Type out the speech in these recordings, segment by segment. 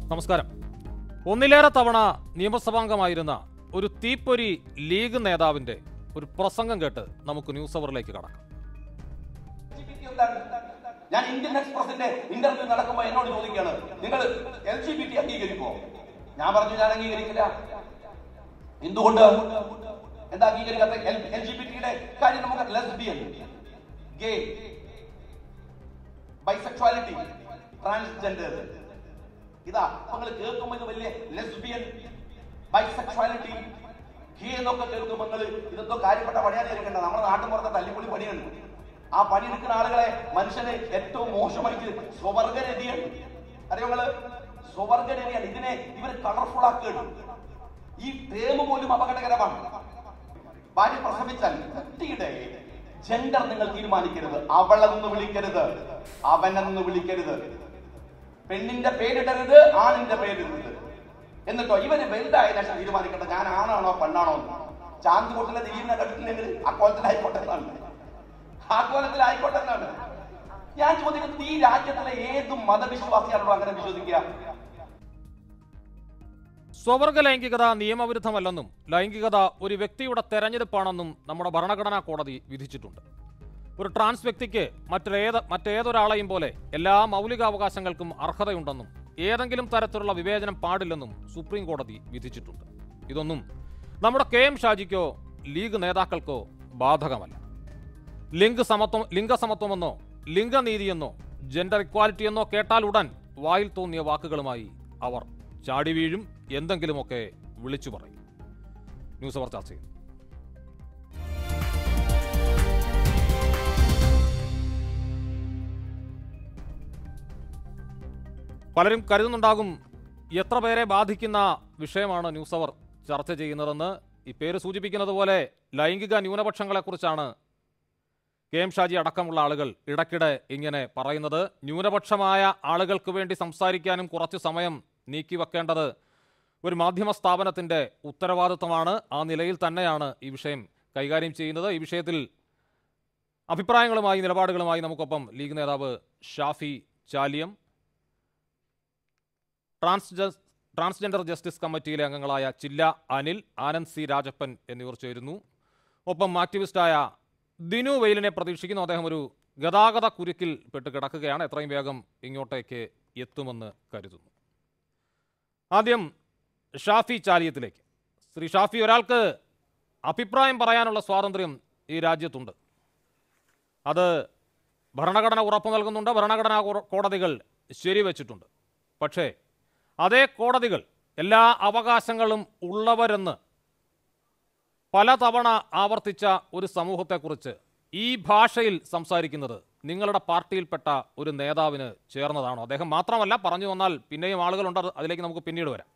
നമസ്കാരം ഒന്നിലേറെ തവണ നിയമസഭാംഗമായിരുന്ന ഒരു തീപ്പൊരി ലീഗ് നേതാവിന്റെ ഒരു പ്രസംഗം കേട്ട് നമുക്ക് ന്യൂസ് അവറിലേക്ക് കടക്കാം LGBT എന്താണ്? ഞാൻ ഇന്ത്യൻ എക്സ്പ്രസിന്റെ ഇന്റർവ്യൂ നടക്കുമ്പോൾ എന്നോട് ചോദിക്കുകയാണ് നിങ്ങൾ എൽ ജി ബി ടി അംഗീകരിക്കുമോ ഞാൻ പറഞ്ഞു ഞാൻ അംഗീകരിക്കില്ല എന്തുകൊണ്ട് എന്താ അംഗീകരിക്കാത്ത എൽ ജി ബി ടിയുടെ കാര്യം നമുക്ക് ലെസ്ബിയൻ ഗേ ബൈസെക്ച്വാലിറ്റി ട്രാൻസ്ജെൻഡർ ഇതാ നിങ്ങൾ കേൾക്കുമ്പോൾ ഇത് വലിയ ലെസ്ബിയൻ ബൈസെക്ച്വാലിറ്റി ഗേ എന്നൊക്കെ കേൾക്കുമ്പോൾ നിങ്ങൾ ഇതെന്തോ കാര്യപ്പെട്ട പണിയാതെ ഇരിക്കണ്ട നമ്മുടെ നാട്ടിൻ പുറത്തെ തല്ലിപ്പൊളി പണിയാണ് ആ പണിയെടുക്കുന്ന ആളുകളെ മനുഷ്യന് ഏറ്റവും മോശമായിട്ട് സ്വവർഗരതിയാണ് അറിയോ നിങ്ങള് സ്വവർഗരതിയാണ് ഇതിനെ ഇവർ കളർഫുൾ ആക്കുകയാണ് ഈ ടേം പോലും അപകടകരമാണ് ഭാര്യ പ്രസവിച്ചാൽ കുട്ടിയുടെ ജെൻഡർ നിങ്ങൾ തീരുമാനിക്കരുത് അവളെന്ന് വിളിക്കരുത് അവനെന്ന് വിളിക്കരുത് പെണ്ണിന്റെ പേരിടരുത് ആണിന്റെ പേരിടരുത് എന്നിട്ടോ ഇവന് വലുതായ ശേഷം തീരുമാനിക്കട്ടെ ഞാൻ ആണാണോ പെണ്ണാണോ എന്ന് ചാന്ത് കൊട്ടിലെ ദിലീപിനെ കണ്ടിട്ടില്ലെങ്കിൽ അക്കോലത്തിലായിക്കോട്ടെ എന്നാണ് ആക്കോലത്തിലായിക്കോട്ടെ എന്നാണ് ഞാൻ ചോദിക്കുന്നത് ഈ രാജ്യത്തിലെ ഏത് മതവിശ്വാസിയാണോ അങ്ങനെ വിശ്വസിക്കുക സ്വവർഗ ലൈംഗികത നിയമവിരുദ്ധമല്ലെന്നും ലൈംഗികത ഒരു വ്യക്തിയുടെ തെരഞ്ഞെടുപ്പാണെന്നും നമ്മുടെ ഭരണഘടനാ കോടതി വിധിച്ചിട്ടുണ്ട് ഒരു ട്രാൻസ് വ്യക്തിക്ക് മറ്റേത് മറ്റേതൊരാളെയും പോലെ എല്ലാ മൗലികാവകാശങ്ങൾക്കും അർഹതയുണ്ടെന്നും ഏതെങ്കിലും തരത്തിലുള്ള വിവേചനം പാടില്ലെന്നും സുപ്രീം കോടതി വിധിച്ചിട്ടുണ്ട് ഇതൊന്നും നമ്മുടെ കെ എം ഷാജിക്കോ ലീഗ് നേതാക്കൾക്കോ ബാധകമല്ല ലിംഗ സമത്വം ലിംഗസമത്വമെന്നോ ലിംഗനീതിയെന്നോ ജെൻഡർ ഇക്വാലിറ്റി എന്നോ കേട്ടാൽ ഉടൻ വായിൽ തോന്നിയ വാക്കുകളുമായി അവർ ചാടി വീഴും എന്തെങ്കിലുമൊക്കെ വിളിച്ചു പറയും ന്യൂസ് അവർ ചർച്ച ചെയ്യും പലരും കരുതുന്നുണ്ടാകും എത്ര പേരെ ബാധിക്കുന്ന വിഷയമാണ് ന്യൂസ് അവർ ചർച്ച ചെയ്യുന്നതെന്ന് ഈ പേര് സൂചിപ്പിക്കുന്നത് പോലെ ലൈംഗിക ന്യൂനപക്ഷങ്ങളെക്കുറിച്ചാണ് കെ എം ഷാജി അടക്കമുള്ള ആളുകൾ ഇടയ്ക്കിടെ ഇങ്ങനെ പറയുന്നത് ന്യൂനപക്ഷമായ ആളുകൾക്ക് വേണ്ടി സംസാരിക്കാനും കുറച്ച് സമയം നീക്കിവെക്കേണ്ടത് ഒരു മാധ്യമ സ്ഥാപനത്തിൻ്റെ ഉത്തരവാദിത്വമാണ് ആ നിലയിൽ തന്നെയാണ് ഈ വിഷയം കൈകാര്യം ചെയ്യുന്നത് ഈ വിഷയത്തിൽ അഭിപ്രായങ്ങളുമായി നിലപാടുകളുമായി നമുക്കൊപ്പം ലീഗ് നേതാവ് ഷാഫി ചാലിയം ട്രാൻസ്ജ ട്രാൻസ്ജെൻഡർ ജസ്റ്റിസ് കമ്മിറ്റിയിലെ അംഗങ്ങളായ ചില്ല അനിൽ ആനന്ദ് സി രാജപ്പൻ എന്നിവർ ചേരുന്നു ഒപ്പം ആക്ടിവിസ്റ്റായ ദിനു വെയിലിനെ പ്രതീക്ഷിക്കുന്നു അദ്ദേഹം ഒരു ഗതാഗത കുരുക്കിൽ പെട്ട് കിടക്കുകയാണ് എത്രയും വേഗം ഇങ്ങോട്ടേക്ക് എത്തുമെന്ന് കരുതുന്നു ആദ്യം ഷാഫി ചാലിയത്തിലേക്ക് ശ്രീ ഷാഫി ഒരാൾക്ക് അഭിപ്രായം പറയാനുള്ള സ്വാതന്ത്ര്യം ഈ രാജ്യത്തുണ്ട് അത് ഭരണഘടന ഉറപ്പു നൽകുന്നുണ്ട് ഭരണഘടനാ കോ- കോടതികൾ ശരിവെച്ചിട്ടുണ്ട് പക്ഷേ അതേ കോടതികൾ എല്ലാ അവകാശങ്ങളും ഉള്ളവരെന്ന് പലതവണ ആവർത്തിച്ച ഒരു സമൂഹത്തെക്കുറിച്ച് ഈ ഭാഷയിൽ സംസാരിക്കുന്നത് നിങ്ങളുടെ പാർട്ടിയിൽപ്പെട്ട ഒരു നേതാവിന് ചേർന്നതാണോ അദ്ദേഹം മാത്രമല്ല പറഞ്ഞു വന്നാൽ പിന്നെയും ആളുകളുണ്ട് അത് അതിലേക്ക് നമുക്ക് പിന്നീട് വരാം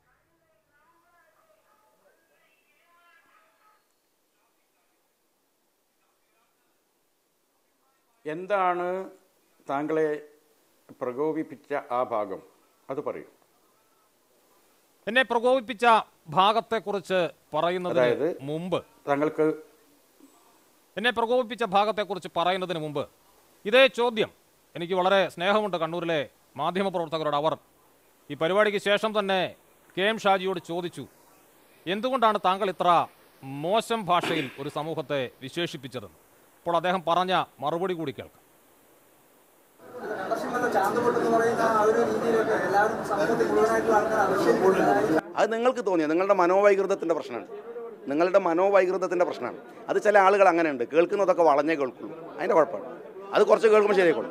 എന്താണ് താങ്കളെ പ്രകോപിപ്പിച്ച ആ ഭാഗം അത് പറയൂ എന്നെ പ്രകോപിപ്പിച്ച ഭാഗത്തെക്കുറിച്ച് പറയുന്നതിന് അതായത്? മുമ്പ് താങ്കൾക്ക് എന്നെ പ്രകോപിപ്പിച്ച ഭാഗത്തെക്കുറിച്ച് പറയുന്നതിന് മുമ്പ് ഇതേ ചോദ്യം എനിക്ക് വളരെ സ്നേഹമുണ്ട് കണ്ണൂരിലെ മാധ്യമപ്രവർത്തകരോട് അവർ ഈ പരിപാടിക്ക് ശേഷം തന്നെ കെ എം ഷാജിയോട് ചോദിച്ചു എന്തുകൊണ്ടാണ് താങ്കൾ ഇത്ര മോശം ഭാഷയിൽ ഒരു സമൂഹത്തെ വിശേഷിപ്പിച്ചതെന്ന് അപ്പോൾ അദ്ദേഹം പറഞ്ഞ മറുപടി കൂടി കേൾക്കാം ആകർഷണമെന്ന ചാന്തുപൊട്ട് എന്ന് പറയുന്ന ആ ഒരു രീതിയിലൊക്കെ എല്ലാവരും സമൂഹത്തിൽ മുഴുവനായിട്ടുള്ള ആൾക്കാർ ആവശ്യപ്പെടുന്നത് അത് നിങ്ങൾക്ക് തോന്നിയ നിങ്ങളുടെ മനോവൈകൃതത്തിൻ്റെ പ്രശ്നമാണ് നിങ്ങളുടെ മനോവൈകൃതത്തിൻ്റെ പ്രശ്നമാണ് അത് ചില ആളുകൾ അങ്ങനെയുണ്ട് കേൾക്കുന്നതൊക്കെ വളഞ്ഞേ കേൾക്കുള്ളൂ അതിൻ്റെ കുഴപ്പമാണ് അത് കുറച്ച് കേൾക്കുമ്പോൾ ശരിയായിക്കോളും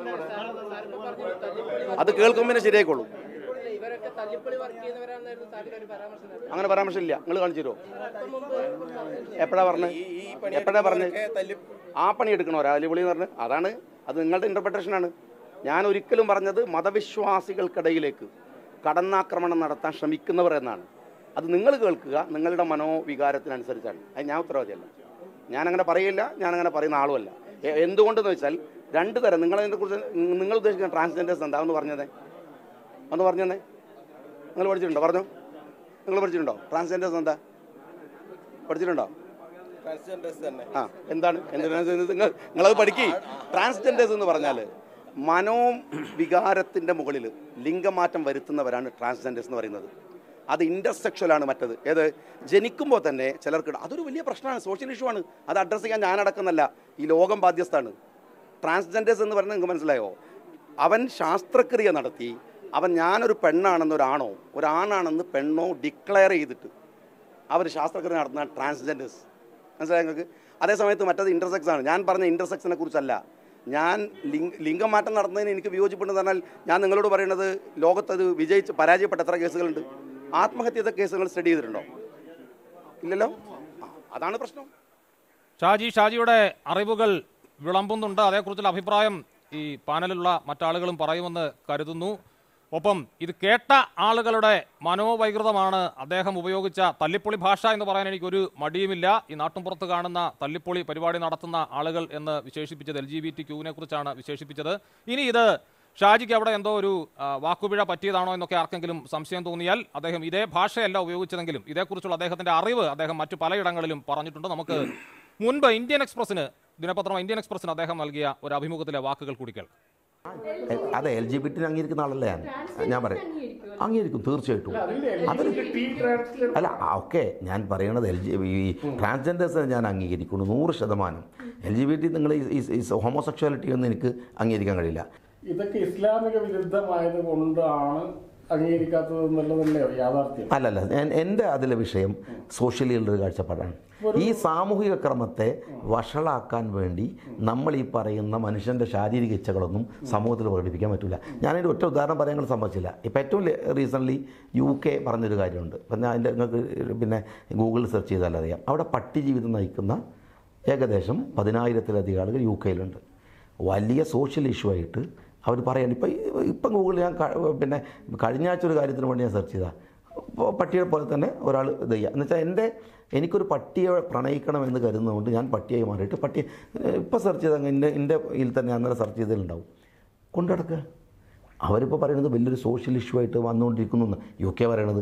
അത് കേൾക്കുമ്പോൾ പിന്നെ ശരിയായിക്കോളും ഇവരൊക്കെ തല്ലിപ്പൊളി വർക്ക് ചെയ്യുന്നവരാണെന്നായിരുന്നു സാറിന്റെ ഒരു പരാമർശം നടന്നത്. അങ്ങനെ പരാമർശമില്ല നിങ്ങൾ കാണിച്ചു തരുമോ എപ്പോഴാ പറഞ്ഞത് എപ്പോഴാ പറഞ്ഞത് ആ പണി എടുക്കണോ രാലിപൊളി എന്ന് പറഞ്ഞ് അതാണ് അത് നിങ്ങളുടെ ഇന്റർപ്രിട്ടേഷനാണ് ഞാൻ ഒരിക്കലും പറഞ്ഞത് മതവിശ്വാസികൾക്കിടയിലേക്ക് കടന്നാക്രമണം നടത്താൻ ശ്രമിക്കുന്നവർ എന്നാണ് അത് നിങ്ങൾ കേൾക്കുക നിങ്ങളുടെ മനോവികാരത്തിനനുസരിച്ചാണ് അത് ഞാൻ ഉത്തരവാദിയല്ല ഞാനങ്ങനെ പറയില്ല ഞാനങ്ങനെ പറയുന്ന ആളുമല്ല എ- എന്തുകൊണ്ടെന്ന് വെച്ചാൽ രണ്ട് തരം നിങ്ങളതിനെ കുറിച്ച് നിങ്ങൾ ഉദ്ദേശിക്കുന്ന ട്രാൻസ്ജെൻഡേഴ്സ് എന്താ ഒന്ന് പറഞ്ഞതേ ഒന്ന് പറഞ്ഞതേ നിങ്ങൾ പഠിച്ചിട്ടുണ്ടോ പറഞ്ഞോ നിങ്ങൾ പഠിച്ചിട്ടുണ്ടോ ട്രാൻസ്ജെൻഡേഴ്സ് എന്താ പഠിച്ചിട്ടുണ്ടോ ആ എന്താണ് എന്ത് transgenders? നിങ്ങൾ നിങ്ങളത് പഠിക്കി ട്രാൻസ്ജെൻഡേഴ്സ് എന്ന് പറഞ്ഞാൽ മനോവികാരത്തിൻ്റെ മുകളിൽ ലിംഗമാറ്റം വരുത്തുന്നവരാണ് ട്രാൻസ്ജെൻഡേഴ്സ് എന്ന് പറയുന്നത് അത് ഇൻ്റർസെക്ഷലാണ് മറ്റത് ഏത് ജനിക്കുമ്പോൾ തന്നെ ചിലർക്ക് അതൊരു വലിയ പ്രശ്നമാണ് സോഷ്യൽ ഇഷ്യൂ ആണ് അത് അഡ്രസ്സ് ചെയ്യാൻ ഞാൻ അടക്കുന്നല്ല ഈ ലോകം ബാധ്യസ്ഥമാണ് ട്രാൻസ്ജെൻഡേഴ്സ് എന്ന് പറഞ്ഞാൽ നിങ്ങൾക്ക് മനസ്സിലായോ അവൻ ശാസ്ത്രക്രിയ നടത്തി അവൻ ഞാനൊരു പെണ്ണാണെന്ന് ഒരാണോ ഒരാണാണെന്ന് പെണ്ണോ ഡിക്ലെയർ ചെയ്തിട്ട് അവർ ശാസ്ത്രക്രിയ നടത്തുന്ന ട്രാൻസ്ജെൻഡേഴ്സ് മനസ്സിലായോ നിങ്ങൾക്ക് അതേ സമയത്ത് മറ്റത് ഇൻ്റർസെക്സ് ആണ് ഞാൻ പറഞ്ഞ ഇൻ്റർസെക്സിനെ കുറിച്ചല്ല ഞാൻ ലിംഗ ലിംഗമാറ്റം നടത്തുന്നതിന് എനിക്ക് വിയോജിപ്പുണ്ടെന്ന് പറഞ്ഞാൽ ഞാൻ നിങ്ങളോട് പറയുന്നത് ലോകത്തത് വിജയിച്ച് പരാജയപ്പെട്ട എത്ര കേസുകളുണ്ട് ആത്മഹത്യത്തെ കേസുകൾ സ്റ്റഡി ചെയ്തിട്ടുണ്ടോ ഇല്ലല്ലോ ആ, അതാണ് പ്രശ്നം ഷാജി ഷാജിയുടെ അറിവുകൾ വിളമ്പുന്നുണ്ട് അതേക്കുറിച്ചുള്ള അഭിപ്രായം ഈ പാനലിലുള്ള മറ്റാളുകളും പറയുമെന്ന് കരുതുന്നു ഒപ്പം ഇത് കേട്ട ആളുകളുടെ മനോവൈകൃതമാണ് അദ്ദേഹം ഉപയോഗിച്ച തല്ലിപ്പൊളി ഭാഷ എന്ന് പറയാൻ എനിക്കൊരു മടിയുമില്ല ഈ നാട്ടുംപുറത്ത് കാണുന്ന തല്ലിപ്പൊളി പരിപാടി നടത്തുന്ന ആളുകൾ എന്ന് വിശേഷിപ്പിച്ചത് എൽ ജി ബി ടി ക്യൂവിനെ കുറിച്ചാണ് വിശേഷിപ്പിച്ചത് ഇനി ഇത് ഷാജിക്ക് അവിടെ എന്തോ ഒരു ആ, വാക്കുപിഴ പറ്റിയതാണോ എന്നൊക്കെ ആർക്കെങ്കിലും സംശയം തോന്നിയാൽ അദ്ദേഹം ഇതേ ഭാഷയല്ല ഉപയോഗിച്ചതെങ്കിലും ഇതേക്കുറിച്ചുള്ള അദ്ദേഹത്തിന്റെ അറിവ് അദ്ദേഹം മറ്റു പലയിടങ്ങളിലും പറഞ്ഞിട്ടുണ്ട് നമുക്ക് മുൻപ് ഇന്ത്യൻ എക്സ്പ്രസിന് ദിനപത്രം ഇന്ത്യൻ എക്സ്പ്രസിന് അദ്ദേഹം നൽകിയ ഒരു അഭിമുഖത്തിലെ വാക്കുകൾ കൂടി കേൾക്കാം എ- അതെ എൽ ജി ബി ടിനെ അംഗീകരിക്കുന്ന ആളല്ലേ ഞാൻ ഞാൻ പറയാം അംഗീകരിക്കും തീർച്ചയായിട്ടും അതൊരു അല്ല ഓക്കെ ഞാൻ പറയണത് എൽ ജി ഈ ട്രാൻസ്ജെൻഡേഴ്സിനെ ഞാൻ അംഗീകരിക്കുന്നു നൂറ് ശതമാനം എൽ ജി ബി ടി നിങ്ങൾ ഈ ഹോമോസെക്ഷുവാലിറ്റി ഒന്നും എനിക്ക് അംഗീകരിക്കാൻ കഴിയില്ല ഇതൊക്കെ ഇസ്ലാമിക വിരുദ്ധമായത് കൊണ്ടാണ് അംഗീകരിക്കാത്തത് എന്നുള്ളതല്ലേ യാഥാർത്ഥ്യം അല്ലല്ല ഞാൻ എൻ്റെ അതിലെ വിഷയം സോഷ്യലി ഉള്ളൊരു കാഴ്ചപ്പാടാണ് ഈ സാമൂഹിക ക്രമത്തെ വഷളാക്കാൻ വേണ്ടി നമ്മൾ ഈ പറയുന്ന മനുഷ്യൻ്റെ ശാരീരിക ഇച്ഛകളൊന്നും സമൂഹത്തിൽ പ്രകടിപ്പിക്കാൻ പറ്റില്ല ഞാനതിൻ്റെ ഒറ്റ ഉദാഹരണം പറയാൻ സമ്മതിച്ചില്ല ഇപ്പം ഏറ്റവും റീസെൻ്റ്ലി യു കെ പറഞ്ഞൊരു കാര്യമുണ്ട് ഇപ്പം ഞാൻ അതിൻ്റെ നിങ്ങൾക്ക് പിന്നെ ഗൂഗിളിൽ സെർച്ച് ചെയ്താൽ അറിയാം അവിടെ പട്ടി ജീവിതം നയിക്കുന്ന ഏകദേശം പതിനായിരത്തിലധികം ആളുകൾ യു കെയിലുണ്ട് വലിയ സോഷ്യൽ ഇഷ്യൂ ആയിട്ട് അവർ പറയാൻ ഇപ്പം ഇപ്പം ഗൂഗിളിൽ ഞാൻ ക- പിന്നെ കഴിഞ്ഞ ആഴ്ച ഒരു കാര്യത്തിന് വേണ്ടി ഞാൻ സെർച്ച് ചെയ്താൽ പട്ടിയെ പോലെ തന്നെ ഒരാൾ ഇത് ചെയ്യുക എന്ന് വെച്ചാൽ എൻ്റെ എനിക്കൊരു പട്ടിയെ പ്രണയിക്കണമെന്ന് കരുതുന്നതുകൊണ്ട് ഞാൻ പട്ടിയായി മാറിയിട്ട് പട്ടി ഇപ്പോൾ സെർച്ച് ചെയ്താൽ എൻ്റെ എൻ്റെ ഇതിൽ തന്നെ അന്നേരം സെർച്ച് ചെയ്തതിലുണ്ടാവും കൊണ്ടു നടക്കുക അവരിപ്പോൾ പറയുന്നത് വലിയൊരു സോഷ്യൽ ഇഷ്യൂ ആയിട്ട് വന്നുകൊണ്ടിരിക്കുന്നു എന്ന് യു കെ പറയണത്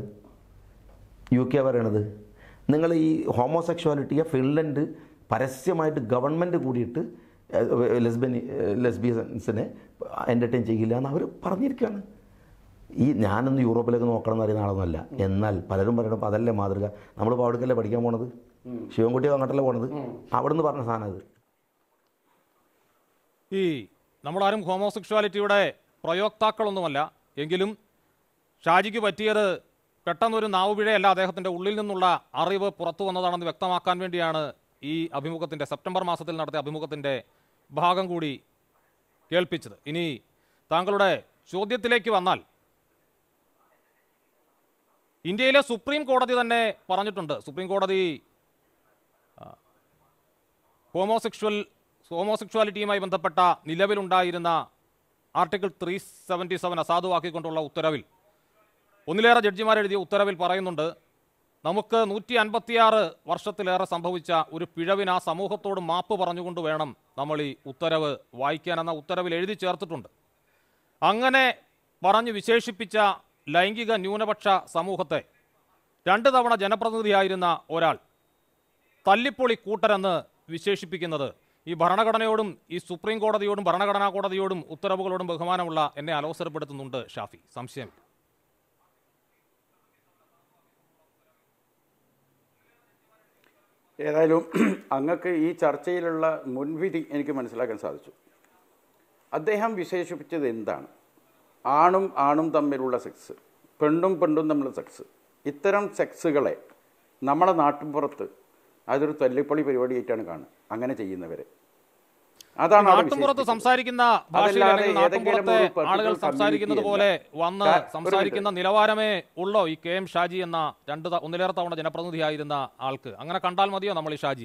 യു കെ പറയണത് നിങ്ങൾ ഈ ഹോമോസെക്ഷുവാലിറ്റിയെ ഫിൻലൻഡ് പരസ്യമായിട്ട് ഗവൺമെൻറ് കൂടിയിട്ട് ലെസ്ബിയൻ ലെസ്ബിയൻസിനെ എൻ്റർടൈൻ ചെയ്യില്ല എന്ന് അവർ പറഞ്ഞിരിക്കുകയാണ് ഈ ഞാനൊന്ന് യൂറോപ്പിലേക്ക് നോക്കണം എന്ന് അറിയുന്ന ആളൊന്നുമല്ല എന്നാൽ പലരും പറയണപ്പോൾ അതല്ലേ മാതൃക നമ്മളിപ്പോൾ അവിടേക്കല്ലേ പഠിക്കാൻ പോണത് ശിവൻകുട്ടി അങ്ങോട്ടല്ലേ പോണത് അവിടുന്ന് പറഞ്ഞ സാധനം അത് ഈ നമ്മളാരും ഹോമോസെക്ഷുവാലിറ്റിയുടെ പ്രയോക്താക്കളൊന്നുമല്ല എങ്കിലും ഷാജിക്ക് പറ്റിയത് പെട്ടെന്നൊരു നാവുപിഴയല്ല അദ്ദേഹത്തിന്റെ ഉള്ളിൽ നിന്നുള്ള അറിവ് പുറത്തു വന്നതാണെന്ന് വ്യക്തമാക്കാൻ വേണ്ടിയാണ് ഈ അഭിമുഖത്തിന്റെ സെപ്റ്റംബർ മാസത്തിൽ നടത്തിയ അഭിമുഖത്തിന്റെ ഭാഗം കൂടി കേൾപ്പിച്ചത് ഇനി താങ്കളുടെ ചോദ്യത്തിലേക്ക് വന്നാൽ ഇന്ത്യയിലെ സുപ്രീം കോടതി തന്നെ പറഞ്ഞിട്ടുണ്ട് സുപ്രീം കോടതി ഹോമോസെക്ഷൽ ഹോമോസെക്ഷുവാലിറ്റിയുമായി ബന്ധപ്പെട്ട നിലവിലുണ്ടായിരുന്ന ആർട്ടിക്കിൾ ത്രീ സെവൻറ്റി സെവൻ അസാധുവാക്കിക്കൊണ്ടുള്ള ഉത്തരവിൽ ഒന്നിലേറെ ജഡ്ജിമാർ എഴുതിയ ഉത്തരവിൽ പറയുന്നുണ്ട് നമുക്ക് നൂറ്റി അൻപത്തിയാറ് വർഷത്തിലേറെ സംഭവിച്ച ഒരു പിഴവിന് ആ സമൂഹത്തോട് മാപ്പ് പറഞ്ഞുകൊണ്ട് വേണം നമ്മൾ ഈ ഉത്തരവ് വായിക്കാനെന്ന ഉത്തരവിൽ എഴുതി ചേർത്തിട്ടുണ്ട് അങ്ങനെ പറഞ്ഞു വിശേഷിപ്പിച്ച ലൈംഗിക ന്യൂനപക്ഷ സമൂഹത്തെ രണ്ട് തവണ ജനപ്രതിനിധിയായിരുന്ന ഒരാൾ തല്ലിപ്പൊളി കൂട്ടരെന്ന് വിശേഷിപ്പിക്കുന്നത് ഈ ഭരണഘടനയോടും ഈ സുപ്രീം കോടതിയോടും ഭരണഘടനാ കോടതിയോടും ഉത്തരവുകളോടും ബഹുമാനമുള്ള എന്നെ അലോസരപ്പെടുത്തുന്നുണ്ട് ഷാഫി സംശയം ഏതായാലും അങ്ങക്ക് ഈ ചർച്ചയിലുള്ള മുൻവിധി എനിക്ക് മനസ്സിലാക്കാൻ സാധിച്ചു അദ്ദേഹം വിശേഷിപ്പിച്ചത് എന്താണ് ആണും ആണും തമ്മിലുള്ള സെക്സ് പെണ്ണും പെണ്ണും തമ്മിലുള്ള സെക്സ് ഇത്തരം സെക്സുകളെ നമ്മളെ നാട്ടിൻപുറത്ത് അതൊരു തല്ലിപ്പൊളി പരിപാടിയായിട്ടാണ് കാണുക അങ്ങനെ ചെയ്യുന്നവരെ അതാണ് അവിടെ നാട്ടുംപുറത്ത് വിശേഷിപ്പിച്ചത്. സംസാരിക്കുന്ന ഭാഷയിൽ അതല്ലാതെ അല്ലെങ്കിൽ ഏതെങ്കിലും നാട്ടുംപുറത്തെ ഒരു particular ആളുകൾ സംസാരിക്കുന്നത് community പോലെ അല്ല. വന്ന് കാ- ഒരു സംസാരിക്കുന്ന minute. നിലവാരമേ ഉള്ളോ ഈ കെ എം ഷാജി എന്ന രണ്ട് ത- ഒന്നിലേറെ തവണ ജനപ്രതിനിധിയായിരുന്ന ആൾക്ക് അങ്ങനെ കണ്ടാൽ മതിയോ നമ്മൾ ഈ ഷാജിയെ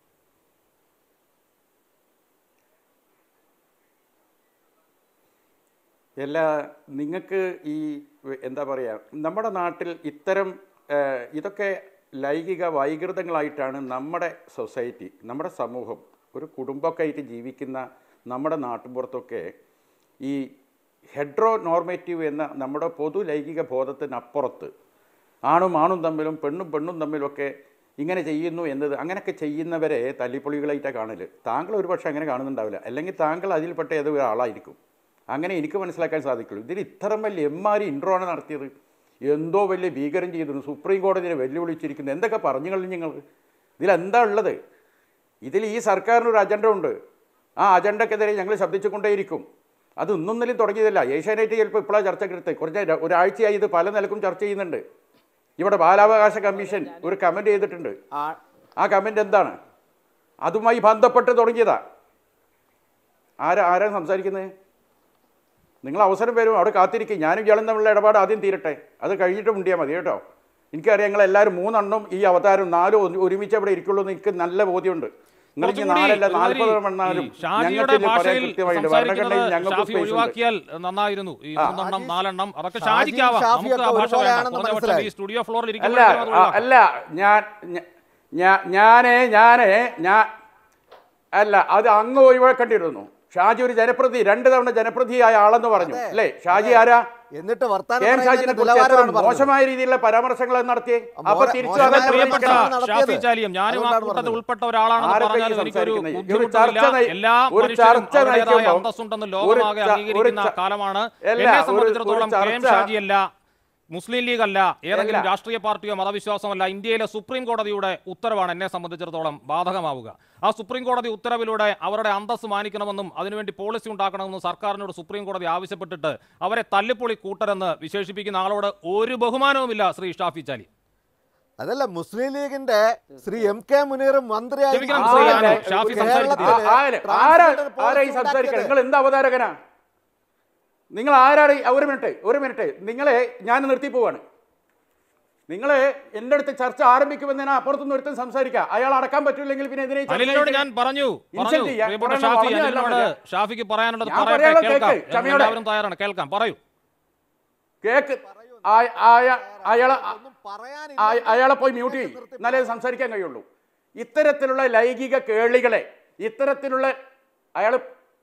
എല്ലാ നിങ്ങൾക്ക് ഈ വ- എന്താ പറയുക നമ്മുടെ നാട്ടിൽ ഇത്തരം ഏഹ്, ഇതൊക്കെ ലൈംഗിക വൈകൃതങ്ങളായിട്ടാണ് നമ്മുടെ സൊസൈറ്റി നമ്മുടെ സമൂഹം ഒരു കുടുംബമൊക്കെ ആയിട്ട് ജീവിക്കുന്ന നമ്മുടെ നാട്ടുപുറത്തൊക്കെ ഈ ഹെഡ്രോ നോർമേറ്റീവ് എന്ന നമ്മുടെ പൊതു ലൈംഗിക ബോധത്തിനപ്പുറത്ത് ആണും ആണും തമ്മിലും പെണ്ണും പെണ്ണും തമ്മിലൊക്കെ ഇങ്ങനെ ചെയ്യുന്നു എന്നത് അങ്ങനെയൊക്കെ ചെയ്യുന്നവരെ തല്ലിപ്പൊളികളായിട്ടാണ് കാണല് താങ്കൾ ഒരു പക്ഷേ അങ്ങനെ കാണുന്നുണ്ടാവില്ല അല്ലെങ്കിൽ താങ്കൾ അതിൽപ്പെട്ട ഏതോ ഒരാളായിരിക്കും അങ്ങനെ എനിക്ക് മനസ്സിലാക്കാൻ സാധിക്കുള്ളൂ ഇതിൽ ഇത്തരം വലിയ എമ്മാരി ഇൻട്രോ ആണ് നടത്തിയത് എന്തോ വലിയ ഭീകരം ചെയ്തിരുന്നു സുപ്രീം കോടതിയെ വെല്ലുവിളിച്ചിരിക്കുന്നു എന്തൊക്കെ പറഞ്ഞു കഴിഞ്ഞു നിങ്ങൾ ഇതിലെന്താ ഉള്ളത് ഇതിൽ ഈ സർക്കാരിന് ഒരു അജണ്ട ഉണ്ട് ആ അജണ്ടക്കെതിരെ ഞങ്ങൾ ശബ്ദിച്ചുകൊണ്ടേയിരിക്കും അത് ഇന്നും നിലയും തുടങ്ങിയതല്ല ഏഷ്യാനെറ്റ് ചിലപ്പോൾ ഇപ്പോഴാണ് ചർച്ചക്കെടുത്ത് കുറച്ച് ര- ഒരാഴ്ചയായി ഇത് പല നിലക്കും ചർച്ച ചെയ്യുന്നുണ്ട് ഇവിടെ ബാലാവകാശ കമ്മീഷൻ ഒരു കമൻറ്റ് ചെയ്തിട്ടുണ്ട് ആ കമൻറ്റ് എന്താണ് അതുമായി ബന്ധപ്പെട്ട് തുടങ്ങിയതാ ആരാ ആരാ സംസാരിക്കുന്നത് നിങ്ങൾ അവസരം വരും അവിടെ കാത്തിരിക്കും ഞാനും ഇയാളും തമ്മിലുള്ള ഇടപാട് ആദ്യം തീരട്ടെ അത് കഴിഞ്ഞിട്ട് മുണ്ടിയാൽ മതി കേട്ടോ എനിക്കറിയാം നിങ്ങൾ എല്ലാവരും മൂന്നെണ്ണം ഈ അവതാരം നാലും ഒന്ന് ഒരുമിച്ച് അവിടെ ഇരിക്കുള്ളൂ എന്ന് എനിക്ക് നല്ല ബോധ്യമുണ്ട് നിങ്ങൾ ഇനി കുറച്ചുകൂടി നാലല്ല ഒരുമാതിരി നാൽപ്പത് എണ്ണാലും ഈ ഷാജിയുടെ ഞങ്ങൾക്ക് ഇതിൽ പറയാൻ ഭാഷയിൽ കൃത്യമായിട്ട് സംസാരിക്കുന്നത് ഭരണഘടനയിൽ ഞങ്ങൾക്ക് ഷാഫി സ്പേസ് ഉണ്ട് ഒഴിവാക്കിയാൽ നന്നായിരുന്നു ഈ ആ. മൂന്നെണ്ണം നാലെണ്ണം അതൊക്കെ ഷാജിയും ഷാജിക്കാവാം നമുക്ക് ആ ഷാഫിയൊക്കെ ഭാഷ വേണ്ട ഒരുപോലെയാണെന്ന് കുറഞ്ഞ പക്ഷം മനസ്സിലായി. ഈ സ്റ്റുഡിയോ ഫ്ലോറിൽ അല്ല ഇരിക്കുമ്പോൾ അത് ആ, ഒഴിവാക്കാം. അല്ല ഞാൻ ഞ- ഞാ- ഞാനേ ഞാനേ ഞാൻ അല്ല അത് അങ്ങ് ഒഴിവാക്കേണ്ടിയിരുന്നു ഷാജി ഒരു ജനപ്രതി രണ്ട് തവണ ജനപ്രതിയായ ആളെന്ന് പറഞ്ഞു അതെ, അല്ലേ ഷാജി അതെ. ആരാ എന്നിട്ട് വർത്താനം കെ എം ഷാജിനെ പറയുന്നതിന്റെ കുറിച്ച് എത്ര നിലവാരമാണ് പറഞ്ഞത്. മോശമായ രീതിയിലുള്ള പരാമർശങ്ങൾ നടത്തിയേ ആ, അപ്പൊ മോശ- തിരിച്ചു മോശമായ അതെ എന്റെ പ്രിയപ്പെട്ട പ്രവർത്തനമാണ് നടത്തിയത്. ഷാഫി ചാലിയം ഞാനും ആ അതുകൊണ്ടാണ് കൂട്ടത്തിൽ പറഞ്ഞത്. ഉൾപ്പെട്ട ഒരാളാണെന്ന് ആരൊക്കെ ഈ പറഞ്ഞാൽ എനിക്കൊരു സംസാരിക്കുന്നത്? ഒരു ബുദ്ധിമുട്ടില്ല ചർച്ച നയി- എല്ലാ ഒരു മനുഷ്യരും ചർച്ച അവരുടേതായ നയിക്കുമ്പോൾ അന്തസ്സുണ്ടെന്ന് ഒരു ലോകമാകെ ച- ഒരു അംഗീകരിക്കുന്ന ച- കാലമാണ് അല്ല, എന്നെ ഒരു- സംബന്ധിച്ചിടത്തോളം ഒരു കെ എം ചർച്ച- ഷാജിയല്ല മുസ്ലിം ലീഗ് അല്ല ഏതെങ്കിലും അല്ല. രാഷ്ട്രീയ പാർട്ടിയോ മതവിശ്വാസമല്ല ഇന്ത്യയിലെ സുപ്രീം കോടതിയുടെ ഉത്തരവാണ് എന്നെ സംബന്ധിച്ചിടത്തോളം ബാധകമാവുക ആ സുപ്രീം കോടതി ഉത്തരവിലൂടെ അവരുടെ അന്തസ്സ് മാനിക്കണമെന്നും അതിനുവേണ്ടി പോളിസി ഉണ്ടാക്കണമെന്നും സർക്കാരിനോട് സുപ്രീം കോടതി ആവശ്യപ്പെട്ടിട്ട് അവരെ തല്ലിപ്പൊളി കൂട്ടരെന്ന് വിശേഷിപ്പിക്കുന്ന ആളോട് ഒരു ബഹുമാനവുമില്ല ശ്രീ ഷാഫി ചാലി അതല്ല മുസ്ലിം ലീഗിന്റെ ശ്രീ എം കെ മുനീർ മന്ത്രിയായി ക്ഷമിക്കണം, ആ, ശ്രീ ആരാ? ആനന്ദ്, ഷാഫി ആ, സംസാരിച്ചിട്ടില്ല. ആ, ആരാ? ആരാ ആരാ ഈ സംസാരിക്കണം നിങ്ങൾ എന്ത് അവതാരകനാ നിങ്ങൾ ആരാണ് ഈ- ഒരു മിനിറ്റ് ഒരു മിനിറ്റ് നിങ്ങളെ ഞാൻ നിർത്തി പോവാണ് നിങ്ങളെ എൻ്റെ അടുത്ത് ചർച്ച ആരംഭിക്കുമെന്ന് ഞാൻ അപ്പുറത്തുനിന്ന് ഒരുത്തൻ സംസാരിക്കാം അയാൾ അടക്കാൻ പറ്റില്ലെങ്കിൽ പിന്നെ എന്തിനാ ഈ ചർച്ച അനിലിനോട് ചെയ്ത് ഞാൻ പറഞ്ഞു Insult പറഞ്ഞു ചെയ്യാൻ പ്രിയപ്പെട്ട കുറേ ഷാഫി പറഞ്ഞതല്ല അനിലിനോട് മതിയാ. ഷാഫിക്ക് പറയാനുള്ളത് ഞാൻ പറയട്ടെ പറയാനുള്ളത് കേൾക്കാം കേൾക്ക്, ക്ഷമയോടെ. എല്ലാവരും തയ്യാറാണ് കേൾക്കാം പറയൂ കേക്ക് ആ- ആയ- അയാളെ ഒന്നും പറയാനില്ല. ആ- അയാളെ പോയി മ്യൂട്ട് ചെയ്യും എന്നാലേ അത് സംസാരിക്കാൻ കഴിയുള്ളൂ ഇത്തരത്തിലുള്ള ലൈംഗിക കേളികളെ ഇത്തരത്തിലുള്ള അയാൾ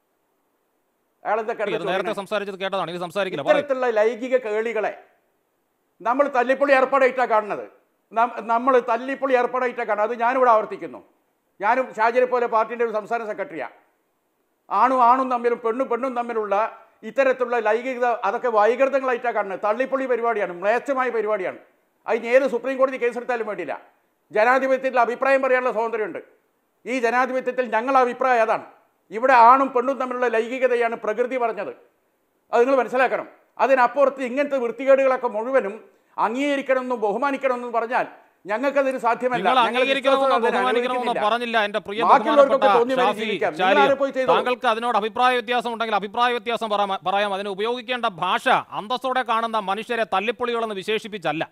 അയാൾ എന്തൊക്കെ ഇത് നേരത്തെ സംസാരിച്ചത് കേട്ടതാണ് ഇത് സംസാരിക്കില്ല പറയൂ ഇത്തരത്തിലുള്ള ലൈംഗിക കേളികളെ നമ്മൾ തല്ലിപ്പൊളി ഏർപ്പാടായിട്ടാണ് കാണുന്നത് നമ്മൾ തല്ലിപ്പൊളി ഏർപ്പാടായിട്ടാണ് കാണുന്നത് അത് ഞാനിവിടെ ആവർത്തിക്കുന്നു ഞാനും ഷാജിനെ പോലെ പാർട്ടിൻ്റെ ഒരു സംസ്ഥാന സെക്രട്ടറിയാണ് ആണും ആണും തമ്മിലും പെണ്ണും പെണ്ണും തമ്മിലുള്ള ഇത്തരത്തിലുള്ള ലൈംഗികത അതൊക്കെ വൈകൃതങ്ങളായിട്ടാണ് കാണുന്നത് തള്ളിപ്പൊളി പരിപാടിയാണ് മ്ലേച്ഛമായ പരിപാടിയാണ് അതിന് ഏത് സുപ്രീം കോടതി കേസെടുത്താലും വേണ്ടിയില്ല ജനാധിപത്യത്തിൽ അഭിപ്രായം പറയാനുള്ള സ്വാതന്ത്ര്യമുണ്ട് ഈ ജനാധിപത്യത്തിൽ ഞങ്ങൾ അഭിപ്രായം അതാണ് ഇവിടെ ആണും പെണ്ണും തമ്മിലുള്ള ലൈംഗികതയാണ് പ്രകൃതി പറഞ്ഞത് അത് നിങ്ങൾ മനസ്സിലാക്കണം അതിനപ്പുറത്ത് ഇങ്ങനത്തെ വൃത്തികേടുകളൊക്കെ മുഴുവനും അംഗീകരിക്കണമെന്നും ബഹുമാനിക്കണമെന്നും പറഞ്ഞാൽ ഞങ്ങൾക്കതിന് സാധ്യമല്ല നിങ്ങൾ ഞങ്ങൾ അംഗീകരിക്കണമെന്നോ വിശ്വാസം അതിന് ബഹുമാനിക്കണമെന്നോ അനുവദിക്കുന്നില്ല. പറഞ്ഞില്ല എന്റെ പ്രിയ ബാക്കിയുള്ളവർക്കൊക്കെ ബഹുമാനപ്പെട്ട തോന്നിയ മാതിരി ഷാഫി ജീവിക്കാം. നിങ്ങൾ ചാലിയം. ആരെ പോയി ചെയ്തോ? താങ്കൾക്ക് അതിനോട് അഭിപ്രായ വ്യത്യാസം ഉണ്ടെങ്കിൽ അഭിപ്രായ വ്യത്യാസം പറയാം- പറയാം അതിന് ഉപയോഗിക്കേണ്ട ഭാഷ അന്തസ്സോടെ കാണുന്ന മനുഷ്യരെ തല്ലിപ്പൊളികളെന്ന് വിശേഷിപ്പിച്ചല്ല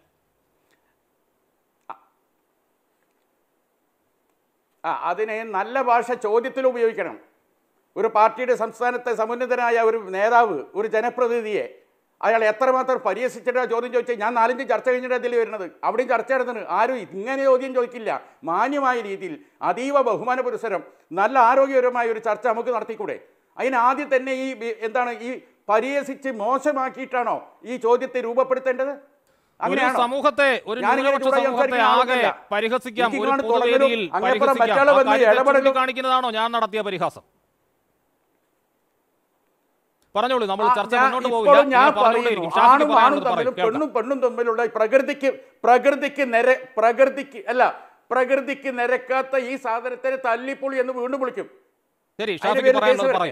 ആ അതിനെ നല്ല ഭാഷ ചോദ്യത്തിൽ ഉപയോഗിക്കണം ഒരു പാർട്ടിയുടെ സംസ്ഥാനത്തെ സമുന്നതനായ ഒരു നേതാവ് ഒരു ജനപ്രതിനിധിയെ അയാൾ എത്രമാത്രം പരിഹസിച്ചിട്ടാ ചോദ്യം ചോദിച്ചാൽ ഞാൻ നാലഞ്ച് ചർച്ച കഴിഞ്ഞിട്ട് അതിൽ വരുന്നത് അവിടെയും ചർച്ച നടന്നത് ആരും ഇങ്ങനെ ചോദ്യം ചോദിക്കില്ല മാന്യമായ രീതിയിൽ അതീവ ബഹുമാന പുരസരം നല്ല ആരോഗ്യപരമായ ഒരു ചർച്ച നമുക്ക് നടത്തിക്കൂടെ അതിന് ആദ്യം തന്നെ ഈ ബി- എന്താണ് ഈ പരിഹസിച്ച് മോശമാക്കിയിട്ടാണോ ഈ ചോദ്യത്തെ രൂപപ്പെടുത്തേണ്ടത് ഒരു അങ്ങനെയാണോ സമൂഹത്തെ ഒരു ഞാനിങ്ങനെ ന്യൂനപക്ഷ ചൂടായി സമൂഹത്തെ സംസാരിക്കുന്ന ആകെ ആളൊന്നുമല്ല. പരിഹസിക്കാം ഒരു എനിക്കിങ്ങോട്ട് പൊതുവേദിയിൽ തുടങ്ങലും അങ്ങേപ്പുറം പരിഹസിക്കാം മറ്റാള് ആ വന്ന് കാര്യത്തെ ഇടപെടലും ചൂണ്ടിക്കാണിക്കുന്നതാണോ ഞാൻ നടത്തിയ പരിഹാസം പറഞ്ഞോളൂ നമ്മൾ ആ, ചർച്ച ഞാൻ മുന്നോട്ട് ഇപ്പോഴും പോകില്ല ഞാൻ ഇങ്ങനെ പറഞ്ഞുകൊണ്ടിരിക്കും. പറയുന്നു ഷാഫിക്ക് ആണും ആണും പറയാനുള്ളത് തമ്മിലും പറയും. കേൾക്കാം. പെണ്ണും പെണ്ണും തമ്മിലുള്ള ഈ പ്രകൃതിക്ക് പ്രകൃതിക്ക് നിര പ്രകൃതിക്ക് അല്ല പ്രകൃതിക്ക് നിരക്കാത്ത ഈ സാധനത്തിന് തല്ലിപ്പൊളി എന്ന് വീണ്ടും വിളിക്കും ശരി അതിന്റെ ഷാഫിക്ക് പേരിൽ പറയാനുള്ളത് കേസ് പറയും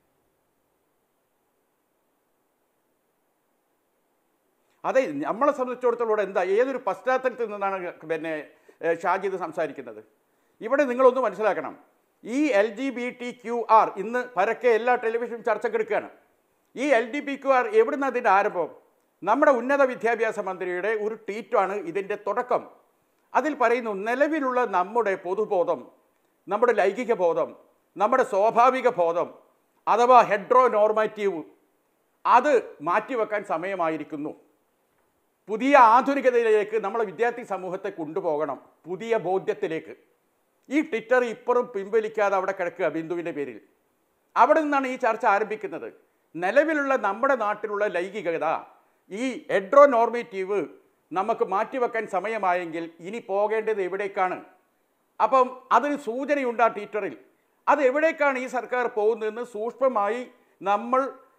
അതെ നമ്മളെ സംബന്ധിച്ചിടത്തോളം എന്താ ഏതൊരു പശ്ചാത്തലത്തിൽ നിന്നാണ് പിന്നെ ഏഹ്, ഷാജി ഇത് സംസാരിക്കുന്നത് ഇവിടെ നിങ്ങളൊന്ന് മനസ്സിലാക്കണം ഈ L G B T Q R ഇന്ന് പരക്കെ എല്ലാ ടെലിവിഷൻ ചർച്ചക്കെടുക്കുകയാണ് ഈ L D B Q R എവിടുന്ന് അതിൻ്റെ ആരംഭം നമ്മുടെ ഉന്നത വിദ്യാഭ്യാസ മന്ത്രിയുടെ ഒരു ട്വീറ്റാണ് ഇതിൻ്റെ തുടക്കം അതിൽ പറയുന്നു നിലവിലുള്ള നമ്മുടെ പൊതുബോധം നമ്മുടെ ലൈംഗിക ബോധം നമ്മുടെ സ്വാഭാവിക ബോധം അഥവാ ഹെഡ്രോ നോർമാറ്റീവ് അത് മാറ്റിവെക്കാൻ സമയമായിരിക്കുന്നു പുതിയ ആധുനികതയിലേക്ക് നമ്മളെ വിദ്യാർത്ഥി സമൂഹത്തെ കൊണ്ടുപോകണം പുതിയ ബോധ്യത്തിലേക്ക് ഈ ട്വിറ്റർ ഇപ്പുറം പിൻവലിക്കാതെ അവിടെ കിടക്കുക ബിന്ദുവിൻ്റെ പേരിൽ അവിടെ നിന്നാണ് ഈ ചർച്ച ആരംഭിക്കുന്നത് നിലവിലുള്ള നമ്മുടെ നാട്ടിലുള്ള ലൈംഗികത ഈ എഡ്രോ നോർമേറ്റീവ് നമുക്ക് മാറ്റിവെക്കാൻ സമയമായെങ്കിൽ ഇനി പോകേണ്ടത് എവിടേക്കാണ് അപ്പം അതിന് സൂചനയുണ്ട് ആ ട്വിറ്ററിൽ അത് എവിടേക്കാണ് ഈ സർക്കാർ പോകുന്നതെന്ന് സൂക്ഷ്മമായി നമ്മൾ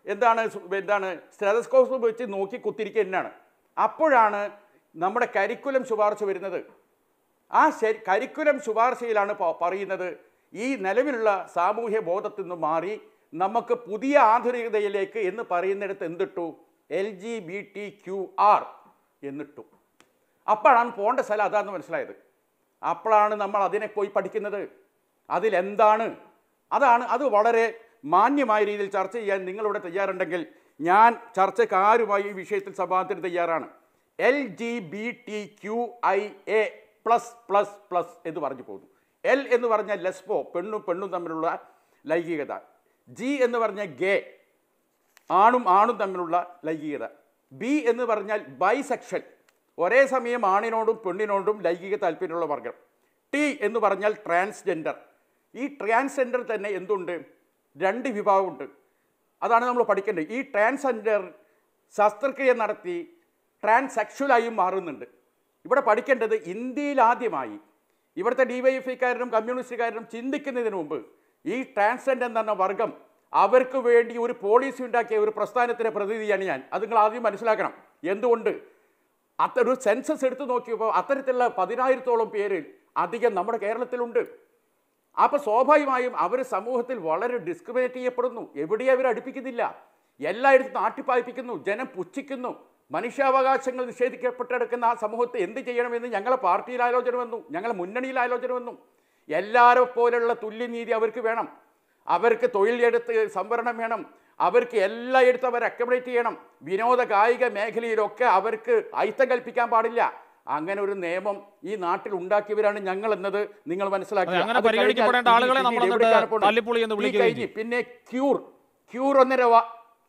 എന്താണ് സു- എന്താണ് സ്റ്റെതസ്കോപ്പ് വെച്ച് നോക്കി കുത്തിരിക്കുക തന്നെയാണ് അപ്പോഴാണ് നമ്മുടെ കരിക്കുലം ശുപാർശ വരുന്നത് ആ ശരി കരിക്കുലം ശുപാർശയിലാണ് പ- പറയുന്നത് ഈ നിലവിലുള്ള സാമൂഹ്യ ബോധത്തിൽ നിന്ന് മാറി നമുക്ക് പുതിയ ആധുനികതയിലേക്ക് എന്ന് പറയുന്നിടത്ത് എന്തിട്ടു L G B T Q R എന്നിട്ടു അപ്പോഴാണ് പോകേണ്ട സ്ഥലം അതാന്ന് മനസ്സിലായത് അപ്പോഴാണ് നമ്മൾ അതിനെ പോയി പഠിക്കുന്നത് അതിലെന്താണ് അതാണ് അത് വളരെ മാന്യമായ രീതിയിൽ ചർച്ച ചെയ്യാൻ നിങ്ങളിവിടെ തയ്യാറുണ്ടെങ്കിൽ ഞാൻ ചർച്ചയ്ക്ക് ആരുമായി ഈ വിഷയത്തിൽ സംവാദത്തിന് തയ്യാറാണ് L G B T Q I A plus plus plus എന്ന് പറഞ്ഞു പോകുന്നു എൽ എന്ന് പറഞ്ഞാൽ ലെസ്ബോ പെണ്ണും പെണ്ണും തമ്മിലുള്ള ലൈംഗികത ജി എന്ന് പറഞ്ഞാൽ ഗേ ആണും ആണും തമ്മിലുള്ള ലൈംഗികത ബി എന്ന് പറഞ്ഞാൽ ബൈസെക്ഷൽ ഒരേ സമയം ആണിനോടും പെണ്ണിനോടും ലൈംഗിക താല്പര്യമുള്ള വർഗം ടി എന്ന് പറഞ്ഞാൽ ട്രാൻസ്ജെൻഡർ ഈ ട്രാൻസ്ജെൻഡർ തന്നെ എന്തുണ്ട് രണ്ട് വിഭാഗമുണ്ട് അതാണ് നമ്മൾ പഠിക്കേണ്ടത് ഈ ട്രാൻസ്ജെൻഡർ ശസ്ത്രക്രിയ നടത്തി ട്രാൻസെക്ഷലായും മാറുന്നുണ്ട് ഇവിടെ പഠിക്കേണ്ടത് ഇന്ത്യയിൽ ആദ്യമായി ഇവിടുത്തെ ഡിവൈഎഫ്ഐക്കാരനും കമ്മ്യൂണിസ്റ്റുകാരനും ചിന്തിക്കുന്നതിന് മുമ്പ് ഈ ട്രാൻസ്ജെൻഡർ എന്ന് പറഞ്ഞ വർഗം അവർക്ക് വേണ്ടി ഒരു പോളിസി ഉണ്ടാക്കിയ ഒരു പ്രസ്ഥാനത്തിൻ്റെ പ്രതിനിധിയാണ് ഞാൻ അത് നിങ്ങൾ ആദ്യം മനസ്സിലാക്കണം എന്തുകൊണ്ട് അത്ര ഒരു സെൻസസ് എടുത്തു നോക്കിയപ്പോൾ അത്തരത്തിലുള്ള പതിനായിരത്തോളം പേര് അധികം നമ്മുടെ കേരളത്തിലുണ്ട് അപ്പോൾ സ്വാഭാവികമായും അവർ സമൂഹത്തിൽ വളരെ ഡിസ്ക്രിമിനേറ്റ് ചെയ്യപ്പെടുന്നു എവിടെയും അവർ അടുപ്പിക്കുന്നില്ല എല്ലായിടത്തും നാട്ടിപ്പായിപ്പിക്കുന്നു ജനം പുച്ഛിക്കുന്നു മനുഷ്യാവകാശങ്ങൾ നിഷേധിക്കപ്പെട്ടെടുക്കുന്ന ആ സമൂഹത്തെ എന്ത് ചെയ്യണമെന്ന് ഞങ്ങളെ പാർട്ടിയിൽ ആലോചന വന്നു ഞങ്ങളെ മുന്നണിയിൽ ആലോചന വന്നു എല്ലാവരെ പോലുള്ള തുല്യനീതി അവർക്ക് വേണം അവർക്ക് തൊഴിലെടുത്ത് സംവരണം വേണം അവർക്ക് എല്ലായിടത്തും അവർ അക്കോമഡേറ്റ് ചെയ്യണം വിനോദ കായിക മേഖലയിലൊക്കെ അവർക്ക് അയിത്തം കൽപ്പിക്കാൻ പാടില്ല അങ്ങനെ ഒരു നിയമം ഈ നാട്ടിൽ ഉണ്ടാക്കിയവരാണ് ഞങ്ങൾ എന്നത് നിങ്ങൾ മനസ്സിലാക്കുക അതെ, അങ്ങനെ അത് കഴിഞ്ഞാൽ പരിഗണിക്കപ്പെടേണ്ട ഇനി- ആളുകളെ ഇനി നമ്മൾ എവിടെ എന്നിട്ട് കാണപ്പെടും? തല്ലിപ്പൊളി എന്ന് ഈ വിളിക്കുകയും കഴിഞ്ഞ് ചെയ്യും. പിന്നെ ക്യൂർ ക്യൂർ ഒന്നര വാ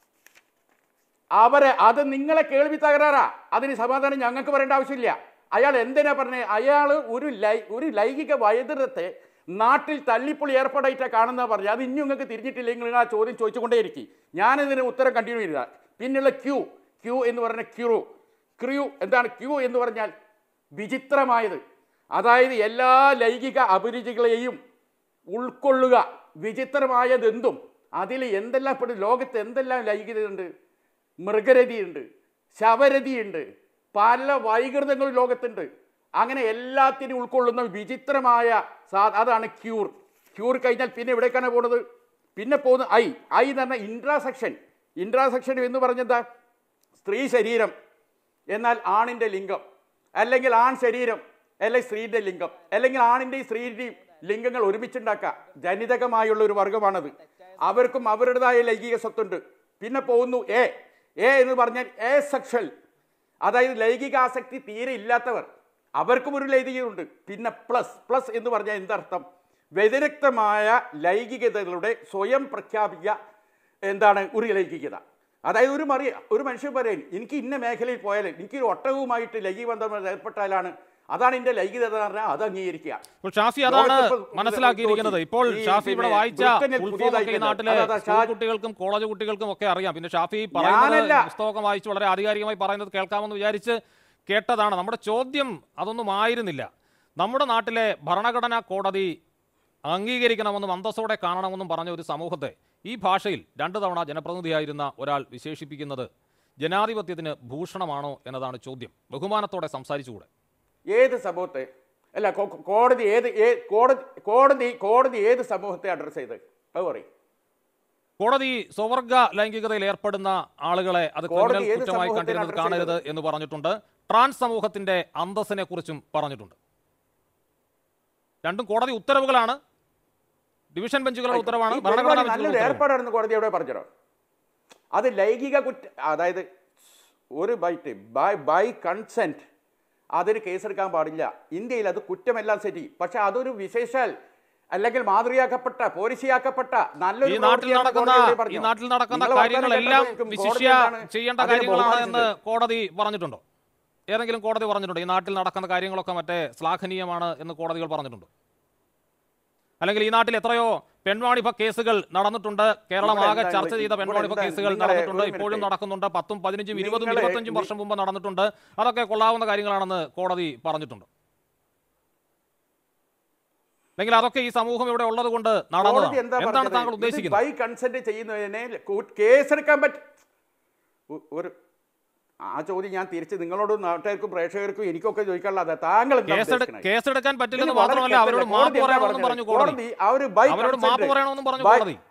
അവരെ അത് നിങ്ങളെ കേൾവി തകരാറാ അതിന് സമാധാനം ഞങ്ങൾക്ക് പറയേണ്ട ആവശ്യമില്ല അയാൾ എന്തിനാ പറഞ്ഞത് അയാൾ ഒരു ലൈ ഒരു ലൈംഗിക വൈദ്യുതത്തെ നാട്ടിൽ തല്ലിപ്പൊളി ഏർപ്പാടായിട്ടാണ് കാണുന്ന പറഞ്ഞു അത് ഇനി നിങ്ങൾക്ക് തിരിഞ്ഞിട്ടില്ലെങ്കിൽ നിങ്ങൾ ആ ചോദ്യം ചോദിച്ചുകൊണ്ടേയിരിക്കും ഞാനിതിന് ഉത്തരം കണ്ടിന്യൂ ചെയ്ത പിന്നെയുള്ള ക്യൂ ക്യൂ എന്ന് പറഞ്ഞ ക്യൂ ക്യൂ എന്താണ് ക്യൂ എന്ന് പറഞ്ഞാൽ വിചിത്രമായത് അതായത് എല്ലാ ലൈംഗിക അഭിരുചികളെയും ഉൾക്കൊള്ളുക വിചിത്രമായതെന്തും അതിൽ എന്തെല്ലാം പെടും ലോകത്ത് എന്തെല്ലാം ലൈംഗികതയുണ്ട് മൃഗരതിയുണ്ട് ശവരതിയുണ്ട് പല വൈകൃതങ്ങളും ലോകത്തുണ്ട് അങ്ങനെ എല്ലാത്തിനും ഉൾക്കൊള്ളുന്ന വിചിത്രമായ സാ അതാണ് ക്യൂർ ക്യൂർ കഴിഞ്ഞാൽ പിന്നെ എവിടേക്കാണ് പോകുന്നത് പിന്നെ പോകുന്നത് ഐ ഐ എന്ന് പറഞ്ഞാൽ ഇൻട്രാസെക്ഷൻ ഇൻട്രാസെക്ഷൻ എന്ന് പറഞ്ഞെന്താ സ്ത്രീ ശരീരം എന്നാൽ ആണിൻ്റെ ലിംഗം അല്ലെങ്കിൽ ആൺ ശരീരം അല്ലെങ്കിൽ സ്ത്രീയുടെ ലിംഗം അല്ലെങ്കിൽ ആണിൻ്റെയും സ്ത്രീയുടെയും ലിംഗങ്ങൾ ഒരുമിച്ചുണ്ടാക്കുക ജനിതകമായുള്ള ഒരു വർഗമാണത് അവർക്കും അവരുടേതായ ലൈംഗിക സ്വത്തുണ്ട് പിന്നെ പോകുന്നു എ എ എന്ന് പറഞ്ഞാൽ എ സെക്ഷൽ അതായത് ലൈംഗിക ആസക്തി തീരെ ഇല്ലാത്തവർ അവർക്കും ഒരു ലൈംഗികതയുണ്ട് പിന്നെ പ്ലസ് പ്ലസ് എന്ന് പറഞ്ഞാൽ എന്തർത്ഥം വ്യതിരിക്തമായ ലൈംഗികതകളുടെ സ്വയം പ്രഖ്യാപിക്കുക എന്താണ് ഒരു ലൈംഗികത അതായത് ഒരു മറിയ ഒരു മനുഷ്യൻ പറയും എനിക്ക് ഇന്ന മേഖലയിൽ പോയാൽ എനിക്ക് ഒരു ഒട്ടകവുമായിട്ട് ലൈംഗിക ബന്ധം ഏർപ്പെട്ടാലാണ് അതാണ് എൻ്റെ ലൈംഗികത എന്ന് പറഞ്ഞാൽ അത് അംഗീകരിക്കുക ഇപ്പോൾ ഷാഫി അതാണ് ലോകത്തിപ്പോൾ മനസ്സിലാക്കിയിരിക്കുന്നത് ഇപ്പോൾ ഈ ഷാഫി ഇവിടെ പിന്നെ വായിച്ച ബ്രിട്ടനിൽ ഫുൾ ഫോം പുതിയതായി ഒക്കെ ഈ തന്നെ നാട്ടിലെ അതാ സ്കൂൾ ഷാ- കുട്ടികൾക്കും കോളേജ് കുട്ടികൾക്കും ഒക്കെ അറിയാം പിന്നെ ഷാഫി പറയുന്നത് ഞാനല്ല. പുസ്തകമൊക്കെ വായിച്ച് വളരെ ആധികാരികമായി പറയുന്നത് കേൾക്കാമെന്ന് വിചാരിച്ച് കേട്ടതാണ് നമ്മുടെ ചോദ്യം അതൊന്നും ആയിരുന്നില്ല നമ്മുടെ നാട്ടിലെ ഭരണഘടനാ കോടതി അംഗീകരിക്കണമെന്നും അന്തസ്സോടെ കാണണമെന്നും പറഞ്ഞ ഒരു സമൂഹത്തെ ഈ ഭാഷയിൽ രണ്ടു തവണ ജനപ്രതിനിധിയായിരുന്ന ഒരാൾ വിശേഷിപ്പിക്കുന്നത് ജനാധിപത്യത്തിന് ഭൂഷണമാണോ എന്നതാണ് ചോദ്യം ബഹുമാനത്തോടെ സംസാരിച്ചുകൂടെ ഏത് സമൂഹത്തെ അല്ല കോ- കോ- കോടതി ഏത് ഏ- കോടതി കോടതി കോടതി ഏത് സമൂഹത്തെ അഡ്രസ് ചെയ്ത് അത് പറയും കോടതി സ്വവർഗ ലൈംഗികതയിൽ ഏർപ്പെടുന്ന ആളുകളെ അത് കോടതി ക്രിമിനൽ ഏത് കുറ്റമായി സമൂഹത്തിനെ കണ്ടിരുന്നത് address കാണരുത് ചെയ്തത്? എന്ന് പറഞ്ഞിട്ടുണ്ട് ട്രാൻസ് സമൂഹത്തിന്റെ അന്തസ്സിനെ കുറിച്ചും പറഞ്ഞിട്ടുണ്ട് രണ്ടും കോടതി ഉത്തരവുകളാണ് ഡിവിഷൻ ബെഞ്ചുകളുടെ ഉത്തരവാണ് ഈ ഭരണഘടനാ പരിപാടി ബെഞ്ചുകളുടെ നല്ലൊരു ഉത്തരവും. ഏർപ്പാടാണെന്ന് കോടതി എവിടെ പറഞ്ഞോ അത് ലൈംഗിക കുറ്റ അതായത് ഒരു ബൈറ്റ് ബൈ ബൈ കൺസെന്റ് അതിന് കേസെടുക്കാൻ പാടില്ല ഇന്ത്യയിൽ അത് കുറ്റമെല്ലാം ശരി പക്ഷെ അതൊരു വിശേഷാൽ അല്ലെങ്കിൽ മാതൃകയാക്കപ്പെട്ട പോലീസിയാക്കപ്പെട്ട നല്ലൊരു ഈ നാട്ടിൽ പ്രവൃത്തിയാണെന്ന് നടക്കുന്ന കോടതി എവിടെ ഈ പറഞ്ഞു? നാട്ടിൽ നടക്കുന്ന നിങ്ങൾ വർത്തമാനം കാര്യങ്ങളെല്ലാം കേട്ടപ്പോഴേക്കും വിശിഷ്യ കോടതി എന്താണ് ചെയ്യേണ്ട അതിനെ കാര്യങ്ങളാണ് എന്ന് ബഹുമാനിച്ചത്? കോടതി പറഞ്ഞിട്ടുണ്ടോ ഏതെങ്കിലും കോടതി പറഞ്ഞിട്ടുണ്ടോ ഈ നാട്ടിൽ നടക്കുന്ന കാര്യങ്ങളൊക്കെ മറ്റേ ശ്ലാഘനീയമാണ് എന്ന് കോടതികൾ പറഞ്ഞിട്ടുണ്ടോ അല്ലെങ്കിൽ ഈ നാട്ടിൽ എത്രയോ പെൺവാണിഭ കേസുകൾ നടന്നിട്ടുണ്ട് കേരളം ഇവിടെ ആകെ എന്താ ചർച്ച നിങ്ങൾ- ചെയ്ത ഇവിടെ പെൺവാണിഭ എന്താ കേസുകൾ നിങ്ങളെ നടന്നിട്ടുണ്ട് ഒരു ഇപ്പോഴും മിനിറ്റ്. നടക്കുന്നുണ്ട് പത്തും പതിനഞ്ചും ഇരുപതും നിങ്ങളെ- ഇരുപത്തഞ്ചും വർഷം മുമ്പ് നടന്നിട്ടുണ്ട് അതൊക്കെ കൊള്ളാവുന്ന കാര്യങ്ങളാണെന്ന് കോടതി പറഞ്ഞിട്ടുണ്ട് അല്ലെങ്കിൽ അതൊക്കെ ഈ സമൂഹം ഇവിടെ ഉള്ളത് കൊണ്ട് കോടതി നടന്നതാണ് എന്താ എന്താണ് പറഞ്ഞത്? താങ്കൾ ഇത് ഉദ്ദേശിക്കുന്നത് ബൈ കൺസെന്റ് ചെയ്യുന്നതിനെ കൂ- കേസെടുക്കാൻ പറ്റും ഒ- ഒരു ആ ചോദ്യം ഞാൻ തിരിച്ച് നിങ്ങളോടും നാട്ടുകാർക്കും പ്രേക്ഷകർക്കും എനിക്കൊക്കെ ചോദിക്കാനുള്ള അതാ താങ്കൾ എന്താ കേസെടു- ഉദ്ദേശിക്കണേ? കേസെടുക്കാൻ പറ്റില്ലെന്ന് ഇത് വളരെ മാത്രമല്ല അവരോട് തെറ്റല്ലേ? മാപ്പ് കോടതി എന്താ പറയണമെന്നും പറഞ്ഞത്? പറഞ്ഞു കോടതി കോടതി ആ ഒരു ബൈ അവരോട് മാപ്പ് കൺസെന്റ് പറയണമെന്നും പറഞ്ഞു ബൈ- കോടതി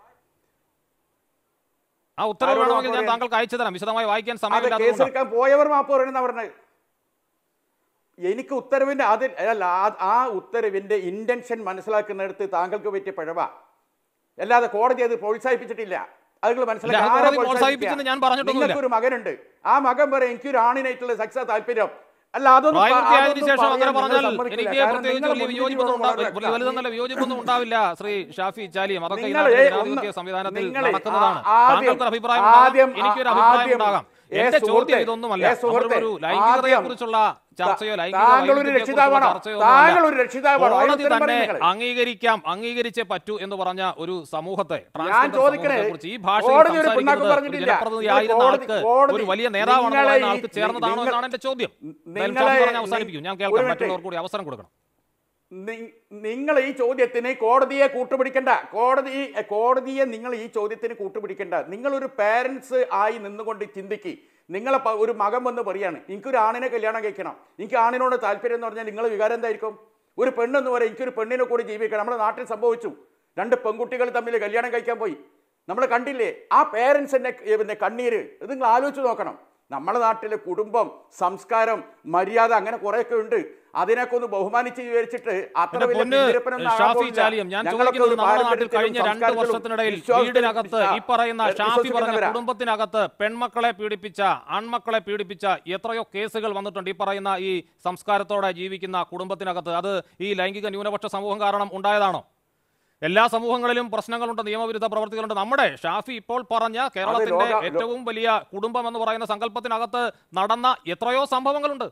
ആ ഉത്തരവ് ആരോട് വേണമെങ്കിൽ മാപ്പ് ഞാൻ പറയാൻ? താങ്കൾക്ക് അയച്ചു തരാം വിശദമായി വായിക്കാൻ അത് സമയമില്ലാത്തതുകൊണ്ട് കേസെടുക്കാൻ പോയവർ മാപ്പ് പറയണമെന്നാ പറഞ്ഞത് എനിക്ക് ഉത്തരവിന്റെ അതിൽ അല്ല ആ- ആ ഉത്തരവിന്റെ ഇന്റൻഷൻ മനസ്സിലാക്കുന്നിടത്ത് താങ്കൾക്ക് പറ്റിയ പിഴവ അല്ലാതെ കോടതി അത് പ്രോത്സാഹിപ്പിച്ചിട്ടില്ല അത് നിങ്ങൾ മനസ്സിലാക്കി ഇല്ല, അത് ആരാ കോടതി പ്രോത്സാഹിപ്പിക്കുക? പ്രോത്സാഹിപ്പിച്ചെന്ന് ഞാൻ പറഞ്ഞിട്ടൊന്നുമില്ല. നിങ്ങൾക്കൊരു മകനുണ്ട് ആ മകൻ പറയും എനിക്കൊരു ആണിനായിട്ടുള്ള സെക്സാ താല്പര്യം അല്ല അതൊന്നും പ- പ്രായപൂർത്തിയായതിനു അതൊന്നും ശേഷം അങ്ങനെ പറയാൻ പറഞ്ഞാൽ നിങ്ങൾ സമ്മതിക്കില്ല. എനിക്ക് കാരണം പ്രത്യേകിച്ച് നിങ്ങളുടെ വലിയ മുൻവിധിയോട് വിയോജിപ്പൊന്നും ഉണ്ടാവില്ല വളരെ വലിയ വലുതെന്നല്ല വിയോജിപ്പൊന്നും ഉണ്ടാവില്ല ശ്രീ ഷാഫി ചാലിയും അതൊക്കെ ഈ നിങ്ങളെ നാട്ടിലെ ഒന്ന് ജനാധിപത്യ സംവിധാനത്തിൽ നിങ്ങളെ നടക്കുന്നതാണ് ആ- ആദ്യം- താങ്കൾക്ക് ഒരു അഭിപ്രായം ഉണ്ടാകാം ആദ്യം എനിക്കൊരു ആ- അഭിപ്രായം ആദ്യം ഉണ്ടാകാം ഏ എന്റെ സുഹൃത്തേ, ചോദ്യം ഇതൊന്നുമല്ല ഏ സുഹൃത്തേ, നമ്മളൊരു ലൈംഗികതയെ ആദ്യം കുറിച്ചുള്ള ചർച്ചയോ ലൈംഗിക താങ്കൾ ഒരു വൈരുദ്ധ്യത്തെക്കുറിച്ചുള്ള രക്ഷിതാവാണോ? ചർച്ചയോ താങ്കൾ ഒന്നുമല്ല. ഒരു രക്ഷിതാവാണോ? അതിന് കോടതി ഉത്തരം തന്നെ പറയൂ നിങ്ങൾ. അംഗീകരിക്കാം അംഗീകരിച്ചേ പറ്റൂ എന്ന് പറഞ്ഞ ഒരു സമൂഹത്തെ ഞാൻ ട്രാൻസ്ജെൻഡർ ചോദിക്കണേ സമൂഹത്തെക്കുറിച്ച് ഈ ഭാഷയിൽ കോടതി ഒരു പിണ്ണാക്കും സംസാരിക്കുന്നത് ഒരു പറഞ്ഞിട്ടില്ല ജനപ്രതിനിധിയായിരുന്ന കോടതി- ആൾക്ക് കോടതി ഒരു വലിയ നേതാവാണെന്ന് നിങ്ങളെ പറയുന്ന ഈ- ആൾക്ക് ചേർന്നതാണോ നിങ്ങൾ- എന്നാണ് എന്റെ ചോദ്യം എന്തായാലും നിങ്ങളെ- ഷാഫി പറഞ്ഞ് അവസാനിപ്പിക്കും ഞാൻ ഒരു കേൾക്കാം മിനിറ്റ്. മറ്റുള്ളവർക്ക് കൂടി അവസരം കൊടുക്കണം നിങ്ങൾ ഈ ചോദ്യത്തിന് കോടതിയെ കൂട്ടുപിടിക്കണ്ട കോടതി കോടതിയെ നിങ്ങൾ ഈ ചോദ്യത്തിന് കൂട്ടുപിടിക്കണ്ട നിങ്ങളൊരു പാരൻസ് ആയി നിന്നുകൊണ്ട് ചിന്തിക്ക് നിങ്ങളെ പ- ഒരു മകൻ വന്ന് പറയാണ് എനിക്കൊരു ആണിനെ കല്യാണം കഴിക്കണം എനിക്ക് ആണിനോട് താല്പര്യം എന്ന് പറഞ്ഞാൽ നിങ്ങൾ വികാരം എന്തായിരിക്കും ഒരു പെണ്ണെന്ന് പറയാം എനിക്കൊരു പെണ്ണിനെ കൂടി ജീവിക്കണം നമ്മുടെ നാട്ടിൽ സംഭവിച്ചു രണ്ട് പെൺകുട്ടികൾ തമ്മിൽ കല്യാണം കഴിക്കാൻ പോയി നമ്മൾ കണ്ടില്ലേ ആ പേരൻസിന്റെ പിന്നെ കണ്ണീര് ഇത് നിങ്ങൾ ആലോചിച്ച് നോക്കണം നമ്മുടെ നാട്ടിലെ കുടുംബം സംസ്കാരം മര്യാദ അങ്ങനെ കുറെയൊക്കെ ഉണ്ട് അതിനൊക്കെ ഒന്ന് ബഹുമാനിച്ച് വിവരിച്ചിട്ട് അത്ര എന്റെ വലിയ പൊന്ന് ഭീകരപ്പനൊന്നും ആകാൻ ഷാഫി പോകില്ല. ചാലിയം ഞാൻ ഞങ്ങളൊക്കെ ചോദിക്കുന്നത് ഒരു നമ്മുടെ നാട്ടിൽ പാരമ്പര്യത്തിലും കഴിഞ്ഞ രണ്ട് സംസ്കാരത്തിലും വർഷത്തിനിടയിൽ വിശ്വാസത്തിലും വീടിനകത്ത് ഈ പറയുന്ന ഷാഫി പറഞ്ഞ വിശ്വസിക്കുന്നവരാ. കുടുംബത്തിനകത്ത് പെൺമക്കളെ പീഡിപ്പിച്ച ആൺമക്കളെ പീഡിപ്പിച്ച എത്രയോ കേസുകൾ വന്നിട്ടുണ്ട് ഈ പറയുന്ന ഈ സംസ്കാരത്തോടെ ജീവിക്കുന്ന കുടുംബത്തിനകത്ത് അത് ഈ ലൈംഗിക ന്യൂനപക്ഷ സമൂഹം കാരണം ഉണ്ടായതാണോ എല്ലാ സമൂഹങ്ങളിലും പ്രശ്നങ്ങളുണ്ട് നിയമവിരുദ്ധ പ്രവർത്തികളുണ്ട് നമ്മുടെ ഷാഫി ഇപ്പോൾ പറഞ്ഞ കേരളത്തിന്റെ ലോക- ലോ- ഏറ്റവും വലിയ കുടുംബം എന്ന് പറയുന്ന സങ്കല്പത്തിനകത്ത് നടന്ന എത്രയോ സംഭവങ്ങളുണ്ട്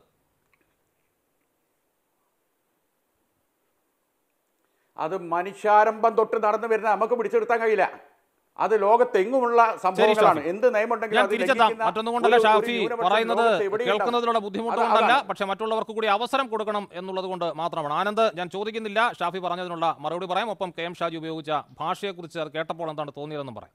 അത് മനുഷ്യാരംഭം തൊട്ട് നടന്നു വരുന്ന നമുക്ക് പിടിച്ചെടുത്താൻ കഴിയില്ല അത് ലോകത്തെങ്ങുമുള്ള സംഭവങ്ങളാണ് ഷാഫി. എന്ത് നിയമമുണ്ടെങ്കിലും ഞാൻ അത് തിരിച്ചെത്താം ലംഘിക്കുന്ന മറ്റൊന്നുകൊണ്ടല്ല ഒരു- ഒരു ഷാഫി ന്യൂനപക്ഷം പറയുന്നത് ലോകത്ത് എവിടെയും കേൾക്കുന്നതിലുള്ള ഉണ്ടാവും. ബുദ്ധിമുട്ട് അത് കൊണ്ടല്ല അതാണ്. പക്ഷെ മറ്റുള്ളവർക്ക് കൂടി അവസരം കൊടുക്കണം എന്നുള്ളത് കൊണ്ട് മാത്രമാണ് ആനന്ദ് ഞാൻ ചോദിക്കുന്നില്ല ഷാഫി പറഞ്ഞതിനുള്ള മറുപടി പറയാം ഒപ്പം കെ എം ഷാജി ഉപയോഗിച്ച ഭാഷയെക്കുറിച്ച് അത് കേട്ടപ്പോൾ എന്താണ് തോന്നിയതെന്നും പറയാം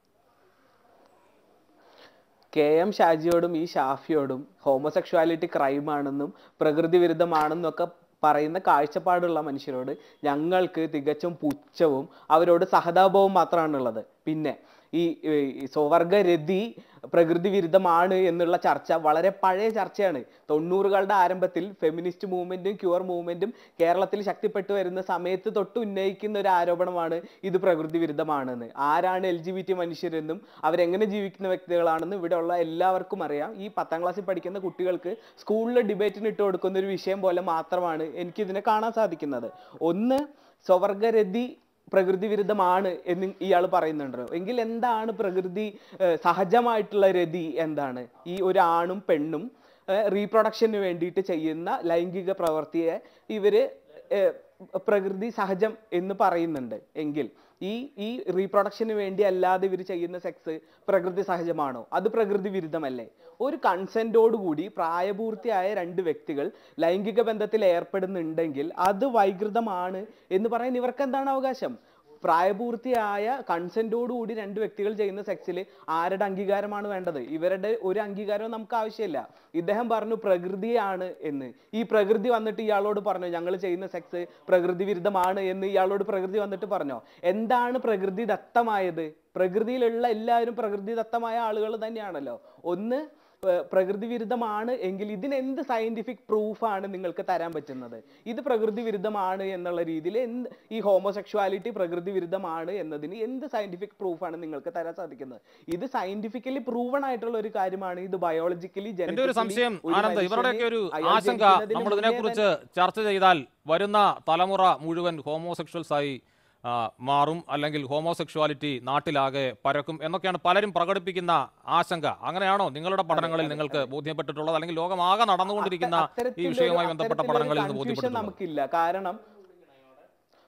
കെ എം ഷാജിയോടും ഈ ഷാഫിയോടും ഹോമോസെക്ഷുവാലിറ്റി ക്രൈമാണെന്നും പ്രകൃതി വിരുദ്ധമാണെന്നും ഒക്കെ പറയുന്ന കാഴ്ചപ്പാടുള്ള മനുഷ്യരോട് ഞങ്ങൾക്ക് തികച്ചും പുച്ഛവും അവരോട് സഹതാപവും മാത്രമാണുള്ളത് പിന്നെ ഈ ഈ സ്വവർഗരതി പ്രകൃതി വിരുദ്ധമാണ് എന്നുള്ള ചർച്ച വളരെ പഴയ ചർച്ചയാണ് തൊണ്ണൂറുകളുടെ ആരംഭത്തിൽ ഫെമിനിസ്റ്റ് മൂവ്മെന്റും ക്യൂർ മൂവ്മെന്റും കേരളത്തിൽ ശക്തിപ്പെട്ടു വരുന്ന സമയത്ത് തൊട്ട് ഉന്നയിക്കുന്ന ഒരു ആരോപണമാണ് ഇത് പ്രകൃതി വിരുദ്ധമാണെന്ന് ആരാണ് എൽ ജി ബി ടി മനുഷ്യരെന്നും അവരെങ്ങനെ ജീവിക്കുന്ന വ്യക്തികളാണെന്നും ഇവിടെയുള്ള എല്ലാവർക്കും അറിയാം ഈ പത്താം ക്ലാസ്സിൽ പഠിക്കുന്ന കുട്ടികൾക്ക് സ്കൂളിൽ ഡിബേറ്റിന് ഇട്ട് കൊടുക്കുന്ന ഒരു വിഷയം പോലെ മാത്രമാണ് എനിക്കിതിനെ കാണാൻ സാധിക്കുന്നത് ഒന്ന് സ്വവർഗരതി പ്രകൃതി വിരുദ്ധമാണ് എന്ന് ഇയാൾ പറയുന്നുണ്ടല്ലോ എങ്കിൽ എന്താണ് പ്രകൃതി ഏഹ്, സഹജമായിട്ടുള്ള രതി എന്താണ് ഈ ഒരു ആണും പെണ്ണും റീപ്രൊഡക്ഷന് വേണ്ടിയിട്ട് ചെയ്യുന്ന ലൈംഗിക പ്രവൃത്തിയെ ഇവര് ഏഹ്, പ്രകൃതി സഹജം എന്ന് പറയുന്നുണ്ട് എങ്കിൽ ഈ ഈ റീപ്രൊഡക്ഷന് വേണ്ടി അല്ലാതെ ഇവർ ചെയ്യുന്ന സെക്സ് പ്രകൃതി സഹജമാണോ അത് പ്രകൃതി വിരുദ്ധമല്ലേ ഒരു കൺസെന്റോടുകൂടി പ്രായപൂർത്തിയായ രണ്ട് വ്യക്തികൾ ലൈംഗിക ബന്ധത്തിൽ ഏർപ്പെടുന്നുണ്ടെങ്കിൽ അത് വൈകൃതമാണ് എന്ന് പറയാൻ ഇവർക്ക് എന്താണ് അവകാശം പ്രായപൂർത്തിയായ കൺസെന്റോടുകൂടി രണ്ട് വ്യക്തികൾ ചെയ്യുന്ന സെക്സിൽ ആരുടെ അംഗീകാരമാണ് വേണ്ടത് ഇവരുടെ ഒരു അംഗീകാരവും നമുക്ക് ആവശ്യമില്ല ഇദ്ദേഹം പറഞ്ഞു പ്രകൃതിയാണ് എന്ന് ഈ പ്രകൃതി വന്നിട്ട് ഇയാളോട് പറഞ്ഞു ഞങ്ങൾ ചെയ്യുന്ന സെക്സ് പ്രകൃതി വിരുദ്ധമാണ് എന്ന് ഇയാളോട് പ്രകൃതി വന്നിട്ട് പറഞ്ഞോ എന്താണ് പ്രകൃതി ദത്തമായത് പ്രകൃതിയിലുള്ള എല്ലാവരും പ്രകൃതി ദത്തമായ ആളുകൾ തന്നെയാണല്ലോ ഒന്ന് ഏർ പ്രകൃതി വിരുദ്ധമാണ് എങ്കിൽ ഇതിന് എന്ത് സയന്റിഫിക് പ്രൂഫാണ് നിങ്ങൾക്ക് തരാൻ പറ്റുന്നത് ഇത് പ്രകൃതി വിരുദ്ധമാണ് എന്നുള്ള രീതിയിൽ എന്ത് ഈ ഹോമോസെക്ഷുവാലിറ്റി പ്രകൃതി വിരുദ്ധമാണ് എന്നതിന് എന്ത് സയന്റിഫിക് പ്രൂഫാണ് നിങ്ങൾക്ക് തരാൻ സാധിക്കുന്നത് ഇത് സയന്റിഫിക്കലി പ്രൂവൺ ആയിട്ടുള്ള ഒരു കാര്യമാണ് ഇത് ബയോളജിക്കലി എന്റെ ഒരു സംശയം ആനന്ദ് ഇവരുടെയൊക്കെ ഒരു ആശങ്ക നമ്മൾ ഇതിനെക്കുറിച്ച് ചർച്ച ചെയ്താൽ വരുന്ന തലമുറ മുഴുവൻ ഹോമോസെക്ഷൽസ് ആയി ആ, മാറും അല്ലെങ്കിൽ ഹോമോസെക്ഷുവാലിറ്റി നാട്ടിലാകെ പരക്കും എന്നൊക്കെയാണ് പലരും പ്രകടിപ്പിക്കുന്ന ആശങ്ക അങ്ങനെയാണോ നിങ്ങളുടെ പഠനങ്ങളിൽ നിങ്ങൾക്ക് ബോധ്യപ്പെട്ടിട്ടുള്ളത് അല്ലെങ്കിൽ ലോകമാകെ നടന്നുകൊണ്ടിരിക്കുന്ന ഈ വിഷയവുമായി ബന്ധപ്പെട്ട പഠനങ്ങളിൽ നിന്ന് ബോധ്യപ്പെട്ടിട്ടുള്ളത് നമുക്കില്ല കാരണം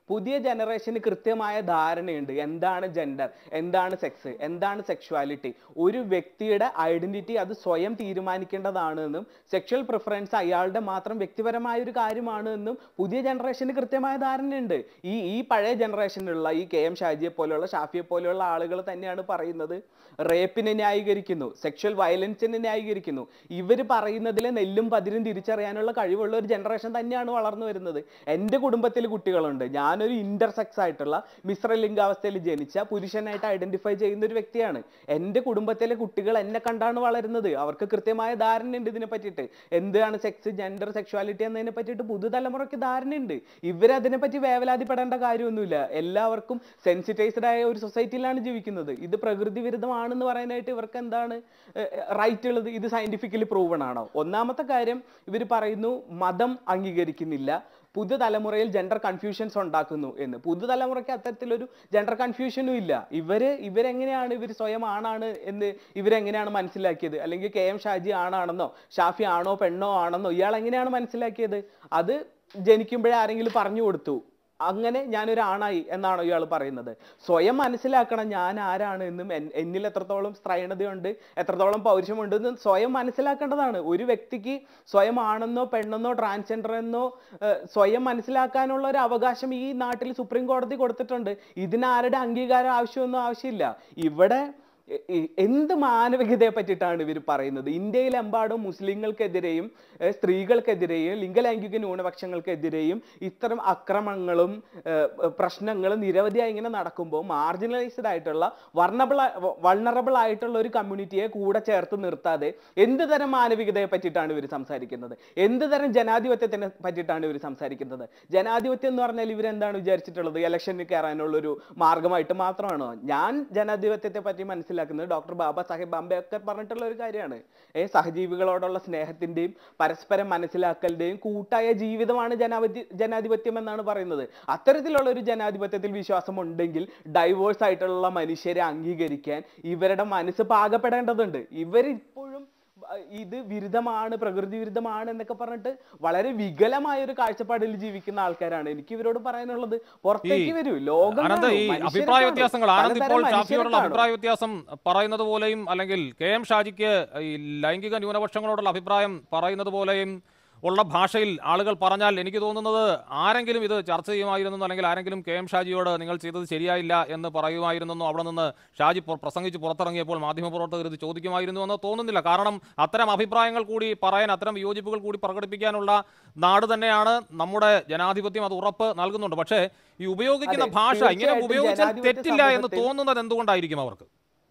പുതിയ ജനറേഷന് കൃത്യമായ ധാരണയുണ്ട് എന്താണ് ജെൻഡർ എന്താണ് സെക്സ് എന്താണ് സെക്ഷുവാലിറ്റി ഒരു വ്യക്തിയുടെ ഐഡന്റിറ്റി അത് സ്വയം തീരുമാനിക്കേണ്ടതാണ് എന്നും സെക്ഷൽ പ്രിഫറൻസ് അയാളുടെ മാത്രം വ്യക്തിപരമായ ഒരു കാര്യമാണ് എന്നും പുതിയ ജനറേഷന് കൃത്യമായ ധാരണയുണ്ട് ഈ ഈ പഴയ ജനറേഷനിലുള്ള ഈ കെ എം ഷാജിയെ പോലെയുള്ള ഷാഫിയെ പോലെയുള്ള ആളുകൾ തന്നെയാണ് പറയുന്നത് റേപ്പിനെ ന്യായീകരിക്കുന്നു സെക്ഷൽ വയലൻസിനെ ന്യായീകരിക്കുന്നു ഇവർ പറയുന്നതിലെ നെല്ലും പതിരും തിരിച്ചറിയാനുള്ള കഴിവുള്ള ഒരു ജനറേഷൻ തന്നെയാണ് വളർന്നു വരുന്നത് എൻ്റെ കുടുംബത്തിൽ കുട്ടികളുണ്ട് ഞാനൊരു ഇന്റർസെക്സ് ആയിട്ടുള്ള മിശ്ര ലിംഗാവസ്ഥയിൽ ജനിച്ച പുരുഷനായിട്ട് ഐഡന്റിഫൈ ചെയ്യുന്ന ഒരു വ്യക്തിയാണ് എൻ്റെ കുടുംബത്തിലെ കുട്ടികൾ എന്നെ കണ്ടാണ് വളരുന്നത് അവർക്ക് കൃത്യമായ ധാരണയുണ്ട് ഇതിനെ പറ്റിയിട്ട് എന്താണ് സെക്സ് ജെൻഡർ സെക്ഷുവാലിറ്റി എന്നതിനെ പറ്റിയിട്ട് പുതുതലമുറയ്ക്ക് ധാരണയുണ്ട് ഇവരതിനെ പറ്റി വേവലാതിപ്പെടേണ്ട കാര്യമൊന്നുമില്ല എല്ലാവർക്കും സെൻസിറ്റൈസ്ഡ് ആയ ഒരു സൊസൈറ്റിയിലാണ് ജീവിക്കുന്നത് ഇത് പ്രകൃതി വിരുദ്ധമാണെന്ന് പറയാനായിട്ട് ഇവർക്ക് എന്താണ് റൈറ്റ് ഉള്ളത് ഇത് സയന്റിഫിക്കലി പ്രൂവൺ ആണോ ഒന്നാമത്തെ കാര്യം ഇവർ പറയുന്നു മതം അംഗീകരിക്കുന്നില്ല പുതുതലമുറയിൽ ജെൻഡർ കൺഫ്യൂഷൻസ് ഉണ്ടാക്കുന്നു എന്ന് പുതുതലമുറയ്ക്ക് അത്തരത്തിലൊരു ജെൻഡർ കൺഫ്യൂഷനും ഇല്ല ഇവര് ഇവരെങ്ങനെയാണ് ഇവർ സ്വയം ആണാണ് എന്ന് ഇവരെങ്ങനെയാണ് മനസ്സിലാക്കിയത് അല്ലെങ്കിൽ കെ എം ഷാജി ആണാണെന്നോ ഷാഫി ആണോ പെണ്ണോ ആണെന്നോ ഇയാൾ എങ്ങനെയാണ് മനസ്സിലാക്കിയത് അത് ജനിക്കുമ്പോഴേ ആരെങ്കിലും പറഞ്ഞു കൊടുത്തു അങ്ങനെ ഞാനൊരു ആണായി എന്നാണോ ഇയാൾ പറയുന്നത് സ്വയം മനസ്സിലാക്കണം ഞാൻ ആരാണ് എന്നും എൻ- എന്നിൽ എത്രത്തോളം സ്ത്രൈണതയുണ്ട് എത്രത്തോളം പൗരുഷമുണ്ട് എന്ന് സ്വയം മനസ്സിലാക്കേണ്ടതാണ് ഒരു വ്യക്തിക്ക് സ്വയം ആണെന്നോ പെണ്ണെന്നോ ട്രാൻസ്ജെൻഡർ എന്നോ ഏഹ്, സ്വയം മനസ്സിലാക്കാനുള്ള ഒരു അവകാശം ഈ നാട്ടിൽ സുപ്രീം കോടതി കൊടുത്തിട്ടുണ്ട് ഇതിന് ആരുടെ അംഗീകാരം ആവശ്യമൊന്നും ആവശ്യമില്ല ഇവിടെ എ- എ- എന്ത് മാനവികതയെ പറ്റിയിട്ടാണ് ഇവർ പറയുന്നത് ഇന്ത്യയിലെമ്പാടും മുസ്ലിങ്ങൾക്കെതിരെയും ഏഹ്, സ്ത്രീകൾക്കെതിരെയും ലിംഗലൈംഗിക ന്യൂനപക്ഷങ്ങൾക്കെതിരെയും ഇത്തരം അക്രമങ്ങളും ഏഹ്, പ്രശ്നങ്ങളും നിരവധിയായി ഇങ്ങനെ നടക്കുമ്പോൾ മാർജിനലൈസ്ഡ് ആയിട്ടുള്ള വർണബിൾ വൾണറബിൾ ആയിട്ടുള്ള ഒരു കമ്മ്യൂണിറ്റിയെ കൂടെ ചേർത്ത് നിർത്താതെ എന്ത് തരം മാനവികതയെ പറ്റിയിട്ടാണ് ഇവർ സംസാരിക്കുന്നത് എന്ത് തരം ജനാധിപത്യത്തിനെ പറ്റിയിട്ടാണ് ഇവർ സംസാരിക്കുന്നത് ജനാധിപത്യം എന്ന് പറഞ്ഞാൽ ഇവരെന്താണ് വിചാരിച്ചിട്ടുള്ളത് ഇലക്ഷനിൽ കയറാനുള്ള ഒരു മാർഗമായിട്ട് മാത്രമാണോ ഞാൻ ജനാധിപത്യത്തെ പറ്റി മനസ്സിലാക്കുന്നത് ഡോക്ടർ ബാബാ സാഹിബ് അംബേദ്കർ പറഞ്ഞിട്ടുള്ള ഒരു കാര്യമാണ് ഏ സഹജീവികളോടുള്ള സ്നേഹത്തിന്റെയും പരസ്പരം മനസ്സിലാക്കലിന്റെയും കൂട്ടായ ജീവിതമാണ് ജനാധിപത്യ ജനാധിപത്യം എന്നാണ് പറയുന്നത് അത്തരത്തിലുള്ള ഒരു ജനാധിപത്യത്തിൽ വിശ്വാസം ഉണ്ടെങ്കിൽ ഡൈവേഴ്സ് ആയിട്ടുള്ള മനുഷ്യരെ അംഗീകരിക്കാൻ ഇവരുടെ മനസ്സ് പാകപ്പെടേണ്ടതുണ്ട് ഇവരിപ്പോഴും അഹ് ഇത് വിരുദ്ധമാണ് പ്രകൃതി വിരുദ്ധമാണ് എന്നൊക്കെ പറഞ്ഞിട്ട് വളരെ വികലമായ ഒരു കാഴ്ചപ്പാടിൽ ജീവിക്കുന്ന ആൾക്കാരാണ് എനിക്ക് ഇവരോട് പറയാനുള്ളത് പുറത്തേക്ക് വരൂ ലോകം അനന്ത കാണൂ, ഈ മനുഷ്യരെ അഭിപ്രായ കാണൂ, വ്യത്യാസങ്ങൾ ആനന്ദ് പലതരം ഇപ്പോൾ മനുഷ്യരെ ഷാഫിയോടുള്ള കാണൂ. അഭിപ്രായ വ്യത്യാസം പറയുന്നത് പോലെയും അല്ലെങ്കിൽ കെ എം ഷാജിക്ക് ഈ ലൈംഗിക ന്യൂനപക്ഷങ്ങളോടുള്ള അഭിപ്രായം പറയുന്നത് പോലെയും ഉള്ള ഭാഷയിൽ ആളുകൾ പറഞ്ഞാൽ എനിക്ക് തോന്നുന്നത് ആരെങ്കിലും ഇത് ചർച്ച ചെയ്യുമായിരുന്നെന്നോ അല്ലെങ്കിൽ ആരെങ്കിലും കെ എം ഷാജിയോട് നിങ്ങൾ ചെയ്തത് ശരിയായില്ല എന്ന് പറയുമായിരുന്നെന്നോ അവിടെ നിന്ന് ഷാജി പുറ- പ്രസംഗിച്ച് പുറത്തിറങ്ങിയപ്പോൾ മാധ്യമപ്രവർത്തകർ ഇത് ചോദിക്കുമായിരുന്നു എന്ന് തോന്നുന്നില്ല കാരണം അത്തരം അഭിപ്രായങ്ങൾ കൂടി പറയാൻ അത്തരം വിയോജിപ്പുകൾ കൂടി പ്രകടിപ്പിക്കാനുള്ള നാട് തന്നെയാണ് നമ്മുടെ ജനാധിപത്യം അത് ഉറപ്പ് നൽകുന്നുണ്ട് പക്ഷേ ഈ ഉപയോഗിക്കുന്ന അതെ, ഭാഷ ഇങ്ങനെ തീർച്ചയായിട്ടും ഉപയോഗിച്ചാൽ ജനാധിപത്യ തെറ്റില്ല എന്ന് സമൂഹത്തിൽ- തോന്നുന്നത് എന്തുകൊണ്ടായിരിക്കും അവർക്ക്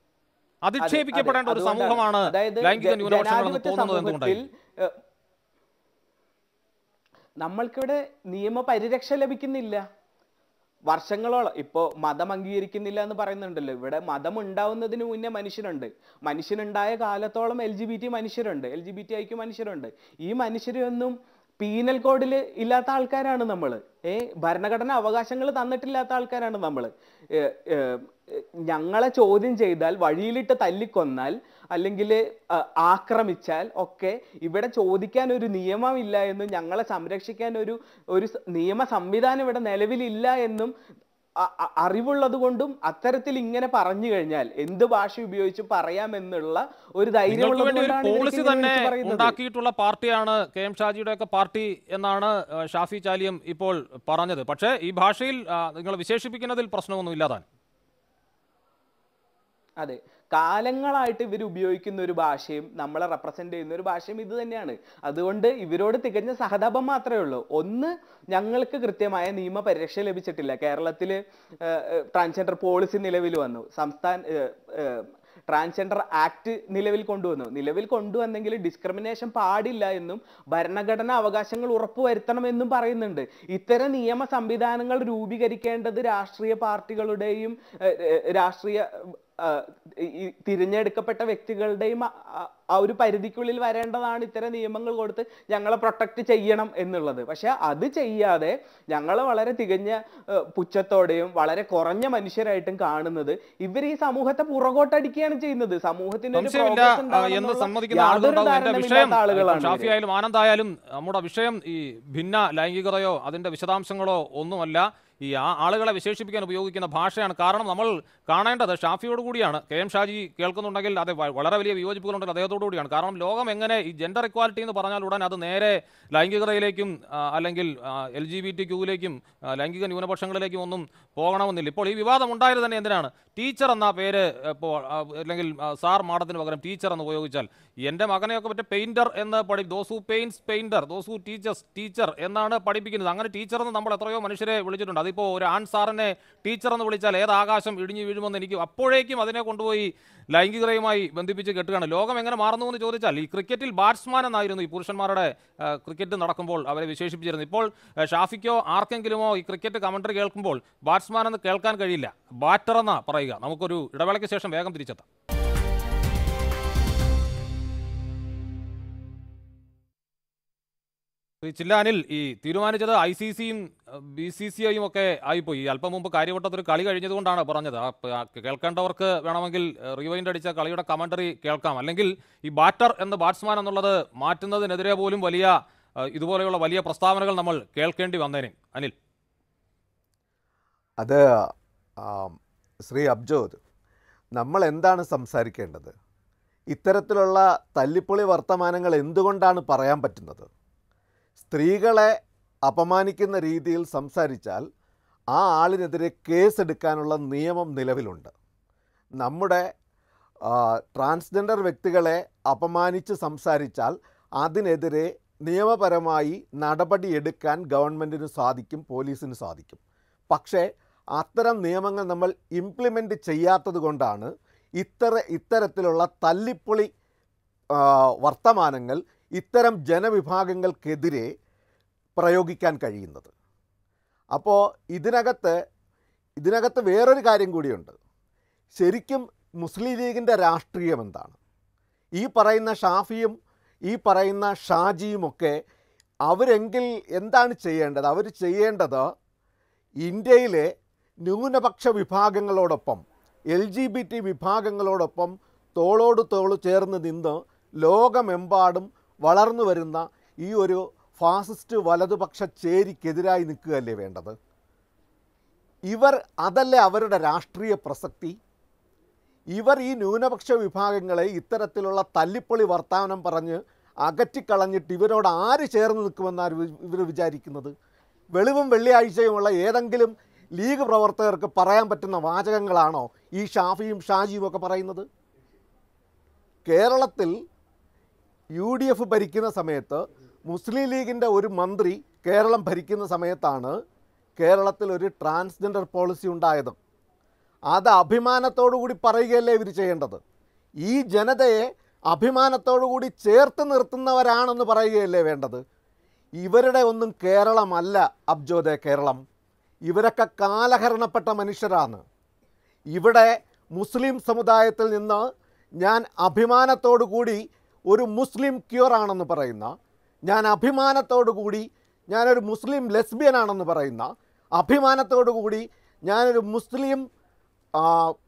അധിക്ഷേപിക്കപ്പെടേണ്ട ഒരു അതുകൊണ്ടാണ്. സമൂഹമാണ് അതായത് ലൈംഗിക ജ- ന്യൂനപക്ഷങ്ങളെന്ന് ജനാധിപത്യ തോന്നുന്നത് സമൂഹത്തിൽ, എന്തുകൊണ്ടായിരിക്കും ഏഹ്, നമ്മൾക്കിവിടെ നിയമപരിരക്ഷ ലഭിക്കുന്നില്ല വർഷങ്ങളോളം ഇപ്പോൾ മതം അംഗീകരിക്കുന്നില്ല എന്ന് പറയുന്നുണ്ടല്ലോ ഇവിടെ മതം ഉണ്ടാവുന്നതിന് മുന്നേ മനുഷ്യനുണ്ട് മനുഷ്യനുണ്ടായ കാലത്തോളം എൽ ജി ബി ടി മനുഷ്യരുണ്ട് എൽ ജി ബി ടി ഐക്ക് മനുഷ്യരുണ്ട് ഈ മനുഷ്യരൊന്നും പീനൽ കോഡിൽ ഇല്ലാത്ത ആൾക്കാരാണ് നമ്മൾ ഏ ഭരണഘടന അവകാശങ്ങൾ തന്നിട്ടില്ലാത്ത ആൾക്കാരാണ് നമ്മൾ ഞങ്ങളെ ചോദ്യം ചെയ്താൽ വഴിയിലിട്ട് തല്ലിക്കൊന്നാൽ അല്ലെങ്കിൽ ആക്രമിച്ചാൽ ഒക്കെ ഇവിടെ ചോദിക്കാൻ ഒരു നിയമമില്ല എന്നും ഞങ്ങളെ സംരക്ഷിക്കാൻ ഒരു ഒരു സ- നിയമ സംവിധാനം ഇവിടെ നിലവിലില്ല എന്നും അ- അ- അറിവുള്ളത് കൊണ്ടും അത്തരത്തിൽ ഇങ്ങനെ പറഞ്ഞു കഴിഞ്ഞാൽ എന്ത് ഭാഷ ഉപയോഗിച്ച് പറയാമെന്നുള്ള ഒരു നിങ്ങൾക്ക് ധൈര്യമുള്ളത് വേണ്ടി ഒരു കൊണ്ടാണ് ഇവർക്ക് പോളിസി ഇങ്ങനെ തന്നെ വിളിച്ച് പറയുന്നത്. ഉണ്ടാക്കിയിട്ടുള്ള പാർട്ടിയാണ് കെ എം ഷാജിയുടെ ഒക്കെ പാർട്ടി എന്നാണ് ആ, ഷാഫി ചാലിയം ഇപ്പോൾ പറഞ്ഞത് പക്ഷേ ഈ ഭാഷയിൽ ആ, നിങ്ങൾ വിശേഷിപ്പിക്കുന്നതിൽ പ്രശ്നമൊന്നും ഇല്ലാതാൻ അതെ കാലങ്ങളായിട്ട് ഇവർ ഉപയോഗിക്കുന്ന ഒരു ഭാഷയും നമ്മളെ റെപ്രസെന്റ് ചെയ്യുന്ന ഒരു ഭാഷയും ഇത് തന്നെയാണ് അതുകൊണ്ട് ഇവരോട് തികഞ്ഞ സഹതാപം മാത്രമേ ഉള്ളൂ ഒന്ന് ഞങ്ങൾക്ക് കൃത്യമായ നിയമ പരിരക്ഷ ലഭിച്ചിട്ടില്ല കേരളത്തിൽ ട്രാൻസ്ജെൻഡർ പോളിസി നിലവിൽ വന്നു സംസ്ഥാന ഏഹ്, ഏഹ്, ട്രാൻസ്ജെൻഡർ ആക്ട് നിലവിൽ കൊണ്ടുവന്നു നിലവിൽ കൊണ്ടുവന്നെങ്കിൽ ഡിസ്ക്രിമിനേഷൻ പാടില്ല എന്നും ഭരണഘടനാ അവകാശങ്ങൾ ഉറപ്പുവരുത്തണമെന്നും പറയുന്നുണ്ട് ഇത്തരം നിയമ സംവിധാനങ്ങൾ രൂപീകരിക്കേണ്ടത് രാഷ്ട്രീയ പാർട്ടികളുടെയും ഏഹ്, ഏഹ്, രാഷ്ട്രീയ ഏഹ്, ഈ തിരഞ്ഞെടുക്കപ്പെട്ട വ്യക്തികളുടെയും ആ- ആ- ആ ഒരു പരിധിക്കുള്ളിൽ വരേണ്ടതാണ് ഇത്തരം നിയമങ്ങൾ കൊടുത്ത് ഞങ്ങളെ പ്രൊട്ടക്ട് ചെയ്യണം എന്നുള്ളത് പക്ഷെ അത് ചെയ്യാതെ ഞങ്ങൾ വളരെ തികഞ്ഞ ഏഹ്, പുച്ഛത്തോടെയും വളരെ കുറഞ്ഞ മനുഷ്യരായിട്ടും കാണുന്നത് ഇവർ ഈ സമൂഹത്തെ പുറകോട്ടടിക്കുകയാണ് ചെയ്യുന്നത് സമൂഹത്തിന് ഒരു സംശയമില്ല progress ആ, എന്ന് ഉണ്ടാവണമെന്നുള്ള സമ്മതിക്കുന്ന യാതൊരു ആളുകളുണ്ടാവും എന്റെ ധാരണയുമില്ലാത്ത വിഷയം ആളുകളാണ് ഷാഫി ഇവര്. ആയാലും ആനന്ദായാലും നമ്മുടെ വിഷയം ഈ ഭിന്ന ലൈംഗികതയോ അതിന്റെ വിശദാംശങ്ങളോ ഒന്നുമല്ല ഈ ആ ആളുകളെ വിശേഷിപ്പിക്കാൻ ഉപയോഗിക്കുന്ന ഭാഷയാണ് കാരണം നമ്മൾ കാണേണ്ടത് ഷാഫിയോട് കൂടിയാണ് കെ എം ഷാജി കേൾക്കുന്നുണ്ടെങ്കിൽ അത് വ- വളരെ വലിയ വിയോജിപ്പുകളുണ്ടെങ്കിൽ അദ്ദേഹത്തോടു കൂടിയാണ് കാരണം ലോകം എങ്ങനെ ഈ ജെൻഡർ ഇക്വാലിറ്റി എന്ന് പറഞ്ഞാൽ ഉടൻ അത് നേരെ ലൈംഗികതയിലേക്കും ആ, അല്ലെങ്കിൽ എൽ ജി ബി ടി ക്യൂവിലേക്കും ലൈംഗിക ന്യൂനപക്ഷങ്ങളിലേക്കും ഒന്നും പോകണമെന്നില്ല ഇപ്പോൾ ഈ വിവാദം ഉണ്ടായത് തന്നെ എന്തിനാണ് ടീച്ചർ എന്ന പേര് ഇപ്പോൾ ആ, അല്ലെങ്കിൽ ആ, സാർ മാഡത്തിന് പകരം ടീച്ചർ എന്ന് ഉപയോഗിച്ചാൽ എൻ്റെ മകനെയൊക്കെ മറ്റേ പെയിന്റർ എന്ന് പഠി those who paints painter those who teachers teacher എന്നാണ് പഠിപ്പിക്കുന്നത് അങ്ങനെ ടീച്ചർ എന്ന് നമ്മൾ എത്രയോ മനുഷ്യരെ വിളിച്ചിട്ടുണ്ട് അതിപ്പോൾ ഒരു ആൺ സാറിനെ ടീച്ചർ എന്ന് വിളിച്ചാൽ ഏത് ആകാശം ഇടിഞ്ഞു വീഴുമെന്ന് എനിക്ക് അപ്പോഴേക്കും അതിനെ കൊണ്ടുപോയി ലൈംഗികതയുമായി ബന്ധിപ്പിച്ച് കെട്ടുകയാണ് ലോകം എങ്ങനെ മാറുന്നു എന്ന് ചോദിച്ചാൽ ഈ ക്രിക്കറ്റിൽ ബാറ്റ്സ്മാൻ എന്നായിരുന്നു ഈ പുരുഷന്മാരുടെ ആ, ക്രിക്കറ്റ് നടക്കുമ്പോൾ അവരെ വിശേഷിപ്പിച്ചിരുന്നത് ഇപ്പോൾ ആ, ഷാഫിക്കോ ആർക്കെങ്കിലുമോ ഈ ക്രിക്കറ്റ് കമന്ററി കേൾക്കുമ്പോൾ ബാറ്റ്സ്മാൻ എന്ന് കേൾക്കാൻ കഴിയില്ല ബാറ്റർ എന്നാ പറയുക നമുക്കൊരു ഇടവേളയ്ക്ക് ശേഷം വേഗം തിരിച്ചെത്താം ശ്രീ ചില്ലാനിൽ ഈ തീരുമാനിച്ചത് ഐ സി സിയും ബി സി സി ഐയും ഒക്കെ ആയിപ്പോയി ഈ അല്പം മുമ്പ് കാര്യവട്ടത്തൊരു കളി കഴിഞ്ഞതുകൊണ്ടാണ് പറഞ്ഞത് ആ പ- ആ കേൾക്കേണ്ടവർക്ക് വേണമെങ്കിൽ റിവൈൻഡ് അടിച്ച കളിയുടെ കമന്ററി കേൾക്കാം അല്ലെങ്കിൽ ഈ ബാറ്റർ എന്ന് ബാറ്റ്സ്മാൻ എന്നുള്ളത് മാറ്റുന്നതിനെതിരെ പോലും വലിയ ആ, ഇതുപോലെയുള്ള വലിയ പ്രസ്താവനകൾ നമ്മൾ കേൾക്കേണ്ടി വന്നേനെ അനിൽ അത് ആം, ശ്രീ അബ്ജോദ് നമ്മൾ എന്താണ് സംസാരിക്കേണ്ടത് ഇത്തരത്തിലുള്ള തല്ലിപ്പൊളി വർത്തമാനങ്ങൾ എന്തുകൊണ്ടാണ് പറയാൻ പറ്റുന്നത് സ്ത്രീകളെ അപമാനിക്കുന്ന രീതിയിൽ സംസാരിച്ചാൽ ആ ആളിനെതിരെ കേസെടുക്കാനുള്ള നിയമം നിലവിലുണ്ട് നമ്മുടെ ആ, ട്രാൻസ്ജെൻഡർ വ്യക്തികളെ അപമാനിച്ച് സംസാരിച്ചാൽ അതിനെതിരെ നിയമപരമായി നടപടിയെടുക്കാൻ ഗവൺമെൻറ്റിന് സാധിക്കും പോലീസിന് സാധിക്കും പക്ഷേ അത്തരം നിയമങ്ങൾ നമ്മൾ ഇംപ്ലിമെൻ്റ് ചെയ്യാത്തത് കൊണ്ടാണ് ഇത്തര ഇത്തരത്തിലുള്ള തല്ലിപ്പൊളി ആ, വർത്തമാനങ്ങൾ ഇത്തരം ജനവിഭാഗങ്ങൾക്കെതിരെ പ്രയോഗിക്കാൻ കഴിയുന്നത് അപ്പോൾ ഇതിനകത്ത് ഇതിനകത്ത് വേറൊരു കാര്യം കൂടിയുണ്ട് ശരിക്കും മുസ്ലിം ലീഗിൻ്റെ രാഷ്ട്രീയം എന്താണ് ഈ പറയുന്ന ഷാഫിയും ഈ പറയുന്ന ഷാജിയുമൊക്കെ അവരെങ്കിൽ എന്താണ് ചെയ്യേണ്ടത് അവർ ചെയ്യേണ്ടത് ഇന്ത്യയിലെ ന്യൂനപക്ഷ വിഭാഗങ്ങളോടൊപ്പം എൽ ജി ബി ടി വിഭാഗങ്ങളോടൊപ്പം തോളോട് തോള് ചേർന്ന് നിന്ന് ലോകമെമ്പാടും വളർന്നു വരുന്ന ഈ ഒരു ഫാസിസ്റ്റ് വലതുപക്ഷ ചേരിക്കെതിരായി നിൽക്കുകയല്ലേ വേണ്ടത് ഇവർ അതല്ലേ അവരുടെ രാഷ്ട്രീയ പ്രസക്തി ഇവർ ഈ ന്യൂനപക്ഷ വിഭാഗങ്ങളെ ഇത്തരത്തിലുള്ള തല്ലിപ്പൊളി വർത്തമാനം പറഞ്ഞ് അകറ്റിക്കളഞ്ഞിട്ട് ഇവരോട് ആര് ചേർന്ന് നിൽക്കുമെന്നാണ് ഇവർ വിചാരിക്കുന്നത് വെളിവും വെള്ളിയാഴ്ചയുമുള്ള ഏതെങ്കിലും ലീഗ് പ്രവർത്തകർക്ക് പറയാൻ പറ്റുന്ന വാചകങ്ങളാണോ ഈ ഷാഫിയും ഷാജിയും ഒക്കെ പറയുന്നത് കേരളത്തിൽ യു ഡി എഫ് ഭരിക്കുന്ന സമയത്ത് മുസ്ലിം ലീഗിൻ്റെ ഒരു മന്ത്രി കേരളം ഭരിക്കുന്ന സമയത്താണ് കേരളത്തിൽ ഒരു ട്രാൻസ്ജെൻഡർ പോളിസി ഉണ്ടായത് അത് അഭിമാനത്തോടു കൂടി പറയുകയല്ലേ ഇവർ ചെയ്യേണ്ടത് ഈ ജനതയെ അഭിമാനത്തോടു കൂടി ചേർത്ത് നിർത്തുന്നവരാണെന്ന് പറയുകയല്ലേ വേണ്ടത് ഇവരുടെ ഒന്നും കേരളമല്ല അബ്ജോദെ കേരളം ഇവരൊക്കെ കാലഹരണപ്പെട്ട മനുഷ്യരാണ് ഇവിടെ മുസ്ലിം സമുദായത്തിൽ നിന്ന് ഞാൻ അഭിമാനത്തോടു കൂടി ഒരു മുസ്ലിം ക്യൂർ ആണെന്ന് പറയുന്ന ഞാൻ അഭിമാനത്തോടു കൂടി ഞാനൊരു മുസ്ലിം ലെസ്ബിയൻ ആണെന്ന് പറയുന്ന അഭിമാനത്തോടു കൂടി ഞാനൊരു മുസ്ലിം ആ,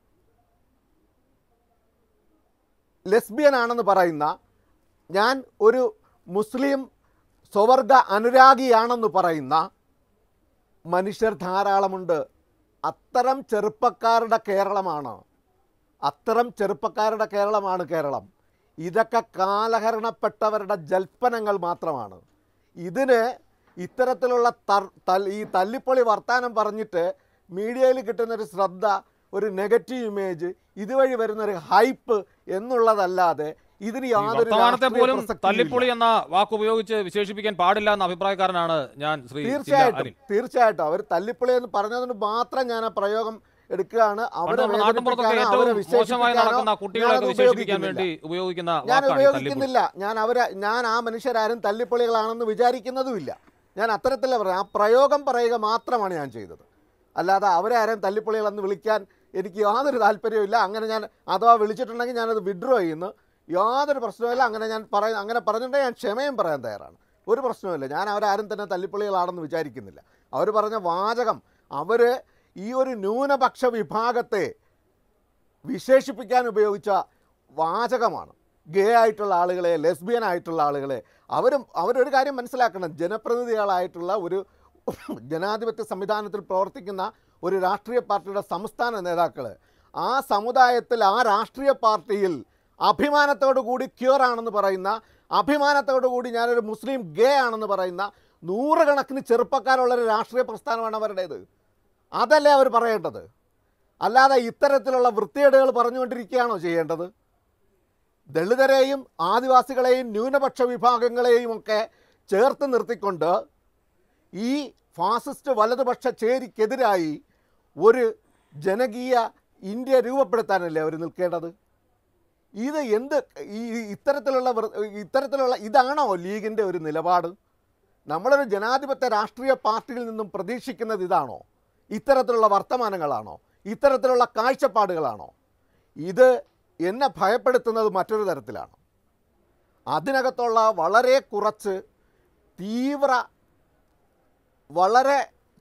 ലെസ്ബിയൻ ആണെന്ന് പറയുന്ന ഞാൻ ഒരു മുസ്ലിം സ്വവർഗ അനുരാഗിയാണെന്ന് പറയുന്ന മനുഷ്യർ ധാരാളമുണ്ട് അത്തരം ചെറുപ്പക്കാരുടെ കേരളമാണ് അത്തരം ചെറുപ്പക്കാരുടെ കേരളമാണ് കേരളം ഇതൊക്കെ കാലഹരണപ്പെട്ടവരുടെ ജൽപ്പനങ്ങൾ മാത്രമാണ് ഇതിന് ഇത്തരത്തിലുള്ള തർ- തൽ- ഈ തല്ലിപ്പൊളി വർത്താനം പറഞ്ഞിട്ട് മീഡിയയിൽ കിട്ടുന്നൊരു ശ്രദ്ധ ഒരു നെഗറ്റീവ് ഇമേജ് ഇതുവഴി വരുന്നൊരു ഹൈപ്പ് എന്നുള്ളതല്ലാതെ ഇതിന് ഈ യാതൊരു വർത്തമാനത്തെ രാഷ്ട്രീയ പോലും പ്രസക്തിയുമില്ല. തല്ലിപ്പൊളി എന്ന വാക്ക് ഉപയോഗിച്ച് വിശേഷിപ്പിക്കാൻ പാടില്ല എന്ന അഭിപ്രായക്കാരനാണ് ഞാൻ ശ്രീ ചില്ല തീർച്ചയായിട്ടും അനിൽ തീർച്ചയായിട്ടും അവർ തല്ലിപ്പൊളി എന്ന് പറഞ്ഞതുകൊണ്ട് മാത്രം ഞാൻ ആ പ്രയോഗം എടുക്കുകയാണ് അവരെ നമ്മുടെ നാട്ടിൻപുറത്തൊക്കെ വേദനിപ്പിക്കാനോ അവരെ ഏറ്റവും മോശമായി നടക്കുന്ന വിശേഷിപ്പിക്കാനോ കുട്ടികളെയൊക്കെ ഞാനത് വിശേഷിപ്പിക്കാൻ ഉപയോഗിക്കുന്നില്ല. വേണ്ടി ഉപയോഗിക്കുന്ന ഞാൻ വാക്കാണ് ഈ തല്ലിപ്പൊളി ഉപയോഗിക്കുന്നില്ല ഞാൻ അവരെ ഞാൻ ആ മനുഷ്യരാരും തല്ലിപ്പൊളികളാണെന്ന് വിചാരിക്കുന്നതുമില്ല ഞാൻ അത്തരത്തില്ല പറയാം ആ പ്രയോഗം പറയുക മാത്രമാണ് ഞാൻ ചെയ്തത് അല്ലാതെ അവരെ ആരെയും തല്ലിപ്പൊളികളെന്ന് വിളിക്കാൻ എനിക്ക് യാതൊരു താല്പര്യമില്ല അങ്ങനെ ഞാൻ അഥവാ വിളിച്ചിട്ടുണ്ടെങ്കിൽ ഞാനത് വിഡ്രോ ചെയ്യുന്നു യാതൊരു പ്രശ്നവുമില്ല അങ്ങനെ ഞാൻ പറയ അങ്ങനെ പറഞ്ഞിട്ടുണ്ടെങ്കിൽ ഞാൻ ക്ഷമയും പറയാൻ തയ്യാറാണ് ഒരു പ്രശ്നവുമില്ല ഞാൻ അവരാരും തന്നെ തല്ലിപ്പൊളികളാണെന്ന് വിചാരിക്കുന്നില്ല അവർ പറഞ്ഞ വാചകം അവർ ഈ ഒരു ന്യൂനപക്ഷ വിഭാഗത്തെ വിശേഷിപ്പിക്കാൻ ഉപയോഗിച്ച വാചകമാണ് ഗേ ആയിട്ടുള്ള ആളുകളെ ലെസ്ബിയൻ ആയിട്ടുള്ള ആളുകളെ അവരും അവരൊരു കാര്യം മനസ്സിലാക്കണം ജനപ്രതിനിധികളായിട്ടുള്ള ഒരു ജനാധിപത്യ സംവിധാനത്തിൽ പ്രവർത്തിക്കുന്ന ഒരു രാഷ്ട്രീയ പാർട്ടിയുടെ സംസ്ഥാന നേതാക്കൾ ആ സമുദായത്തിൽ ആ രാഷ്ട്രീയ പാർട്ടിയിൽ അഭിമാനത്തോടു കൂടി ക്യൂർ ആണെന്ന് പറയുന്ന അഭിമാനത്തോടു കൂടി ഞാനൊരു മുസ്ലിം ഗേ ആണെന്ന് പറയുന്ന നൂറുകണക്കിന് ചെറുപ്പക്കാരുള്ള ഒരു രാഷ്ട്രീയ പ്രസ്ഥാനമാണ് അവരുടേത് അതല്ലേ അവർ പറയേണ്ടത് അല്ലാതെ ഇത്തരത്തിലുള്ള വൃത്തികേടുകൾ പറഞ്ഞുകൊണ്ടിരിക്കുകയാണോ ചെയ്യേണ്ടത് ദളിതരെയും ആദിവാസികളെയും ന്യൂനപക്ഷ വിഭാഗങ്ങളെയും ഒക്കെ ചേർത്ത് നിർത്തിക്കൊണ്ട് ഈ ഫാസിസ്റ്റ് വലതുപക്ഷ ചേരിക്കെതിരായി ഒരു ജനകീയ ഇന്ത്യ രൂപപ്പെടുത്താനല്ലേ അവർ നിൽക്കേണ്ടത് ഇത് എന്ത് ഈ ഈ ഇത്തരത്തിലുള്ള വൃ- ഇത്തരത്തിലുള്ള ഇതാണോ ലീഗിൻ്റെ ഒരു നിലപാട് നമ്മളൊരു ജനാധിപത്യ രാഷ്ട്രീയ പാർട്ടിയിൽ നിന്നും പ്രതീക്ഷിക്കുന്നത് ഇതാണോ ഇത്തരത്തിലുള്ള വർത്തമാനങ്ങളാണോ ഇത്തരത്തിലുള്ള കാഴ്ചപ്പാടുകളാണോ ഇത് എന്നെ ഭയപ്പെടുത്തുന്നത് മറ്റൊരു തരത്തിലാണ് അതിനകത്തുള്ള വളരെ കുറച്ച് തീവ്ര വളരെ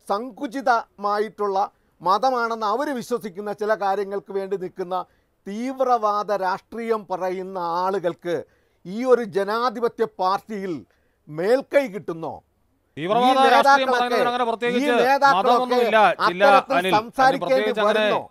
സങ്കുചിതമായിട്ടുള്ള മതമാണെന്ന് അവർ വിശ്വസിക്കുന്ന ചില കാര്യങ്ങൾക്ക് വേണ്ടി നിൽക്കുന്ന തീവ്രവാദ രാഷ്ട്രീയം പറയുന്ന ആളുകൾക്ക് ഈ ഒരു ജനാധിപത്യ പാർട്ടിയിൽ മേൽക്കൈ കിട്ടുന്നോ തീവ്രവാദ ഈ രാഷ്ട്രീയം നേതാക്കളൊക്കെ- പറയുന്നവർ അങ്ങനെ ഈ പ്രത്യേകിച്ച് നേതാക്കളൊക്കെ മതമൊന്നുമില്ല ചില്ല അത്തരത്തിൽ അനിൽ അതിന് സംസാരിക്കേണ്ടി പ്രത്യേകിച്ച് അങ്ങനെ വരുന്നോ?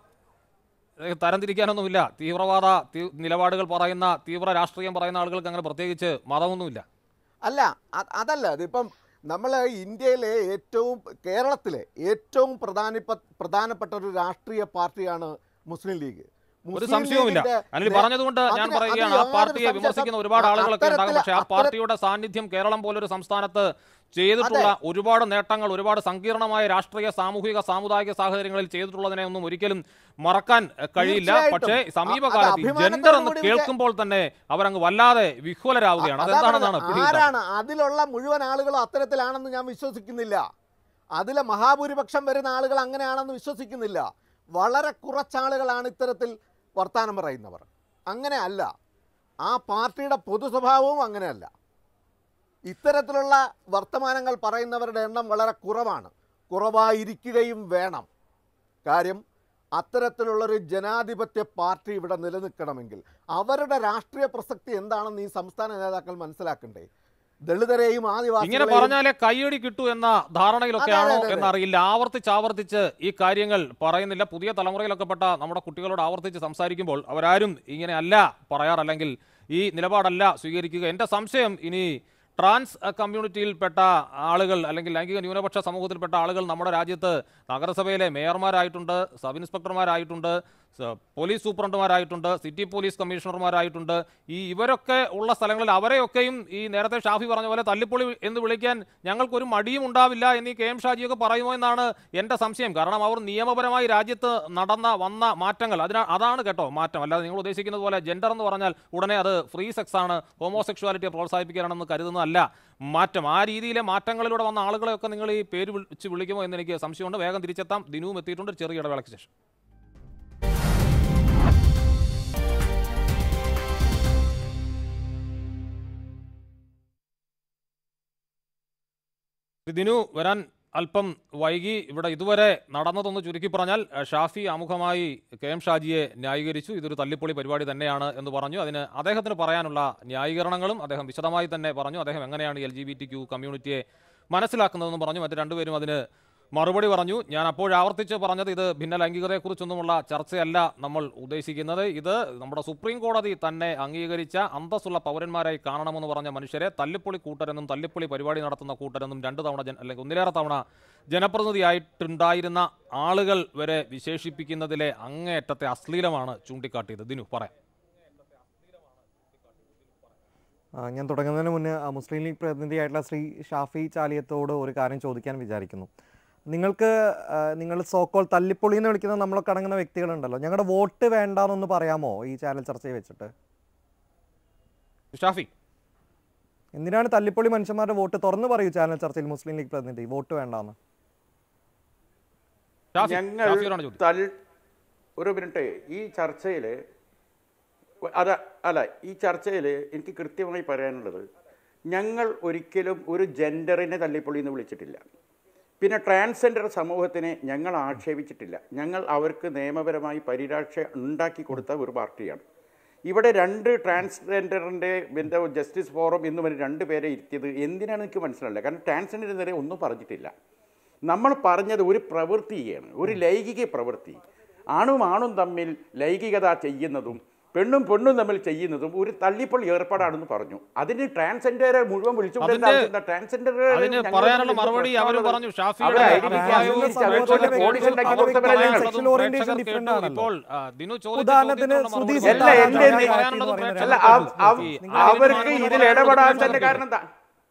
ഏഹ് തരംതിരിക്കാനൊന്നുമില്ല തീവ്രവാദ തീ- നിലപാടുകൾ പറയുന്ന തീവ്ര രാഷ്ട്രീയം പറയുന്ന ആളുകൾക്ക് അങ്ങനെ പ്രത്യേകിച്ച് മതമൊന്നുമില്ല അല്ല അ- അതല്ല ഇതിപ്പം നമ്മൾ ഇന്ത്യയിലെ ഏറ്റവും കേരളത്തിലെ ഏറ്റവും പ്രധാനപ്പെട്ട പ്രധാനപ്പെട്ട ഒരു രാഷ്ട്രീയ പാർട്ടിയാണ് മുസ്ലിം ലീഗ് ഒരു മുസ്ലിം സംശയവുമില്ല ലീഗിന്റെ അനിൽ നേ- പറഞ്ഞതുകൊണ്ട് ഞാൻ അതിന് പറയുകയാണ് അതിൽ ആ യാതൊരു പാർട്ടിയെ സംശയം- വിമർശിക്കുന്ന ഒരുപാട് ആളുകളൊക്കെ ഉണ്ടാകും അത്തരത്തില്- പക്ഷെ ആ അത്തര- പാർട്ടിയുടെ സാന്നിധ്യം കേരളം പോലൊരു സംസ്ഥാനത്ത് ചെയ്തിട്ടുള്ള ഒരുപാട് നേട്ടങ്ങൾ ഒരുപാട് സങ്കീർണമായ രാഷ്ട്രീയ സാമൂഹിക സാമുദായിക സാഹചര്യങ്ങളിൽ ചെയ്തിട്ടുള്ളതിനെ ഒന്നും ഒരിക്കലും മറക്കാൻ എഹ്, കഴിയില്ല തീർച്ചയായിട്ടും. പക്ഷേ അ- അത് സമീപകാലത്ത് അഭിമാനത്തോടു ജെൻഡർ എന്ന് കൂടി കേൾക്കുമ്പോൾ തന്നെ അവരങ്ങ് വല്ലാതെ വിഹ്വലരാവുകയാണ് അതാ അതെന്താണെന്നാണ് പറഞ്ഞത്. പിടികിട്ടാത്തത്. ആരാണ് അതിലുള്ള മുഴുവൻ ആളുകളും അത്തരത്തിലാണെന്ന് ഞാൻ വിശ്വസിക്കുന്നില്ല അതിലെ മഹാഭൂരിപക്ഷം വരുന്ന ആളുകൾ അങ്ങനെയാണെന്ന് വിശ്വസിക്കുന്നില്ല വളരെ കുറച്ചാളുകളാണ് ഇത്തരത്തിൽ വർത്തമാനം പറയുന്നവർ അങ്ങനെ അല്ല ആ പാർട്ടിയുടെ പൊതു സ്വഭാവവും അങ്ങനെയല്ല ഇത്തരത്തിലുള്ള വർത്തമാനങ്ങൾ പറയുന്നവരുടെ എണ്ണം വളരെ കുറവാണ് കുറവായിരിക്കുകയും വേണം കാര്യം അത്തരത്തിലുള്ളൊരു ജനാധിപത്യ പാർട്ടി ഇവിടെ നിലനിൽക്കണമെങ്കിൽ അവരുടെ രാഷ്ട്രീയ പ്രസക്തി എന്താണെന്ന് ഈ സംസ്ഥാന നേതാക്കൾ മനസ്സിലാക്കണ്ടേ ദളിതരെയും ഇങ്ങനെ ആദിവാസികളെയും പറഞ്ഞാലേ കയ്യടി കിട്ടൂ എന്ന ധാരണയിലൊക്കെ അതെ, ആണോ അതെ, അതെ. എന്നറിയില്ല ആവർത്തിച്ച് ആവർത്തിച്ച് ഈ കാര്യങ്ങൾ പറയുന്നില്ല പുതിയ തലമുറയിലൊക്കെ പെട്ട നമ്മുടെ കുട്ടികളോട് ആവർത്തിച്ച് സംസാരിക്കുമ്പോൾ അവരാരും ഇങ്ങനെ അല്ല പറയാറല്ലെങ്കിൽ ഈ നിലപാടല്ല സ്വീകരിക്കുക എൻ്റെ സംശയം ഇനി ട്രാൻസ് അഹ്, കമ്മ്യൂണിറ്റിയിൽപ്പെട്ട ആളുകൾ അല്ലെങ്കിൽ ലൈംഗിക ന്യൂനപക്ഷ സമൂഹത്തിൽപ്പെട്ട ആളുകൾ നമ്മുടെ രാജ്യത്ത് നഗരസഭയിലെ മേയർമാരായിട്ടുണ്ട് സബ് ഇൻസ്പെക്ടർമാരായിട്ടുണ്ട് സ- പോലീസ് സൂപ്രണ്ടുമാരായിട്ടുണ്ട് സിറ്റി പോലീസ് കമ്മീഷണർമാരായിട്ടുണ്ട് ഈ ഇവരൊക്കെ ഉള്ള സ്ഥലങ്ങളിൽ അവരെയൊക്കെയും ഈ നേരത്തെ ഷാഫി പറഞ്ഞ പോലെ തല്ലിപ്പൊളി എന്ന് വിളിക്കാൻ ഞങ്ങൾക്കൊരു മടിയും ഉണ്ടാവില്ല എന്നീ കെ എം ഷാജിയൊക്കെ പറയുമോ എന്നാണ് എൻ്റെ സംശയം കാരണം അവർ നിയമപരമായി രാജ്യത്ത് നടന്ന വന്ന മാറ്റങ്ങൾ അതിനാ അതാണ് കേട്ടോ മാറ്റം അല്ലാതെ നിങ്ങൾ ഉദ്ദേശിക്കുന്നത് പോലെ ജെൻഡർ എന്ന് പറഞ്ഞാൽ ഉടനെ അത് ഫ്രീ സെക്സ് ആണ് ഹോമോസെക്ഷുവാലിറ്റിയെ പ്രോത്സാഹിപ്പിക്കാനാണെന്ന് കരുതുന്നതല്ല മാറ്റം ആ രീതിയിലെ മാറ്റങ്ങളിലൂടെ വന്ന ആളുകളെയൊക്കെ നിങ്ങൾ ഈ പേര് വിളിച്ച് വിളിക്കുമോ എന്ന് എനിക്ക് സംശയമുണ്ട് വേഗം തിരിച്ചെത്താം ദിനവും എത്തിയിട്ടുണ്ട് ഒരു ചെറിയ ഇടവേളയ്ക്ക് ശേഷം ദിനു വരാൻ അല്പം വൈകി ഇവിടെ ഇതുവരെ നടന്നതൊന്ന് ചുരുക്കി പറഞ്ഞാൽ അഹ് ഷാഫി ആമുഖമായി കെ എം ഷാജിയെ ന്യായീകരിച്ചു ഇതൊരു തല്ലിപ്പൊളി പരിപാടി തന്നെയാണ് എന്ന് പറഞ്ഞു അതിന് അദ്ദേഹത്തിന് പറയാനുള്ള ന്യായീകരണങ്ങളും അദ്ദേഹം വിശദമായി തന്നെ പറഞ്ഞു അദ്ദേഹം എങ്ങനെയാണ് L G B T Q കമ്മ്യൂണിറ്റിയെ മനസ്സിലാക്കുന്നതെന്ന് പറഞ്ഞു മറ്റ് രണ്ടുപേരും അതിന് മറുപടി പറഞ്ഞു ഞാൻ അപ്പോൾ ആവർത്തിച്ച് പറഞ്ഞത് ഇത് ഭിന്ന ലൈംഗികതയെക്കുറിച്ചൊന്നുമുള്ള ചർച്ചയല്ല നമ്മൾ ഉദ്ദേശിക്കുന്നത് ഇത് നമ്മുടെ സുപ്രീം കോടതി തന്നെ അംഗീകരിച്ച അന്തസ്സുള്ള പൗരന്മാരായി കാണണമെന്ന് പറഞ്ഞ മനുഷ്യരെ തല്ലിപ്പൊളി കൂട്ടരെന്നും തല്ലിപ്പൊളി പരിപാടി നടത്തുന്ന കൂട്ടരെന്നും രണ്ട് തവണ ജന അല്ലെങ്കിൽ ഒന്നിലേറെ തവണ ജനപ്രതിനിധിയായിട്ടുണ്ടായിരുന്ന ആളുകൾ വരെ വിശേഷിപ്പിക്കുന്നതിലെ അങ്ങേയറ്റത്തെ അശ്ലീലമാണ് ചൂണ്ടിക്കാട്ടിയത് ദിനു പറയാം ആ, ഞാൻ തുടങ്ങുന്നതിന് മുന്നേ ആ, മുസ്ലിം ലീഗ് പ്രതിനിധിയായിട്ടുള്ള ശ്രീ ഷാഫി ചാലിയത്തോട് ഒരു കാര്യം ചോദിക്കാൻ വിചാരിക്കുന്നു നിങ്ങൾക്ക് നിങ്ങൾ സോക്കോൾ തല്ലിപ്പൊളി എന്ന് വിളിക്കുന്ന നമ്മളൊക്കെ അടങ്ങുന്ന വ്യക്തികളുണ്ടല്ലോ ഞങ്ങളുടെ വോട്ട് വേണ്ടാന്നൊന്ന് പറയാമോ ഈ ചാനൽ ചർച്ചയിൽ വെച്ചിട്ട് ഷാഫി എന്തിനാണ് തല്ലിപ്പൊളി മനുഷ്യന്മാരുടെ വോട്ട് തുറന്നു പറയൂ ചാനൽ ചർച്ചയിൽ മുസ്ലിം ലീഗ് പ്രതിനിധി വോട്ട് വേണ്ടാന്ന് ഷാഫി ഞങ്ങൾ ഷാഫിയോടാണ് ചോദ്യം തൽ ഒരു മിനിറ്റ് ഈ ചർച്ചയിൽ അത അല്ല ഈ ചർച്ചയിൽ എനിക്ക് കൃത്യമായി പറയാനുള്ളത് ഞങ്ങൾ ഒരിക്കലും ഒരു ജെൻഡറിനെ തല്ലിപ്പൊളി എന്ന് വിളിച്ചിട്ടില്ല പിന്നെ ട്രാൻസ്ജെൻഡർ സമൂഹത്തിനെ ഞങ്ങൾ ആക്ഷേപിച്ചിട്ടില്ല ഞങ്ങൾ അവർക്ക് നിയമപരമായി പരിരക്ഷ ഉണ്ടാക്കി കൊടുത്ത ഒരു പാർട്ടിയാണ് ഇവിടെ രണ്ട് ട്രാൻസ്ജെൻഡറിൻ്റെ എന്താ ജസ്റ്റിസ് ഫോറം എന്ന് പറഞ്ഞ് രണ്ട് പേരെ ഇരുത്തിയത് എന്തിനാണ് എനിക്ക് മനസ്സിലായില്ല കാരണം ട്രാൻസ്ജെൻഡറിനെതിരെ ഒന്നും പറഞ്ഞിട്ടില്ല നമ്മൾ പറഞ്ഞത് ഒരു പ്രവൃത്തിയാണ് ഒരു ലൈംഗിക പ്രവൃത്തി ആണും ആണും തമ്മിൽ ലൈംഗികത ചെയ്യുന്നതും പെണ്ണും പെണ്ണും തമ്മിൽ ചെയ്യുന്നതും ഒരു തള്ളിപ്പൊളി ഏർപ്പാടാണെന്ന് പറഞ്ഞു അതിന് ട്രാൻസ്ജെൻഡറെ മുഴുവൻ വിളിച്ചുകൊണ്ട് അതിന്റെ- ട്രാൻസ്ജെൻഡർ അതിന് പറയാനുള്ള മറുപടി അവർ പറഞ്ഞു ഷാഫിയുടെ അവരെ അഭിപ്രായവും ഐഡന്റിറ്റി അവരുടെ പ്രേക്ഷകർ കോടീസ് ഉണ്ടാക്കി കൊടുത്തവരല്ലേ ഞങ്ങൾ. Sexual orientation പ്രേക്ഷകർ different കേട്ടു. ആണല്ലോ. ഇപ്പോൾ ആ, ദിനു ചോദിച്ച ഉദാഹരണത്തിന് ചോദ്യത്തിനുള്ള മറുപടി സുധീർ പറയാം. അല്ല, സിദ്ധാർത്ഥ എന്റെ- പറയാനുള്ളത് എന്ന് പ്രേക്ഷകർ അല്ല പറയുന്നത് അവ- കേട്ടു. അവ- ഈ നിങ്ങൾ അവർക്ക് തീരുമാനം ഇതിൽ പറയാനുള്ള ഇടപെടാൻ പ്രേക്ഷകർ തന്നെ കേട്ടു. കാരണം എന്താ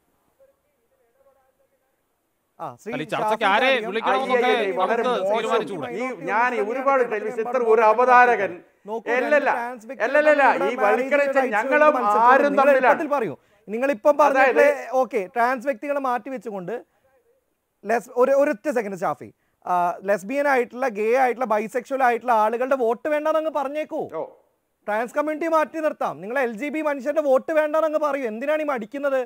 ആ, ശ്രീ അല്ല, ഈ ഷാഫി ചർച്ചയ്ക്ക് ആരെ ചാലിയം- വിളിക്കണമെന്നൊക്കെ അയ്യയ്യേ, വളരെ നമുക്ക് മോശം. തീരുമാനിച്ചുകൂടെ ഈ ഞാൻ ഒരുപാട് ടെലിവിഷൻ ഇത്ര ഒരു അവതാരകൻ നോക്കൂ, അല്ലല്ല രണ്ട് trans വ്യക്തികൾ അല്ലല്ല തമ്മിൽ ഈ ഇവിടെ വൽക്കരിച്ച marriage ഞങ്ങളും rights മത്സരത്തിൽ ആരും നിങ്ങൾ തമ്മിലാണ് എളുപ്പത്തിൽ പറയൂ നിങ്ങളിപ്പം പറഞ്ഞിട്ട് അതായത് ഓക്കെ ട്രാൻസ് വ്യക്തികളെ മാറ്റി വെച്ചുകൊണ്ട് ലെസ് ഒരു ഒരൊറ്റ സെക്കൻഡ് ഷാഫി ലെസ്ബിയൻ ആയിട്ടുള്ള ഗേ ആയിട്ടുള്ള ബൈസെക്ഷൽ ആയിട്ടുള്ള ആളുകളുടെ വോട്ട് വേണ്ടെന്ന് അങ്ങ് പറഞ്ഞേക്കൂ ഓ ട്രാൻസ് കമ്മ്യൂണിറ്റി മാറ്റി നിർത്താം നിങ്ങൾ എൽ ജി ബി മനുഷ്യന്റെ വോട്ട് വേണ്ടെന്ന് അങ്ങ് പറയൂ എന്തിനാണ് ഈ മടിക്കുന്നത്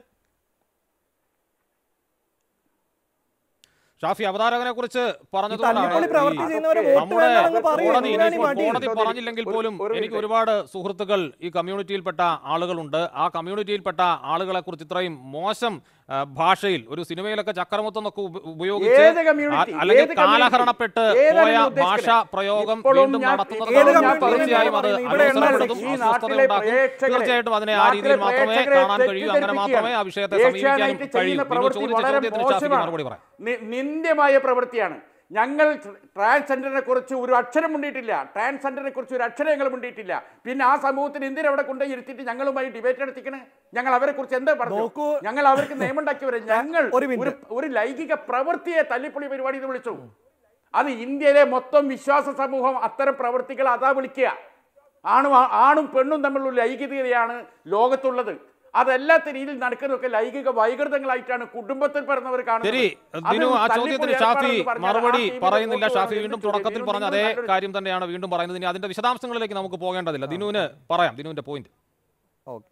ഷാഫി അവതാരകനെ കുറിച്ച് തല്ലിപ്പൊളി പ്രവൃത്തി ചെയ്യുന്നവരെ വോട്ട് നമ്മുടെ വേണ്ടെന്ന് പറയൂ കോടതി എന്തിനാണ് ഈ ഇനിയിപ്പോൾ മടി കോടതി പറഞ്ഞില്ലെങ്കിൽ ഒരു- പോലും ഒരു എനിക്ക് മിനിറ്റ്. ഒരുപാട് സുഹൃത്തുക്കൾ ഈ കമ്മ്യൂണിറ്റിയിൽപ്പെട്ട ആളുകളുണ്ട് ആ കമ്മ്യൂണിറ്റിയിൽപ്പെട്ട ആളുകളെ കുറിച്ച് ഇത്രയും മോശം ആ, ഭാഷയിൽ ഒരു സിനിമയിലൊക്കെ ചക്രമത്വം എന്നൊക്കെ ഉപ- ഉപയോഗിച്ച് ഏത് community? ആ- അല്ലെങ്കിൽ ഏത് community? കാലഹരണപ്പെട്ട് ഏതാണ് പോയ നിങ്ങൾ ഉദ്ദേശിക്കുന്നത്? ഭാഷാ പ്രയോഗം ഇപ്പോഴും വീണ്ടും ഞാൻ- നടത്തുന്നത് ഏത് കാണുമ്പോൾ community തീർച്ചയായും അത് പറയുന്നത്? ഇവിടെ അലോസരപ്പെടുത്തും ഈ നാട്ടിലെ അസ്വസ്ഥതയുണ്ടാക്കും പ്രേക്ഷകരെ- തീർച്ചയായിട്ടും അതിനെ ആ നാട്ടിലെ രീതിയിൽ മാത്രമേ പ്രേക്ഷകരെ കാണാൻ കഴിയൂ അങ്ങനെ മാത്രമേ ആ വിഷയത്തെ സമീപിക്കാനും ഏഷ്യാനെറ്റ് കഴിയൂ ചെയ്യുന്ന നിങ്ങൾ പ്രവൃത്തി ചോദിച്ച വളരെ ചോദ്യത്തിന് ഷാഫിക്ക് മോശമാണ്. മറുപടി പറയാം നി- നിന്ദ്യമായ പ്രവൃത്തിയാണ് ഞങ്ങൾ ട്രാൻസ്ജെൻഡറിനെ കുറിച്ച് ഒരു അക്ഷരം മുണ്ടിയിട്ടില്ല ട്രാൻസ്ജെൻഡറിനെ കുറിച്ച് ഒരു അക്ഷരം ഞങ്ങൾ മുണ്ടിയിട്ടില്ല പിന്നെ ആ സമൂഹത്തിന് എന്തിനാ അവിടെ കൊണ്ടുപോയി ഇരുത്തിയിട്ട് ഞങ്ങളുമായി ഡിബേറ്റ് നടത്തിക്കണേ ഞങ്ങൾ അവരെ കുറിച്ച് എന്താ പറഞ്ഞു നോക്കൂ. ഞങ്ങൾ അവർക്ക് നിയമമുണ്ടാക്കിയവരെ ഞങ്ങൾ ഒരു മിനിറ്റ്. ഒരു ഒരു ലൈംഗിക പ്രവൃത്തിയെ തല്ലിപ്പൊളി പരിപാടി എന്ന് വിളിച്ചു അത് ഇന്ത്യയിലെ മൊത്തം വിശ്വാസ സമൂഹം അത്തരം പ്രവൃത്തികൾ അതാ വിളിക്കുക ആണും ആ- ആണും പെണ്ണും തമ്മിലുള്ള ലൈംഗികതയാണ് ലോകത്തുള്ളത് അതെല്ലാത്ത രീതിയിൽ നടക്കുന്നതൊക്കെ ലൈംഗിക വൈകൃതങ്ങളായിട്ടാണ് കുടുംബത്തിൽ പിറന്നവർ ശരി ദിനു ആ ചോദ്യത്തിന് ഷാഫി മറുപടി പറയുന്നില്ല ഷാഫി വീണ്ടും തുടക്കത്തിൽ പറഞ്ഞ അതേ കാര്യം കാര്യം തന്നെയാണ് വീണ്ടും പറയുന്നത് ഇനി അതിന്റെ വിശദാംശങ്ങളിലേക്ക് നമുക്ക് പോകേണ്ടതില്ല ദിനുവിന് പറയാം ദിനുവിന്റെ പോയിന്റ് ഓക്കെ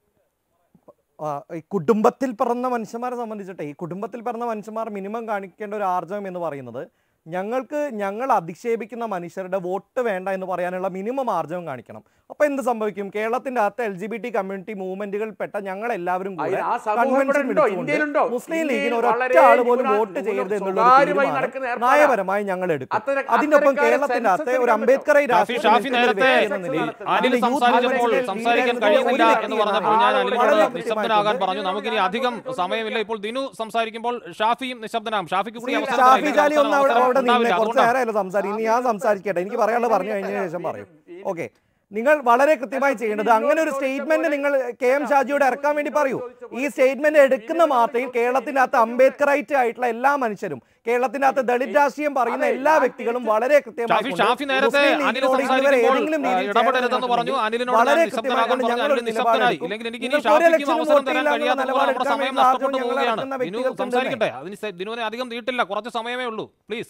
ആ, ഈ കുടുംബത്തിൽ പിറന്ന മനുഷ്യന്മാരെ സംബന്ധിച്ചിട്ട് ഈ കുടുംബത്തിൽ പിറന്ന മനുഷ്യന്മാർ മിനിമം കാണിക്കേണ്ട ഒരു ആർജവം എന്ന് പറയുന്നത് ഞങ്ങൾക്ക് ഞങ്ങൾ അധിക്ഷേപിക്കുന്ന മനുഷ്യരുടെ വോട്ട് വേണ്ട എന്ന് പറയാനുള്ള മിനിമം ആർജവം കാണിക്കണം അപ്പൊ എന്ത് സംഭവിക്കും കേരളത്തിന്റെ അകത്ത് L G B T community മൂവ്മെന്റുകൾ പെട്ട ഞങ്ങൾ എല്ലാവരും കൂടെ അതിന് ആ സമൂഹം ഇവിടെ convention ഉണ്ടോ? വിളിച്ചുകൊണ്ട് ഇന്ത്യയിലുണ്ടോ? മുസ്ലിം ഇന്ത്യയിൽ ലീഗിന് ഒരൊറ്റ വളരെ ആൾ പോലും ന്യൂന- വോട്ട് ചെയ്യരുത് എന്നുള്ള ഒരു സ്വകാര്യമായി തീരുമാനം നടക്കുന്ന ഏർപ്പാടാ. നയപരമായി ഞങ്ങൾ എടുക്കും അത്തരം- അതിന്റെ ഒപ്പം അത്തരക്കാരെ കേരളത്തിന്റെ അകത്ത് census ഒരു അംബേദ്കർ ഷാഫി ഷാഫി നേരത്തെ അനിൽ സംസാരിച്ചപ്പോൾ സംസാരിക്കാൻ കഴിയുന്നില്ല എന്ന് പറഞ്ഞപ്പോൾ ഞാൻ അനിലിനോട് നിശബ്ദനാകാൻ പറഞ്ഞു നമുക്കിനി അധികം സമയമില്ല ഇപ്പോൾ ദിനു സംസാരിക്കുമ്പോൾ ഷാഫിയും നിശബ്ദനാകും ഷാഫിക്ക് കൂടി അവസരം ഷാഫി തരാം. ജാലി ഒന്ന് അവിടെ അവസരം അവിടെ നിന്നെ ഉണ്ടാവില്ല. കുറച്ച് അതുകൊണ്ടാണ്. നേരമല്ലോ സംസാരിക്കും ഇനി ഞാൻ സംസാരിക്കട്ടെ എനിക്ക് പറയാനുള്ളത് പറഞ്ഞു കഴിഞ്ഞതിന് ശേഷം പറയും ഓക്കെ നിങ്ങൾ വളരെ കൃത്യമായി ചെയ്യേണ്ടത് അങ്ങനെ ഒരു സ്റ്റേറ്റ്മെന്റ് നിങ്ങൾ കെ എം ഷാജിയോട് ഇറക്കാൻ വേണ്ടി പറയൂ ഈ സ്റ്റേറ്റ്മെന്റ് എടുക്കുന്ന മാത്രയിൽ കേരളത്തിന്റെ അകത്ത് അംബേദ്കറൈറ്റ് ആയിട്ടുള്ള എല്ലാ മനുഷ്യരും കേരളത്തിന്റെ അകത്ത് ദളിത് രാഷ്ട്രീയം പറയുന്ന എല്ലാ വ്യക്തികളും വളരെ ഷാഫി ഷാഫി നേരത്തെ അനിൽ സംസാരിക്കുമ്പോൾ ആ, ഇടപെടരുതെന്ന് പറഞ്ഞു അനിലിനോട് ഞാൻ നിശബ്ദനാകാൻ പറഞ്ഞു അനിൽ നിശബ്ദനായി ഇല്ലെങ്കിൽ എനിക്ക് ഇനി ഷാഫിക്കും അവസരം തരാൻ കഴിയാത്തപ്പോൾ നമ്മുടെ സമയം നഷ്ടപ്പെട്ടു പോവുകയാണ് ദിനു സംസാരിക്കട്ടെ അതിന് സെ- ദിനുവിനെ അധികം നീട്ടില്ല കുറച്ച് സമയമേ ഉള്ളൂ പ്ലീസ്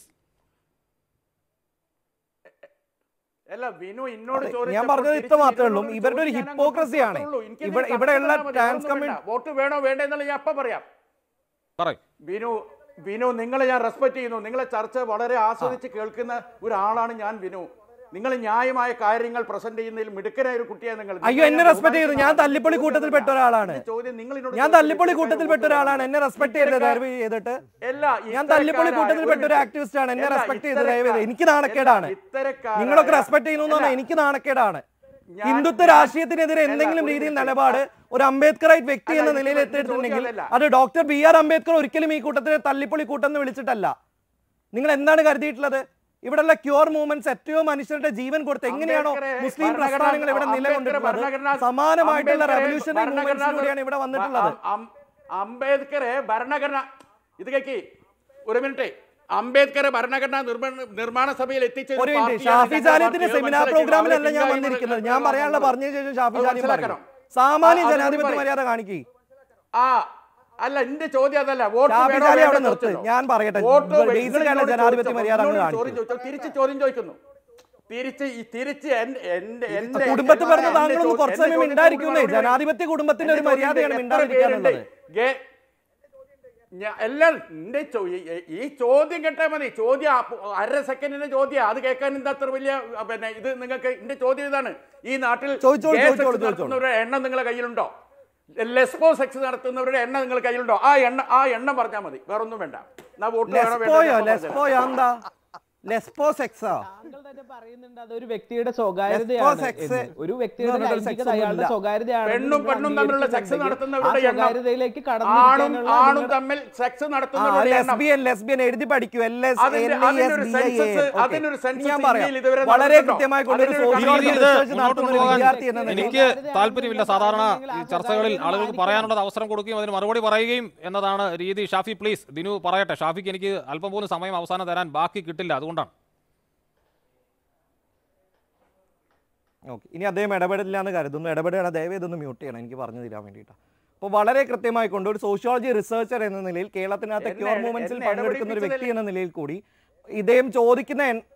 അല്ല വിനു എന്നോട് ചോദിച്ചപ്പോൾ ഞാൻ പറഞ്ഞത് തിരിച്ച് ഇത്ര മാത്രമേ ഉള്ളൂ വിനുവിനോട് ഇവരുടെ ഒരു ചോദിക്കാൻ അങ്ങ് ഹിപ്പോക്രസിയാണ് മാത്രമേ ഉള്ളൂ. എനിക്കതിന് ഇവിടെ ഇവിടെയുള്ള തർക്കം തരാൻ ട്രാൻസ് മതി. കമ്മ്യൂണിറ്റി വേണ്ട. വോട്ട് വേണോ വേണ്ട എന്നുള്ള ഞാൻ അപ്പം പറയാം പറയും വിനു വിനു നിങ്ങളെ ഞാൻ റെസ്പെക്ട് ചെയ്യുന്നു നിങ്ങളെ ചർച്ച വളരെ ആസ്വദിച്ച് കേൾക്കുന്ന ഒരാളാണ് ഞാൻ വിനു നിങ്ങൾ ന്യായമായ കാര്യങ്ങൾ പ്രസന്റ് ചെയ്യുന്നതിൽ മിടുക്കനായ ഒരു കുട്ടിയാണ് നിങ്ങൾ അയ്യോ എന്നെ റെസ്പെക്ട് ചെയ്തു ഞാൻ തല്ലിപ്പൊളി കൂട്ടത്തിൽപ്പെട്ട ഒരാളാണ് ചോദ്യം നിങ്ങൾ എന്നോട് ഞാൻ തല്ലിപ്പൊളി കൂട്ടത്തിൽപ്പെട്ട ഒരാളാണ് എന്നെ റെസ്പെക്ട് ചെയ്തത് ദയവ് ചെയ്തിട്ട് എല്ലാ ഞാൻ തല്ലിപ്പൊളി കൂട്ടത്തിൽപ്പെട്ട ഒരു ആക്ടിവിസ്റ്റ് ആണ് എന്നെ റെസ്പെക്ട് ചെയ്തത് ദയവ് ചെയ്ത് എനിക്ക് നാണക്കേടാണ് നിങ്ങളൊക്കെ റെസ്പെക്ട് ചെയ്യുന്നു എന്ന് പറഞ്ഞാൽ എനിക്ക് നാണക്കേടാണ് ഹിന്ദുത്വ രാഷ്ട്രീയത്തിനെതിരെ എന്തെങ്കിലും രീതിയിൽ നിലപാട് ഒരു അംബേദ്കറൈറ്റ് വ്യക്തി എന്ന നിലയിൽ എത്തിയിട്ടുണ്ടെങ്കിൽ അത് ഡോക്ടർ ബി ആർ അംബേദ്കർ ഒരിക്കലും ഈ കൂട്ടത്തിനെ തല്ലിപ്പൊളി കൂട്ടം എന്ന് വിളിച്ചിട്ടല്ല നിങ്ങൾ എന്താണ് കരുതിയിട്ടുള്ളത് ഇവിടെയുള്ള ക്യൂർ മൂവ്മെന്റ്സ് എത്രയോ മനുഷ്യരുടെ ജീവൻ കൊടുത്ത് എങ്ങനെയാണോ മുസ്ലിം പ്രസ്ഥാനങ്ങൾ ഇവിടെ നിലകൊണ്ടിട്ടുള്ളത് സമാനമായിട്ടുള്ള റെവല്യൂഷണറി മൂവ്മെന്റ്സിലൂടെയാണ് ഇവിടെ വന്നിട്ടുള്ളത് അംബേദ്കറെ ഭരണഘടന ഇത് കേക്കി ഒരു മിനിറ്റ് അംബേദ്കർ ഭരണഘടനാ നിർമ്മാണ നിർമ്മാണ സഭയിൽ എത്തിച്ച ഒരു മിനിറ്റ് ഷാഫി ജാലിയത്തിന്റെ സെമിനാർ പ്രോഗ്രാമിലല്ല ഞാൻ വന്നിരിക്കുന്നത് ഞാൻ പറയാനുള്ള പറഞ്ഞ ശേഷം ഷാഫി ജാലിയൻ പറയണം സാമാന്യ ആ, അത് ജനാധിപത്യ പറയ്. മര്യാദ കാണിക്കേ ആ അല്ല എന്റെ ചോദ്യം അതല്ല വോട്ട് ഷാഫി വേണോ ജാലി വേണ്ടോ അവിടെ എന്ന് നിർത്ത്. ചോദിച്ചല്ലോ. ഞാൻ പറയട്ടെ. വോട്ട് ബ- നിങ്ങൾ basic ആയിട്ടുള്ള എന്നോട് ജനാധിപത്യ ചോദിച്ചപ്പോൾ മര്യാദ അങ്ങ് എന്നോട് കാണിക്കൂ. ചോദ്യം ചോദിച്ചു തിരിച്ച് ചോദ്യം ചോദിക്കുന്നു തിരിച്ച് ഈ തിരിച്ച് എൻ- എന്റെ എന്റെ കുടുംബത്തിൽ പറഞ്ഞ എന്റെ താങ്കളൊന്ന് ചോദ്യം- കുറച്ച് എന്റെ സമയം ചോദ്യത്തിന് മിണ്ടായിരിക്കുന്നേ മറുപടി പറയൂ. ജനാധിപത്യ കുടുംബത്തിന്റെ ഒരു എന്റെ ചോദ്യം മര്യാദയാണ് എത്ര മിണ്ടാതിരിക്കാനുള്ളത് പേരുണ്ട്? ഗേ- ഞാ- എല്ലാം എന്റെ ചോ- ഈ- ഈ- ഈ ചോദ്യം കേട്ടാൽ മതി ചോദ്യം അപ്പ- അര സെക്കൻഡിന്റെ ചോദ്യം അത് കേൾക്കാൻ എന്താ അത്ര വലിയ അ, പിന്നെ ഇത് നിങ്ങൾക്ക് എന്റെ ചോദ്യം ഇതാണ് ഈ നാട്ടിൽ ചോദിച്ചോളൂ, gay sex ചോദിച്ചോളൂ, ചോദിച്ചോളൂ. നടത്തുന്നവരുടെ എണ്ണം നിങ്ങളുടെ കയ്യിലുണ്ടോ ലെസ്ബോ സെക്സ് നടത്തുന്നവരുടെ എണ്ണം നിങ്ങൾ കയ്യിലുണ്ടോ ആ എണ്ണ ആ എണ്ണം പറഞ്ഞാൽ മതി വേറൊന്നും വേണ്ട എന്നാ വോട്ട് വേണോ വേണ്ടയോ ലെസ്പോയോ ഞാൻ പറഞ്ഞുതരാം. ലെസ്പോയോ എന്താ ലെസ്പോ സെക്സോ താങ്കൾ തന്നെ പറയുന്നുണ്ട് അതൊരു വ്യക്തിയുടെ സ്വകാര്യതയാണ് sex എന്ന്. ഒരു വ്യക്തിയുടെ എന്ന് പറഞ്ഞിട്ട് ലൈംഗികത sex അയാളുടെ ഒന്നുമില്ല. സ്വകാര്യതയാണ് പെണ്ണും പെണ്ണും തമ്മിലുള്ള സെക്സ് നടത്തുന്നവരുടെ എണ്ണം സ്വകാര്യതയിലേക്ക് ആണും കടന്നു ആണും തമ്മിൽ സെക്സ് ആ നടത്തുന്നവരുടെ എണ്ണം ലെസ്ബിയൻ ലെസ്ബിയൻ എഴുതി പഠിക്കൂ എൽ എസ് അതിന്റെ- അതിനൊരു census- അതിനൊരു census ഞാൻ പറയാം ഇന്ത്യയിൽ ഇതുവരെ വളരെ നടന്നിട്ടുണ്ടോ? കൃത്യമായി കൊണ്ടൊരു അതിനൊരു സോഷ്യോളജി കണക്ക് ഇത് റിസർച്ച് മുന്നോട്ട് നടത്തുന്ന ഒരു പോകാൻ വിദ്യാർത്ഥി എന്ന നിലയിൽ എനിക്ക് താല്പര്യമില്ല സാധാരണ ഈ ചർച്ചകളിൽ ആളുകൾക്ക് പറയാനുള്ളത് അവസരം കൊടുക്കുകയും അതിന് മറുപടി പറയുകയും എന്നതാണ് രീതി ഷാഫി പ്ലീസ് ദിനു പറയട്ടെ ഷാഫിക്ക് എനിക്ക് അല്പം പോലും സമയം അവസാനം തരാൻ ബാക്കി കിട്ടില്ല അതുകൊണ്ടാണ് ഓക്കെ ഇനി അദ്ദേഹം ഇടപെടില്ല എന്ന് കരുതുന്നു ഇടപെടുകയാണ് ദയവ് ഇതൊന്ന് മ്യൂട്ട് ചെയ്യണം എനിക്ക് പറഞ്ഞു തരാൻ വേണ്ടിയിട്ടാണ് അപ്പോൾ വളരെ കൃത്യമായി കൊണ്ട് ഒരു സോഷ്യോളജി റിസർച്ചർ എന്ന നിലയിൽ കേരളത്തിനകത്ത് എന്നെ- ക്യൂർ മൂവ്മെന്റ്സിൽ എന്നെ പങ്കെടുക്കുന്ന ഒരു വ്യക്തി ഇടപെടിപ്പിച്ചതല്ലേ? എന്ന നിലയിൽ കൂടി ഇദ്ദേഹം ചോദിക്കുന്ന എൻ-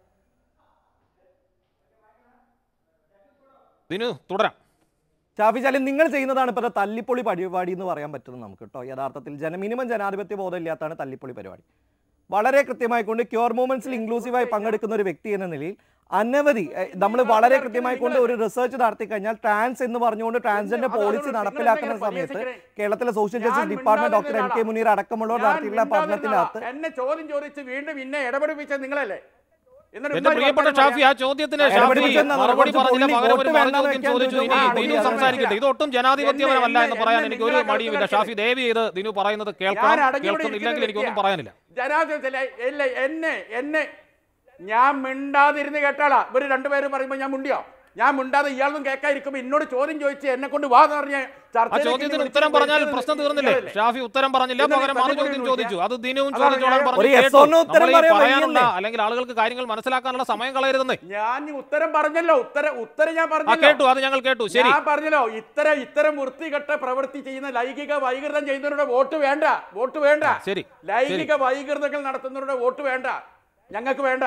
ദിനു തുടരാം ഷാഫി ചാലി നിങ്ങൾ ചെയ്യുന്നതാണ് ഇപ്പോൾ തല്ലിപ്പൊളി പരിപാടി എന്ന് പറയാൻ പറ്റുന്നത് നമുക്ക് കേട്ടോ യഥാർത്ഥത്തിൽ ജന മിനിമം ജനാധിപത്യ ബോധം ഇല്ലാത്തതാണ് തല്ലിപ്പൊളി പരിപാടി വളരെ കൃത്യമായി കൊണ്ട് ക്യൂർ മൂവ്മെന്റ്സിൽ ഇൻക്ലൂസീവായി പങ്കെടുക്കുന്ന ഒരു വ്യക്തി എന്ന നിലയിൽ അനവധി നമ്മൾ വളരെ കൃത്യമായി കൊണ്ട് ഒരു റിസർച്ച് നടത്തി കഴിഞ്ഞാൽ ട്രാൻസ് എന്ന് പറഞ്ഞുകൊണ്ട് ട്രാൻസ്ജെൻഡർ അത് പോളിസി നിങ്ങൾ നടപ്പിലാക്കുന്ന എന്നെ സമയത്ത് പരിഹസിക്കണേ. കേരളത്തിലെ സോഷ്യൽ ഞാൻ justice department doctor M K മിണ്ടാതിരുന്നതാ. മുനീർ അടക്കമുള്ളവർ ഞാൻ നടത്തിയിട്ടുള്ള പഠനത്തിനകത്ത് മിണ്ടാതിരുന്നതാ. എന്നെ ചോദ്യം ചോദിച്ച് വീണ്ടും ഇന്നെ ഇടപെടിപ്പിച്ചത് നിങ്ങളല്ലേ എന്നിട്ട് എന്റെ ഇമ്മാതിരി പ്രിയപ്പെട്ട വർത്തമാനം ഷാഫി ആ ചോദ്യത്തിന് ഷാഫി ഇടപെടിപ്പിച്ചെന്നാ മറുപടി കുറച്ച് പറഞ്ഞില്ല പുള്ളി പകരം ഒരു വോട്ട് മറു വേണ്ടാന്ന് ചോദ്യം വെക്കാൻ ചോദിച്ചു ഇനി ചോദിച്ചു. ദിനു ആ, സംസാരിക്കട്ടെ ഇതൊട്ടും ജനാധിപത്യപരമല്ല എന്ന് പറയാൻ എന്നെ എനിക്ക് ഒരു നിങ്ങളെ മടിയുമില്ല കഴുത്തിൽ ഷാഫി ദയവ് ചെയ്ത് ദിനു പറയുന്നത് ഞാൻ കേൾക്കണം അടങ്ങിവിടെ കേൾക്കുന്നില്ലെങ്കിൽ ഇരിക്കുന്ന എനിക്കൊന്നും വ്യക്തിയാ. പറയാനില്ല ജനാധിപത്യത്തിലെ ഇല്ല എന്നെ എന്നെ ഞാൻ മിണ്ടാതിരുന്ന് കേട്ടാളാ ഇവര് രണ്ടുപേരും പറയുമ്പോൾ ഞാൻ മുണ്ടിയോ ഞാൻ മിണ്ടാതെ ഇയാളൊന്നും കേൾക്കാതിരിക്കുമ്പോൾ എന്നോട് ചോദ്യം ചോദിച്ച് എന്നെ കൊണ്ട് വാ എന്ന് പറഞ്ഞ ആ ചോദ്യത്തിന് ഉത്തരം പറഞ്ഞാൽ പ്രശ്നം തീർന്നില്ലേ ഷാഫി ഉത്തരം പറഞ്ഞില്ല എന്നിട്ട് പകരം മറു തല്ലിപ്പൊളി ചോദ്യം വിളിക്കുക. ചോദിച്ചു അത് ദിനവും അതാണ് ചോദിച്ചോളാൻ ഞാൻ- പറഞ്ഞു ഒരു yes കേട്ടു. or no ഉത്തരം നമ്മൾ ഈ പറയാൻ പറയാനുള്ള വയ്യല്ലേ? അല്ലെങ്കിൽ ആളുകൾക്ക് കാര്യങ്ങൾ മനസ്സിലാക്കാനുള്ള സമയം കളയരുതെന്നേ ഞാൻ ഉത്തരം പറഞ്ഞല്ലോ ഉത്തരം ഉത്തരം ഞാൻ ആ പറഞ്ഞല്ലോ കേട്ടു അത് ഞങ്ങൾ കേട്ടു ശരി ഞാൻ പറഞ്ഞല്ലോ ഇത്തരം ഇത്തരം വൃത്തികെട്ട പ്രവൃത്തി ചെയ്യുന്ന ലൈംഗിക വൈകൃതം ചെയ്യുന്നവരുടെ വോട്ട് വേണ്ട വോട്ട് വേണ്ട ശരി ലൈംഗിക വൈകൃതങ്ങൾ നടത്തുന്നവരുടെ വോട്ട് വേണ്ട ഞങ്ങൾക്ക് വേണ്ട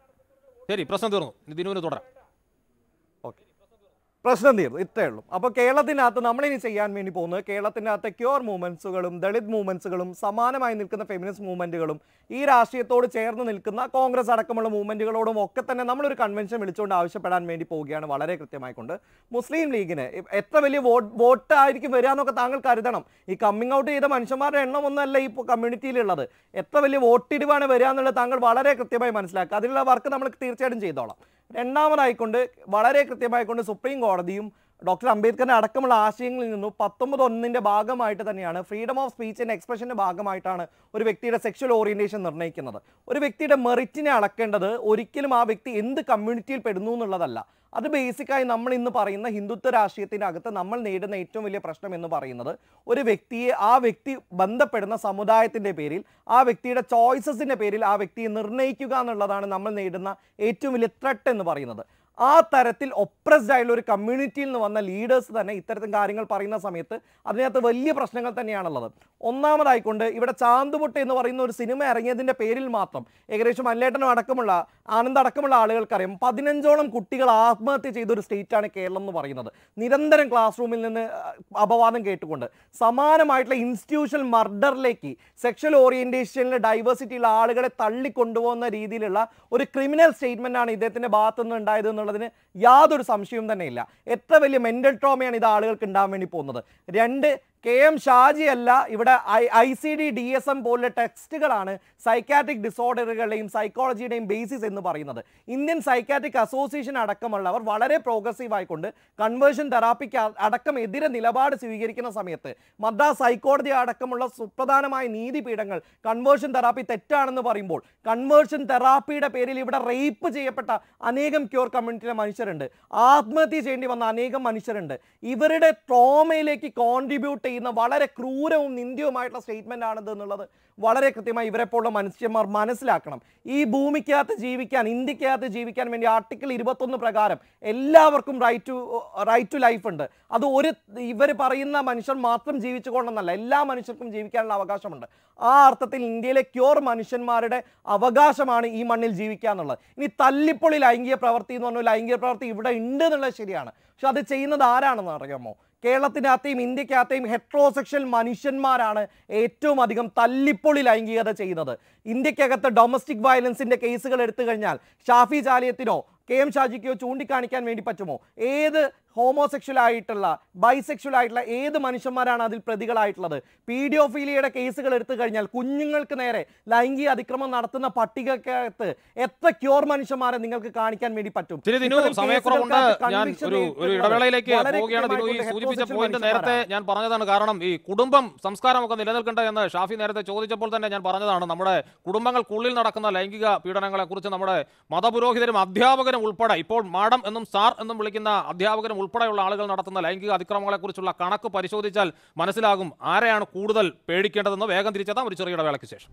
ശരി പ്രശ്നം തീർന്നു ഇനി ദിനുവിന് തുടരാം ഓക്കെ പ്രശ്നം തീർന്നു ഇത്രേ ഉള്ളൂ അപ്പോൾ കേരളത്തിനകത്ത് നമ്മളിനി ചെയ്യാൻ വേണ്ടി പോകുന്നത് കേരളത്തിനകത്ത് ക്യൂർ മൂവ്മെന്റ്സുകളും ദളിത് മൂവ്മെന്റ്സുകളും സമാനമായി നിൽക്കുന്ന ഫെമിനിസ്റ്റ് മൂവ്മെന്റുകളും ഈ രാഷ്ട്രീയത്തോട് ചേർന്ന് നിൽക്കുന്ന കോൺഗ്രസ് അടക്കമുള്ള മൂവ്മെന്റുകളോടും ഒക്കെ തന്നെ നമ്മളൊരു കൺവെൻഷൻ വിളിച്ചുകൊണ്ട് ആവശ്യപ്പെടാൻ വേണ്ടി പോവുകയാണ് വളരെ കൃത്യമായി കൊണ്ട് മുസ്ലിം ലീഗിന് ഇ- എത്ര വലിയ വോട്ട് വോട്ട് ആയിരിക്കും വരിക എന്നൊക്കെ താങ്കൾ കരുതണം ഈ കമ്മിങ് ഔട്ട് ചെയ്ത മനുഷ്യന്മാരുടെ എണ്ണം ഒന്നല്ല ഈ കമ്മ്യൂണിറ്റിയിലുള്ളത് എത്ര വലിയ വോട്ടിടിവാണ് വരിക എന്നുള്ളത് താങ്കൾ വളരെ കൃത്യമായി മനസ്സിലാക്കുക അതിനുള്ള വർക്ക് നമ്മൾ തീർച്ചയായിട്ടും ചെയ്തോളാം രണ്ടാമതായിക്കൊണ്ട് വളരെ കൃത്യമായിക്കൊണ്ട് സുപ്രീം കോടതിയും ഡോക്ടർ അംബേദ്കറിന്റെ അടക്കമുള്ള ആശയങ്ങളിൽ നിന്നും പത്തൊമ്പത് ഒന്നിന്റെ ഭാഗമായിട്ട് തന്നെയാണ് ഫ്രീഡം ഓഫ് സ്പീച്ച് ആൻഡ് എക്സ്പ്രഷന്റെ ഭാഗമായിട്ടാണ് ഒരു വ്യക്തിയുടെ സെക്ഷൽ ഓറിയന്റേഷൻ നിർണ്ണയിക്കുന്നത് ഒരു വ്യക്തിയുടെ മെറിറ്റിനെ അളക്കേണ്ടത് ഒരിക്കലും ആ വ്യക്തി എന്ത് കമ്മ്യൂണിറ്റിയിൽ പെടുന്നു എന്നുള്ളതല്ല അത് ബേസിക്കായി നമ്മൾ ഇന്ന് പറയുന്ന ഹിന്ദുത്വ രാഷ്ട്രീയത്തിൻ്റെ അകത്ത് നമ്മൾ നേരിടുന്ന ഏറ്റവും വലിയ പ്രശ്നം എന്ന് പറയുന്നത് ഒരു വ്യക്തിയെ ആ വ്യക്തി ബന്ധപ്പെടുന്ന സമുദായത്തിൻ്റെ പേരിൽ ആ വ്യക്തിയുടെ ചോയ്സസിൻ്റെ പേരിൽ ആ വ്യക്തിയെ നിർണ്ണയിക്കുക എന്നുള്ളതാണ് നമ്മൾ നേരിടുന്ന ഏറ്റവും വലിയ ത്രെട്ട് എന്ന് പറയുന്നത് ആ തരത്തിൽ ഒപ്രസ്ഡ് ആയിട്ടുള്ള ഒരു കമ്മ്യൂണിറ്റിയിൽ നിന്ന് വന്ന ലീഡേഴ്സ് തന്നെ ഇത്തരത്തിൽ കാര്യങ്ങൾ പറയുന്ന സമയത്ത് അതിനകത്ത് വലിയ പ്രശ്നങ്ങൾ തന്നെയാണുള്ളത് ഒന്നാമതായിക്കൊണ്ട് ഇവിടെ ചാന്തുമുട്ട് എന്ന് പറയുന്ന ഒരു സിനിമ ഇറങ്ങിയതിൻ്റെ പേരിൽ മാത്രം ഏകദേശം മല്ലേട്ടനും അടക്കമുള്ള ആനന്ദ് അടക്കമുള്ള ആളുകൾക്കറിയാം പതിനഞ്ചോളം കുട്ടികൾ ആത്മഹത്യ ചെയ്ത ഒരു സ്റ്റേറ്റാണ് കേരളം എന്ന് പറയുന്നത് നിരന്തരം ക്ലാസ് റൂമിൽ നിന്ന് അഹ്, അപവാദം കേട്ടുകൊണ്ട് സമാനമായിട്ടുള്ള ഇൻസ്റ്റിറ്റ്യൂഷണൽ മർഡറിലേക്ക് സെക്ഷൽ ഓറിയന്റേഷനിൽ ഡൈവേഴ്സിറ്റി ഉള്ള ആളുകളെ തള്ളിക്കൊണ്ടുപോകുന്ന രീതിയിലുള്ള ഒരു ക്രിമിനൽ സ്റ്റേറ്റ്മെന്റ് ആണ് ഇദ്ദേഹത്തിന്റെ ഭാഗത്തു നിന്ന് ഉണ്ടായത് എന്നുള്ളതിന് യാതൊരു സംശയവും തന്നെ ഇല്ല എത്ര വലിയ മെന്റൽ ട്രോമയാണ് ഇത് ആളുകൾക്ക് ഉണ്ടാവാൻ വേണ്ടി പോകുന്നത് രണ്ട് കെ എം ഷാജി അല്ല ഇവിടെ I I C D D S M പോലുള്ള ടെക്സ്റ്റുകളാണ് സൈക്കാട്രിക് ഡിസോർഡറുകളുടെയും സൈക്കോളജിയുടെയും ബേസിസ് എന്ന് പറയുന്നത് ഇന്ത്യൻ സൈക്കാട്രിക് അസോസിയേഷൻ അടക്കമുള്ളവർ വളരെ പ്രോഗ്രസീവ് ആയിക്കൊണ്ട് കൺവേർഷൻ തെറാപ്പിക്ക് അ- അടക്കം എതിരെ നിലപാട് സ്വീകരിക്കുന്ന സമയത്ത് മദ്രാസ് ഹൈക്കോടതി അടക്കമുള്ള സുപ്രധാനമായ നീതിപീഠങ്ങൾ കൺവേർഷൻ തെറാപ്പി തെറ്റാണെന്ന് പറയുമ്പോൾ കൺവേർഷൻ തെറാപ്പിയുടെ പേരിൽ ഇവിടെ റേപ്പ് ചെയ്യപ്പെട്ട അനേകം ക്യൂർ കമ്മ്യൂണിറ്റിയിലെ മനുഷ്യരുണ്ട് ആത്മഹത്യ ചെയ്യേണ്ടി വന്ന അനേകം മനുഷ്യരുണ്ട് ഇവരുടെ ട്രോമയിലേക്ക് കോൺട്രിബ്യൂട്ട് ചെയ്യുന്ന വളരെ ക്രൂരവും നിന്ദ്യവുമായിട്ടുള്ള സ്റ്റേറ്റ്മെന്റ് ആണിത് എന്നുള്ളത് വളരെ കൃത്യമായി ഇവരെ പോലുള്ള മനുഷ്യന്മാർ മനസ്സിലാക്കണം ഈ ഭൂമിക്കകത്ത് ജീവിക്കാൻ ഇന്ത്യക്കകത്ത് ജീവിക്കാൻ വേണ്ടി ആർട്ടിക്കിൾ ഇരുപത്തൊന്ന് പ്രകാരം എല്ലാവർക്കും right to right to life ഉണ്ട് അത് ഒരു ഇവർ പറയുന്ന മനുഷ്യർ മാത്രം ജീവിച്ചുകൊണ്ടെന്നല്ല എല്ലാ മനുഷ്യർക്കും ജീവിക്കാനുള്ള അവകാശമുണ്ട് ആ അർത്ഥത്തിൽ ഇന്ത്യയിലെ ക്യൂർ മനുഷ്യന്മാരുടെ അവകാശമാണ് ഈ മണ്ണിൽ ജീവിക്കുക എന്നുള്ളത് ഇനി തല്ലിപ്പൊളി ലൈംഗിക പ്രവൃത്തി എന്ന് പറഞ്ഞ ലൈംഗിക പ്രവൃത്തി ഇവിടെ ഉണ്ട് എന്നുള്ളത് ശരിയാണ് പക്ഷെ അത് ചെയ്യുന്നത് ആരാണെന്ന് അറിയാമോ കേരളത്തിനകത്തെയും ഇന്ത്യക്കകത്തെയും ഹെട്രോസെക്ഷൽ മനുഷ്യന്മാരാണ് ഏറ്റവും അധികം തല്ലിപ്പൊളി ലൈംഗികത ചെയ്യുന്നത് ഇന്ത്യക്കകത്ത് ഡൊമസ്റ്റിക് വയലൻസിന്റെ കേസുകൾ എടുത്തു കഴിഞ്ഞാൽ ഷാഫി ചാലിയത്തിനോ കെ എം ഷാജിക്കോ ചൂണ്ടിക്കാണിക്കാൻ വേണ്ടി പറ്റുമോ ഏത് ഹോമോസെക്ഷൽ ആയിട്ടുള്ള ബൈസെക്ഷൽ ആയിട്ടുള്ള ഏത് മനുഷ്യന്മാരാണ് അതിൽ പ്രതികളായിട്ടുള്ളത് പീഡിയോഫീലിയയുടെ കേസുകൾ എടുത്തു കഴിഞ്ഞാൽ കുഞ്ഞുങ്ങൾക്ക് നേരെ ലൈംഗിക അതിക്രമം നടത്തുന്ന പട്ടികക്കകത്ത് എത്ര ക്യൂർ മനുഷ്യന്മാരെ നിങ്ങൾക്ക് കാണിക്കാൻ വേണ്ടി പറ്റും ശരി ദിനു ഇത്തരം സമയക്കുറവുണ്ട് കേസുകൾക്കകത്ത് ഞാൻ conviction ഒരു ഒരു നേരിട്ടിട്ടുള്ളത് ഇടവേളയിലേക്ക് വളരെ പോവുകയാണ് ദിനു ഈ കൃത്യമായിക്കൊണ്ട് സൂചിപ്പിച്ച heterosexual പോയിന്റ് നേരത്തെ ഞാൻ പറഞ്ഞതാണ് കാരണം ഈ കുടുംബം സംസ്കാരമൊക്കെ നിലനിൽക്കേണ്ട എന്ന് ഷാഫി നേരത്തെ ചോദിച്ചപ്പോൾ തന്നെ ഞാൻ പറഞ്ഞതാണ് നമ്മുടെ കുടുംബങ്ങൾക്കുള്ളിൽ നടക്കുന്ന ലൈംഗിക പീഡനങ്ങളെ കുറിച്ച് നമ്മുടെ മതപുരോഹിതരും അധ്യാപകരും ഉൾപ്പെടെ ഇപ്പോൾ മാഡം എന്നും സാർ എന്നും വിളിക്കുന്ന അധ്യാപകരും ഉൾപ്പെടെയുള്ള ആളുകൾ നടത്തുന്ന ലൈംഗിക അതിക്രമങ്ങളെക്കുറിച്ചുള്ള കണക്ക് പരിശോധിച്ചാൽ മനസ്സിലാകും ആരെയാണ് കൂടുതൽ പേടിക്കേണ്ടതെന്ന് വേഗം തിരിച്ചെത്താം ഒരു ചെറിയ ഇടവേളയ്ക്ക് ശേഷം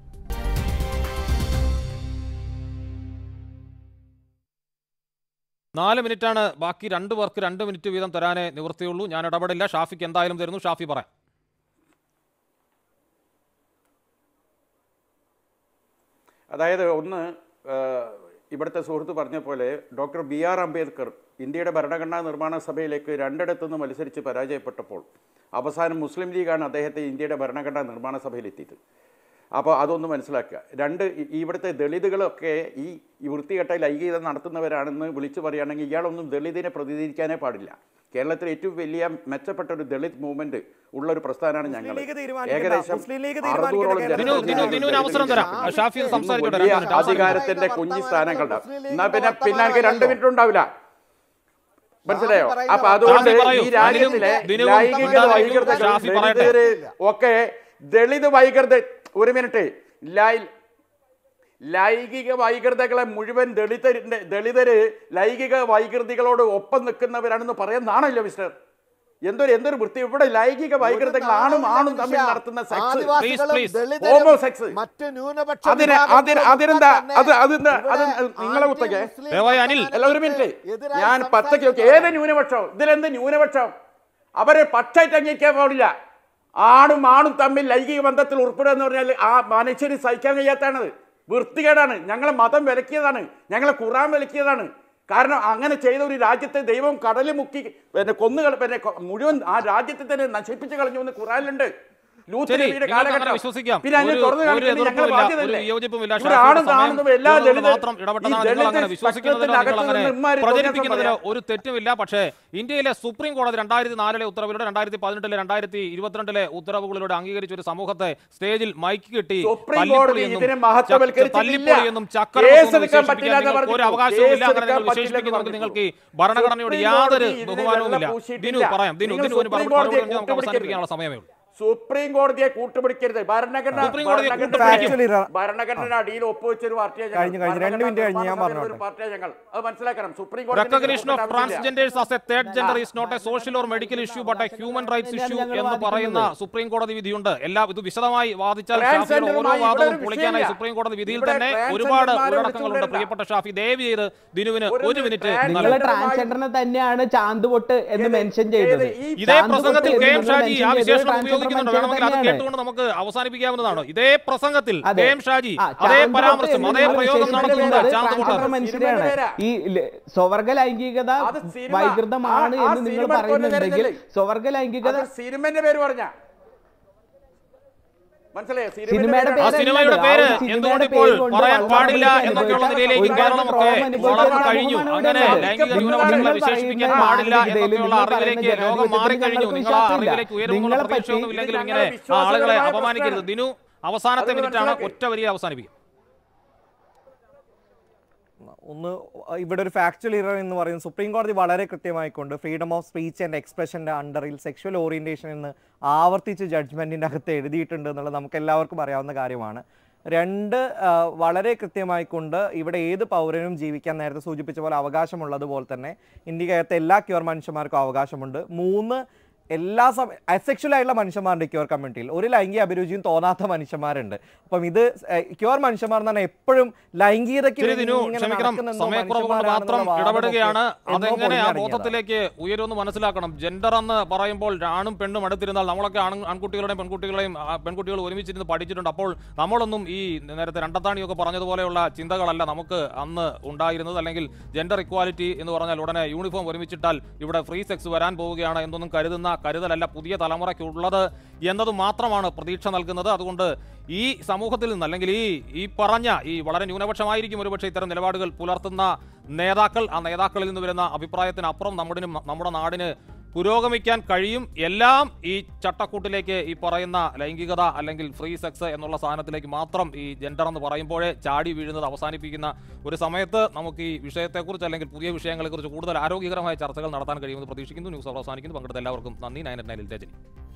നാല് മിനിറ്റാണ് ബാക്കി രണ്ട് പേർക്ക് രണ്ട് മിനിറ്റ് വീതം തരാനേ നിവൃത്തിയുള്ളൂ ഞാൻ ഇടപെടില്ല ഷാഫിക്ക് എന്തായാലും തരുന്നു ഷാഫി പറയാം അതായത് ഒന്ന് ആ, ഇവിടുത്തെ സുഹൃത്ത് പറഞ്ഞ പോലെ ഡോക്ടർ ബി ആർ അംബേദ്കർ ഇന്ത്യയുടെ ഭരണഘടനാ നിർമ്മാണ സഭയിലേക്ക് രണ്ടിടത്തുനിന്ന് മത്സരിച്ച് പരാജയപ്പെട്ടപ്പോൾ അവസാനം മുസ്ലിം ലീഗാണ് അദ്ദേഹത്തെ ഇന്ത്യയുടെ ഭരണഘടനാ നിർമ്മാണ സഭയിലെത്തിയത് അപ്പോൾ അതൊന്ന് മനസ്സിലാക്കുക രണ്ട് ഈ- ഇവിടുത്തെ ദളിതുകളൊക്കെ ഈ ഈ വൃത്തികെട്ട ലൈംഗികത നടത്തുന്നവരാണെന്ന് വിളിച്ചു പറയുകയാണെങ്കിൽ ഇയാളൊന്നും ദളിതിനെ പ്രതിനിധീകരിക്കാനേ പാടില്ല കേരളത്തിലെ ഏറ്റവും വലിയ മെച്ചപ്പെട്ട ഒരു ദളിത് മൂവ്മെന്റ് ഉള്ള ഒരു പ്രസ്ഥാനമാണ് ഞങ്ങൾ ലീഗ് തീരുമാനിക്കണ്ട. ഏകദേശം മുസ്ലിം ലീഗ് അറുന്നൂറോളം തീരുമാനിക്കണ്ട. ദിനു ദിനു ദിനുവിന് അവസരം തരാം ഷാഫി ഇത് സംസാരിച്ചോട്ടെ വലിയ രണ്ട് മിനിറ്റ് അവസാനിപ്പിക്കാം. അധികാരത്തിന്റെ കുഞ്ഞി സ്ഥാനങ്ങളുടെ എന്നാ പിന്നെ പിന്നെ എനിക്ക് രണ്ട് മിനിറ്റ് ഉണ്ടാവില്ല മനസ്സിലായോ അപ്പൊ അതുകൊണ്ട് ഷാഫി പറയൂ. ഈ രാജ്യത്തിലെ ദിനവും- ദിനവും ലൈംഗിക ഉണ്ടാകും. വൈകൃതങ്ങൾ ഷാഫി പറയട്ടെ. ദളിതര് ഒക്കെ ദളിത് വൈകൃത ഒരു മിനിറ്റ് ലൈ ലൈംഗിക വൈകൃതകളെ മുഴുവൻ ദളിതരിന്റെ ദളിതര് ലൈംഗിക വൈകൃതികളോട് ഒപ്പം നിൽക്കുന്നവരാണെന്ന് പറയുന്നതാണല്ലോ മിസ്റ്റർ എന്തൊരു എന്തൊരു വൃത്തി ഇവിടെ ലൈംഗിക വൈകൃതങ്ങൾ ആണും ആണും തമ്മിൽ നടത്തുന്ന സെക്സ് ആദിവാസികളും please. ദളിതരും ഹോമോ സെക്സ് മറ്റ് ന്യൂനപക്ഷ അതിന് വിഭാഗങ്ങളും അതിന് ഒക്കെ അതിനെന്താ തന്നെ അത് അതിന്റെ അത് ഇവിടെ നിങ്ങളെ കുത്തക്കെ ആന്റി-മുസ്ലിം ദയവായി അനിൽ. അല്ല ഒരു മിനിറ്റ് എതിരായി ഞാൻ പത്തക്ക് നോക്കി ഏത് ന്യൂനപക്ഷം ഇതിലെന്ത് ന്യൂനപക്ഷം അവരെ പച്ചായിട്ട് അംഗീകരിക്കാൻ പാടില്ല ആണും ആണും തമ്മിൽ ലൈംഗിക ബന്ധത്തിൽ ഉൾപ്പെടുക എന്ന് പറഞ്ഞാൽ ആ മനുഷ്യന് സഹിക്കാൻ കഴിയാത്തതാണ് വൃത്തികേടാണ് ഞങ്ങളെ മതം വിലക്കിയതാണ് ഞങ്ങളെ ഖുറാൻ വിലക്കിയതാണ് കാരണം അങ്ങനെ ചെയ്ത ഒരു രാജ്യത്തെ ദൈവം കടലിൽ മുക്കി പിന്നെ കൊന്നുകൾ പിന്നെ കൊ- മുഴുവൻ ആ രാജ്യത്തെ തന്നെ നശിപ്പിച്ച് കളഞ്ഞു എന്ന് ഖുറാനിലുണ്ട് ലൂത്ത് ശരി, നബിയുടെ നിങ്ങൾക്ക് അങ്ങനെ കാലഘട്ടം. വിശ്വസിക്കാം. പിന്നെ അതിനെ ഒരു- തുറന്ന് ഒരു കാണിക്കുന്നത് ഞങ്ങളുടെ എതിർപ്പുമില്ല, ബാധ്യതയല്ലേ? ഒരു വിയോജിപ്പുമില്ല. ഇവിടെ ഷാഫിയുടെ ആണും സമയം കാണുന്നതും എല്ലാ തീർന്നത് ദളിത് മാത്രം ഇടപെട്ടതാണ് ഈ നിങ്ങൾ അങ്ങനെ ദളിത് വിശ്വസിക്കുന്നതിലോ നിങ്ങൾ സ്പെക്ട്രത്തിന്റെ അങ്ങനെ അകത്ത് നിന്ന് ഇമ്മാതിരി പ്രചരിപ്പിക്കുന്നതിലോ തോന്നിയാസം ഒരു തെറ്റുമില്ല പക്ഷേ ഇന്ത്യയിലെ സുപ്രീം കോടതി രണ്ടായിരത്തി നാലിലെ ഉത്തരവിലൂടെ രണ്ടായിരത്തി പതിനെട്ടിലെ രണ്ടായിരത്തി ഇരുപത്തിരണ്ടിലെ ഉത്തരവുകളിലൂടെ അംഗീകരിച്ച ഒരു സമൂഹത്തെ സ്റ്റേജിൽ മൈക്ക് കിട്ടി സുപ്രീം തല്ലിപ്പൊളി കോടതി എന്നും ഇതിനെ ചക്ക- മഹത്വവൽക്കരിച്ചിട്ടില്ല. തല്ലിപ്പൊളി എന്നും കേസ് ചക്കരമൊന്നും എടുക്കാൻ വിശേഷിപ്പിക്കാൻ പറ്റില്ല എന്ന് നിങ്ങൾക്ക് ഒരു പറഞ്ഞിട്ടുള്ളൂ. അവകാശവുമില്ല കേസ് അങ്ങനെ നിങ്ങൾ എടുക്കാൻ വിശേഷിപ്പിക്കുന്നവർക്ക് പറ്റില്ല നിങ്ങൾക്ക് ഈ ഭരണഘടനയോട് സുപ്രീം യാതൊരു കോടതി ഇതിനെ ബഹുമാനവുമില്ല വെള്ളം പൂശിയിട്ടില്ല. ദിനു പറയാം ദിനു നിങ്ങൾ ദിനു ഒരു സുപ്രീം മറുപടി കോടതിയെ പറഞ്ഞ് നമുക്ക് അവസാനിപ്പിക്കാനുള്ള സമയമേ ഉള്ളൂ സുപ്രീം കോടതിയെ കൂട്ടുപിടിക്കരുത് ഭരണഘടന സുപ്രീം കോടതിയെ ഭരണഘടന- കൂട്ടുപിടിക്കും. Factually ra- ഭരണഘടനയുടെ അടിയിൽ ഒപ്പുവെച്ചൊരു പാർട്ടിയാണ് ഞങ്ങൾ. കഴിഞ്ഞു, കഴിഞ്ഞു. രണ്ട് ഭരണഘടനാ മിനിറ്റ് കഴിഞ്ഞ് ഞാൻ നിർമ്മാണ സഭയിലെ പറഞ്ഞോട്ടെ. ഒരു പാർട്ടിയാണ് ഞങ്ങൾ അത് മനസ്സിലാക്കണം സുപ്രീം കോടതി recognition of transgenders as a third gender is not a social or medical issue but a human rights issue എന്ന് പറയുന്ന സുപ്രീം കോടതി വിധിയുണ്ട് എല്ലാ ഇത് വിശദമായി വാദിച്ചാൽ ഷാഫിയുടെ ഓരോ ട്രാൻസ്ജെൻഡറുമായി ഇവിടെ വാദവും ഒരു പൊളിക്കാനായി വിഷയമില്ല. സുപ്രീം കോടതി വിധിയിൽ ഇവിടെ തന്നെ ഒരുപാട് ട്രാൻസ്ജെൻഡർമാരെ ഉള്ളടക്കങ്ങളുണ്ട് വിളിച്ചുകൊണ്ടിരുന്ന. പ്രിയപ്പെട്ട ഷാഫി ദയവ് ചെയ്ത് ദിനുവിന് ഒരു ഒരു മിനിറ്റ് ട്രാൻസ് നിങ്ങൾ നൽകാം. ട്രാൻസ്ജെൻഡറിനെ തന്നെയാണ് ചാന്തുപൊട്ട് എന്ന് ഏത്- മെൻഷൻ ചെയ്തത് ഏത് ഈ ഇതേ ചാന്തുപൊട്ട് പ്രസംഗത്തിൽ എന്ന് കെ എം നിങ്ങൾ ഷാജി ആ mention ചെയ്തത് വിശേഷണം transgender ഉപയോഗിക്കുന്നുണ്ട് മനുഷ്യരെ വേണമെങ്കിൽ അത് തന്നെയാണ്. കേട്ടുകൊണ്ട് നമുക്ക് അവസാനിപ്പിക്കാവുന്നതാണ് ഇതേ പ്രസംഗത്തിൽ അതെ. കെ എം ഷാജി ആ, അതേ ചാന്തുപൊട്ട് പരാമർശം എന്ന് അതേ നിങ്ങൾ പ്രയോഗം നടത്തുന്നുണ്ട് വിശേഷിപ്പിക്കുന്നത് ചാന്തുപൊട്ട് transgender മനുഷ്യരെയാണ് സിനിമയുടെ ഈ ല- സ്വവർഗ ലൈംഗികത അത് സിനിമ. വൈകൃതമാണ് ആ- ആ എന്ന് നിങ്ങൾ സിനിമ പറയുന്നുണ്ടെങ്കിൽ കൊണ്ടുവരുന്നില്ലേ? സ്വവർഗ ലൈംഗികത അത് സിനിമന്റെ പേര് പറഞ്ഞ മനസ്സിലായോ സിനിമയുടെ ആ പേരല്ല സിനിമയുടെ അത്. പേര് ആ ഒരു എന്തുകൊണ്ട് സിനിമയുടെ ഇപ്പോൾ പേര് കൊണ്ട് പറയാൻ വളരെ പാടില്ല അനുഭവിച്ച എന്നൊക്കെയുള്ള നിലയിലേക്ക് ഒരുപാട് കേരളമൊക്കെ trauma അനുഭവിച്ച വളർന്നു ഒരു കഴിഞ്ഞു സമൂഹമാണ് അങ്ങനെ ഇവിടെ ലൈംഗിക ഉള്ളത്. ന്യൂനപക്ഷങ്ങളെ നിങ്ങൾ വിശേഷിപ്പിക്കാൻ പറയുന്ന പാടില്ല മാനവികതയിലും എന്നൊക്കെയുള്ള നിങ്ങൾ അറിവിലേക്ക് പറയുന്ന ലോകം മാറിക്കഴിഞ്ഞു ജനാധിപത്യത്തിൽ നിങ്ങൾ ആ ഞങ്ങൾക്ക് അറിവിലേക്ക് ഉയരുമെന്നുള്ള നിങ്ങളെ പറ്റി പ്രതീക്ഷയൊന്നും ഇല്ലെങ്കിലും ഇത് ഇങ്ങനെ ഞങ്ങളുടെ ആ ആളുകളെ വിശ്വാസപരമായ അപമാനിക്കരുത് പ്രശ്നമാണ്. ദിനു അവസാനത്തെ അത് മിനിറ്റാണ് മനസ്സിലാക്കി. ഒറ്റ വരിയെ അവസാനിപ്പിക്കും ഒന്ന് ഇവിടെ ഒരു ഫാക്ച്വൽ ഇറർ എന്ന് പറയുന്നത് സുപ്രീം കോടതി വളരെ കൃത്യമായിക്കൊണ്ട് ഫ്രീഡം ഓഫ് സ്പീച്ച് ആൻഡ് എക്സ്പ്രഷൻ്റെ അണ്ടറിൽ സെക്ഷൽ ഓറിയന്റേഷൻ എന്ന് ആവർത്തിച്ച് ജഡ്ജ്മെന്റിന്റെ അകത്ത് എഴുതിയിട്ടുണ്ട് എന്നുള്ളത് നമുക്ക് എല്ലാവർക്കും അറിയാവുന്ന കാര്യമാണ് രണ്ട് ആ, വളരെ കൃത്യമായിക്കൊണ്ട് ഇവിടെ ഏത് പൗരനും ജീവിക്കാൻ നേരത്തെ സൂചിപ്പിച്ച പോലെ അവകാശമുള്ളതുപോലെ തന്നെ ഇന്ത്യക്കകത്ത് എല്ലാ ക്യൂർ മനുഷ്യന്മാർക്കും അവകാശമുണ്ട് മൂന്ന് എല്ലാ സമ അസെക്ഷൽ ആയിട്ടുള്ള മനുഷ്യന്മാരുടെ ക്യൂർ കമ്മ്യൂണിറ്റിയിൽ ഒരു ലൈംഗിക അഭിരുചിയും തോന്നാത്ത മനുഷ്യന്മാരുണ്ട് അപ്പം ഇത് ക്യൂർ മനുഷ്യന്മാർ എന്ന് പറഞ്ഞാൽ എപ്പോഴും ലൈംഗികതയ്ക്ക് ശരി വേണ്ടി ദിനു ഇങ്ങനെ ക്ഷമിക്കണം നടക്കുന്നെന്നോ സമയക്കുറവ് കൊണ്ട് മനുഷ്യന്മാരാണെന്നുള്ള മാത്രം വാദമൊക്കെ ഇടപെടുകയാണ് എന്നോ അതെങ്ങനെ ആ പൊളിഞ്ഞടങ്ങിയതാണ്. ബോധത്തിലേക്ക് ഉയരുമെന്ന് മനസ്സിലാക്കണം ജെൻഡർ എന്ന് പറയുമ്പോൾ ആണും പെണ്ണും അടുത്തിരുന്നാൽ നമ്മളൊക്കെ ആണും ആൺകുട്ടികളുടെയും പെൺകുട്ടികളെയും ആ, പെൺകുട്ടികൾ ഒരുമിച്ചിരുന്ന് പഠിച്ചിട്ടുണ്ട് അപ്പോൾ നമ്മളൊന്നും ഈ നേരത്തെ രണ്ടത്താണിയൊക്കെ പറഞ്ഞതുപോലെയുള്ള ചിന്തകളല്ല നമുക്ക് അന്ന് ഉണ്ടായിരുന്നത് അല്ലെങ്കിൽ ജെൻഡർ ഇക്വാലിറ്റി എന്ന് പറഞ്ഞാൽ ഉടനെ യൂണിഫോം ഒരുമിച്ചിട്ടാൽ ഇവിടെ ഫ്രീ സെക്സ് വരാൻ പോവുകയാണ് എന്നൊന്നും കരുതുന്ന കരുതലല്ല പുതിയ തലമുറയ്ക്കുള്ളത് എന്നത് മാത്രമാണ് പ്രതീക്ഷ നൽകുന്നത് അതുകൊണ്ട് ഈ സമൂഹത്തിൽ നിന്ന് അല്ലെങ്കിൽ ഈ ഈ പറഞ്ഞ ഈ വളരെ ന്യൂനപക്ഷമായിരിക്കും ഒരുപക്ഷെ ഇത്തരം നിലപാടുകൾ പുലർത്തുന്ന നേതാക്കൾ ആ നേതാക്കളിൽ നിന്ന് വരുന്ന അഭിപ്രായത്തിനപ്പുറം നമ്മുടെ നമ്മുടെ നാടിന് പുരോഗമിക്കാൻ കഴിയും എല്ലാം ഈ ചട്ടക്കൂട്ടിലേക്ക് ഈ പറയുന്ന ലൈംഗികത അല്ലെങ്കിൽ ഫ്രീ സെക്സ് എന്നുള്ള സാധനത്തിലേക്ക് മാത്രം ഈ ജെൻഡർ എന്ന് പറയുമ്പോഴേ ചാടി വീഴുന്നത് അവസാനിപ്പിക്കുന്ന ഒരു സമയത്ത് നമുക്ക് ഈ വിഷയത്തെക്കുറിച്ച് അല്ലെങ്കിൽ പുതിയ വിഷയങ്ങളെക്കുറിച്ച് കൂടുതൽ ആരോഗ്യകരമായ ചർച്ചകൾ നടത്താൻ കഴിയുമെന്ന് പ്രതീക്ഷിക്കുന്നു ന്യൂസ് അവസാനിക്കുന്നു പങ്കെടുത്ത എല്ലാവർക്കും നന്ദി നയൻ നയനിൽ രജനി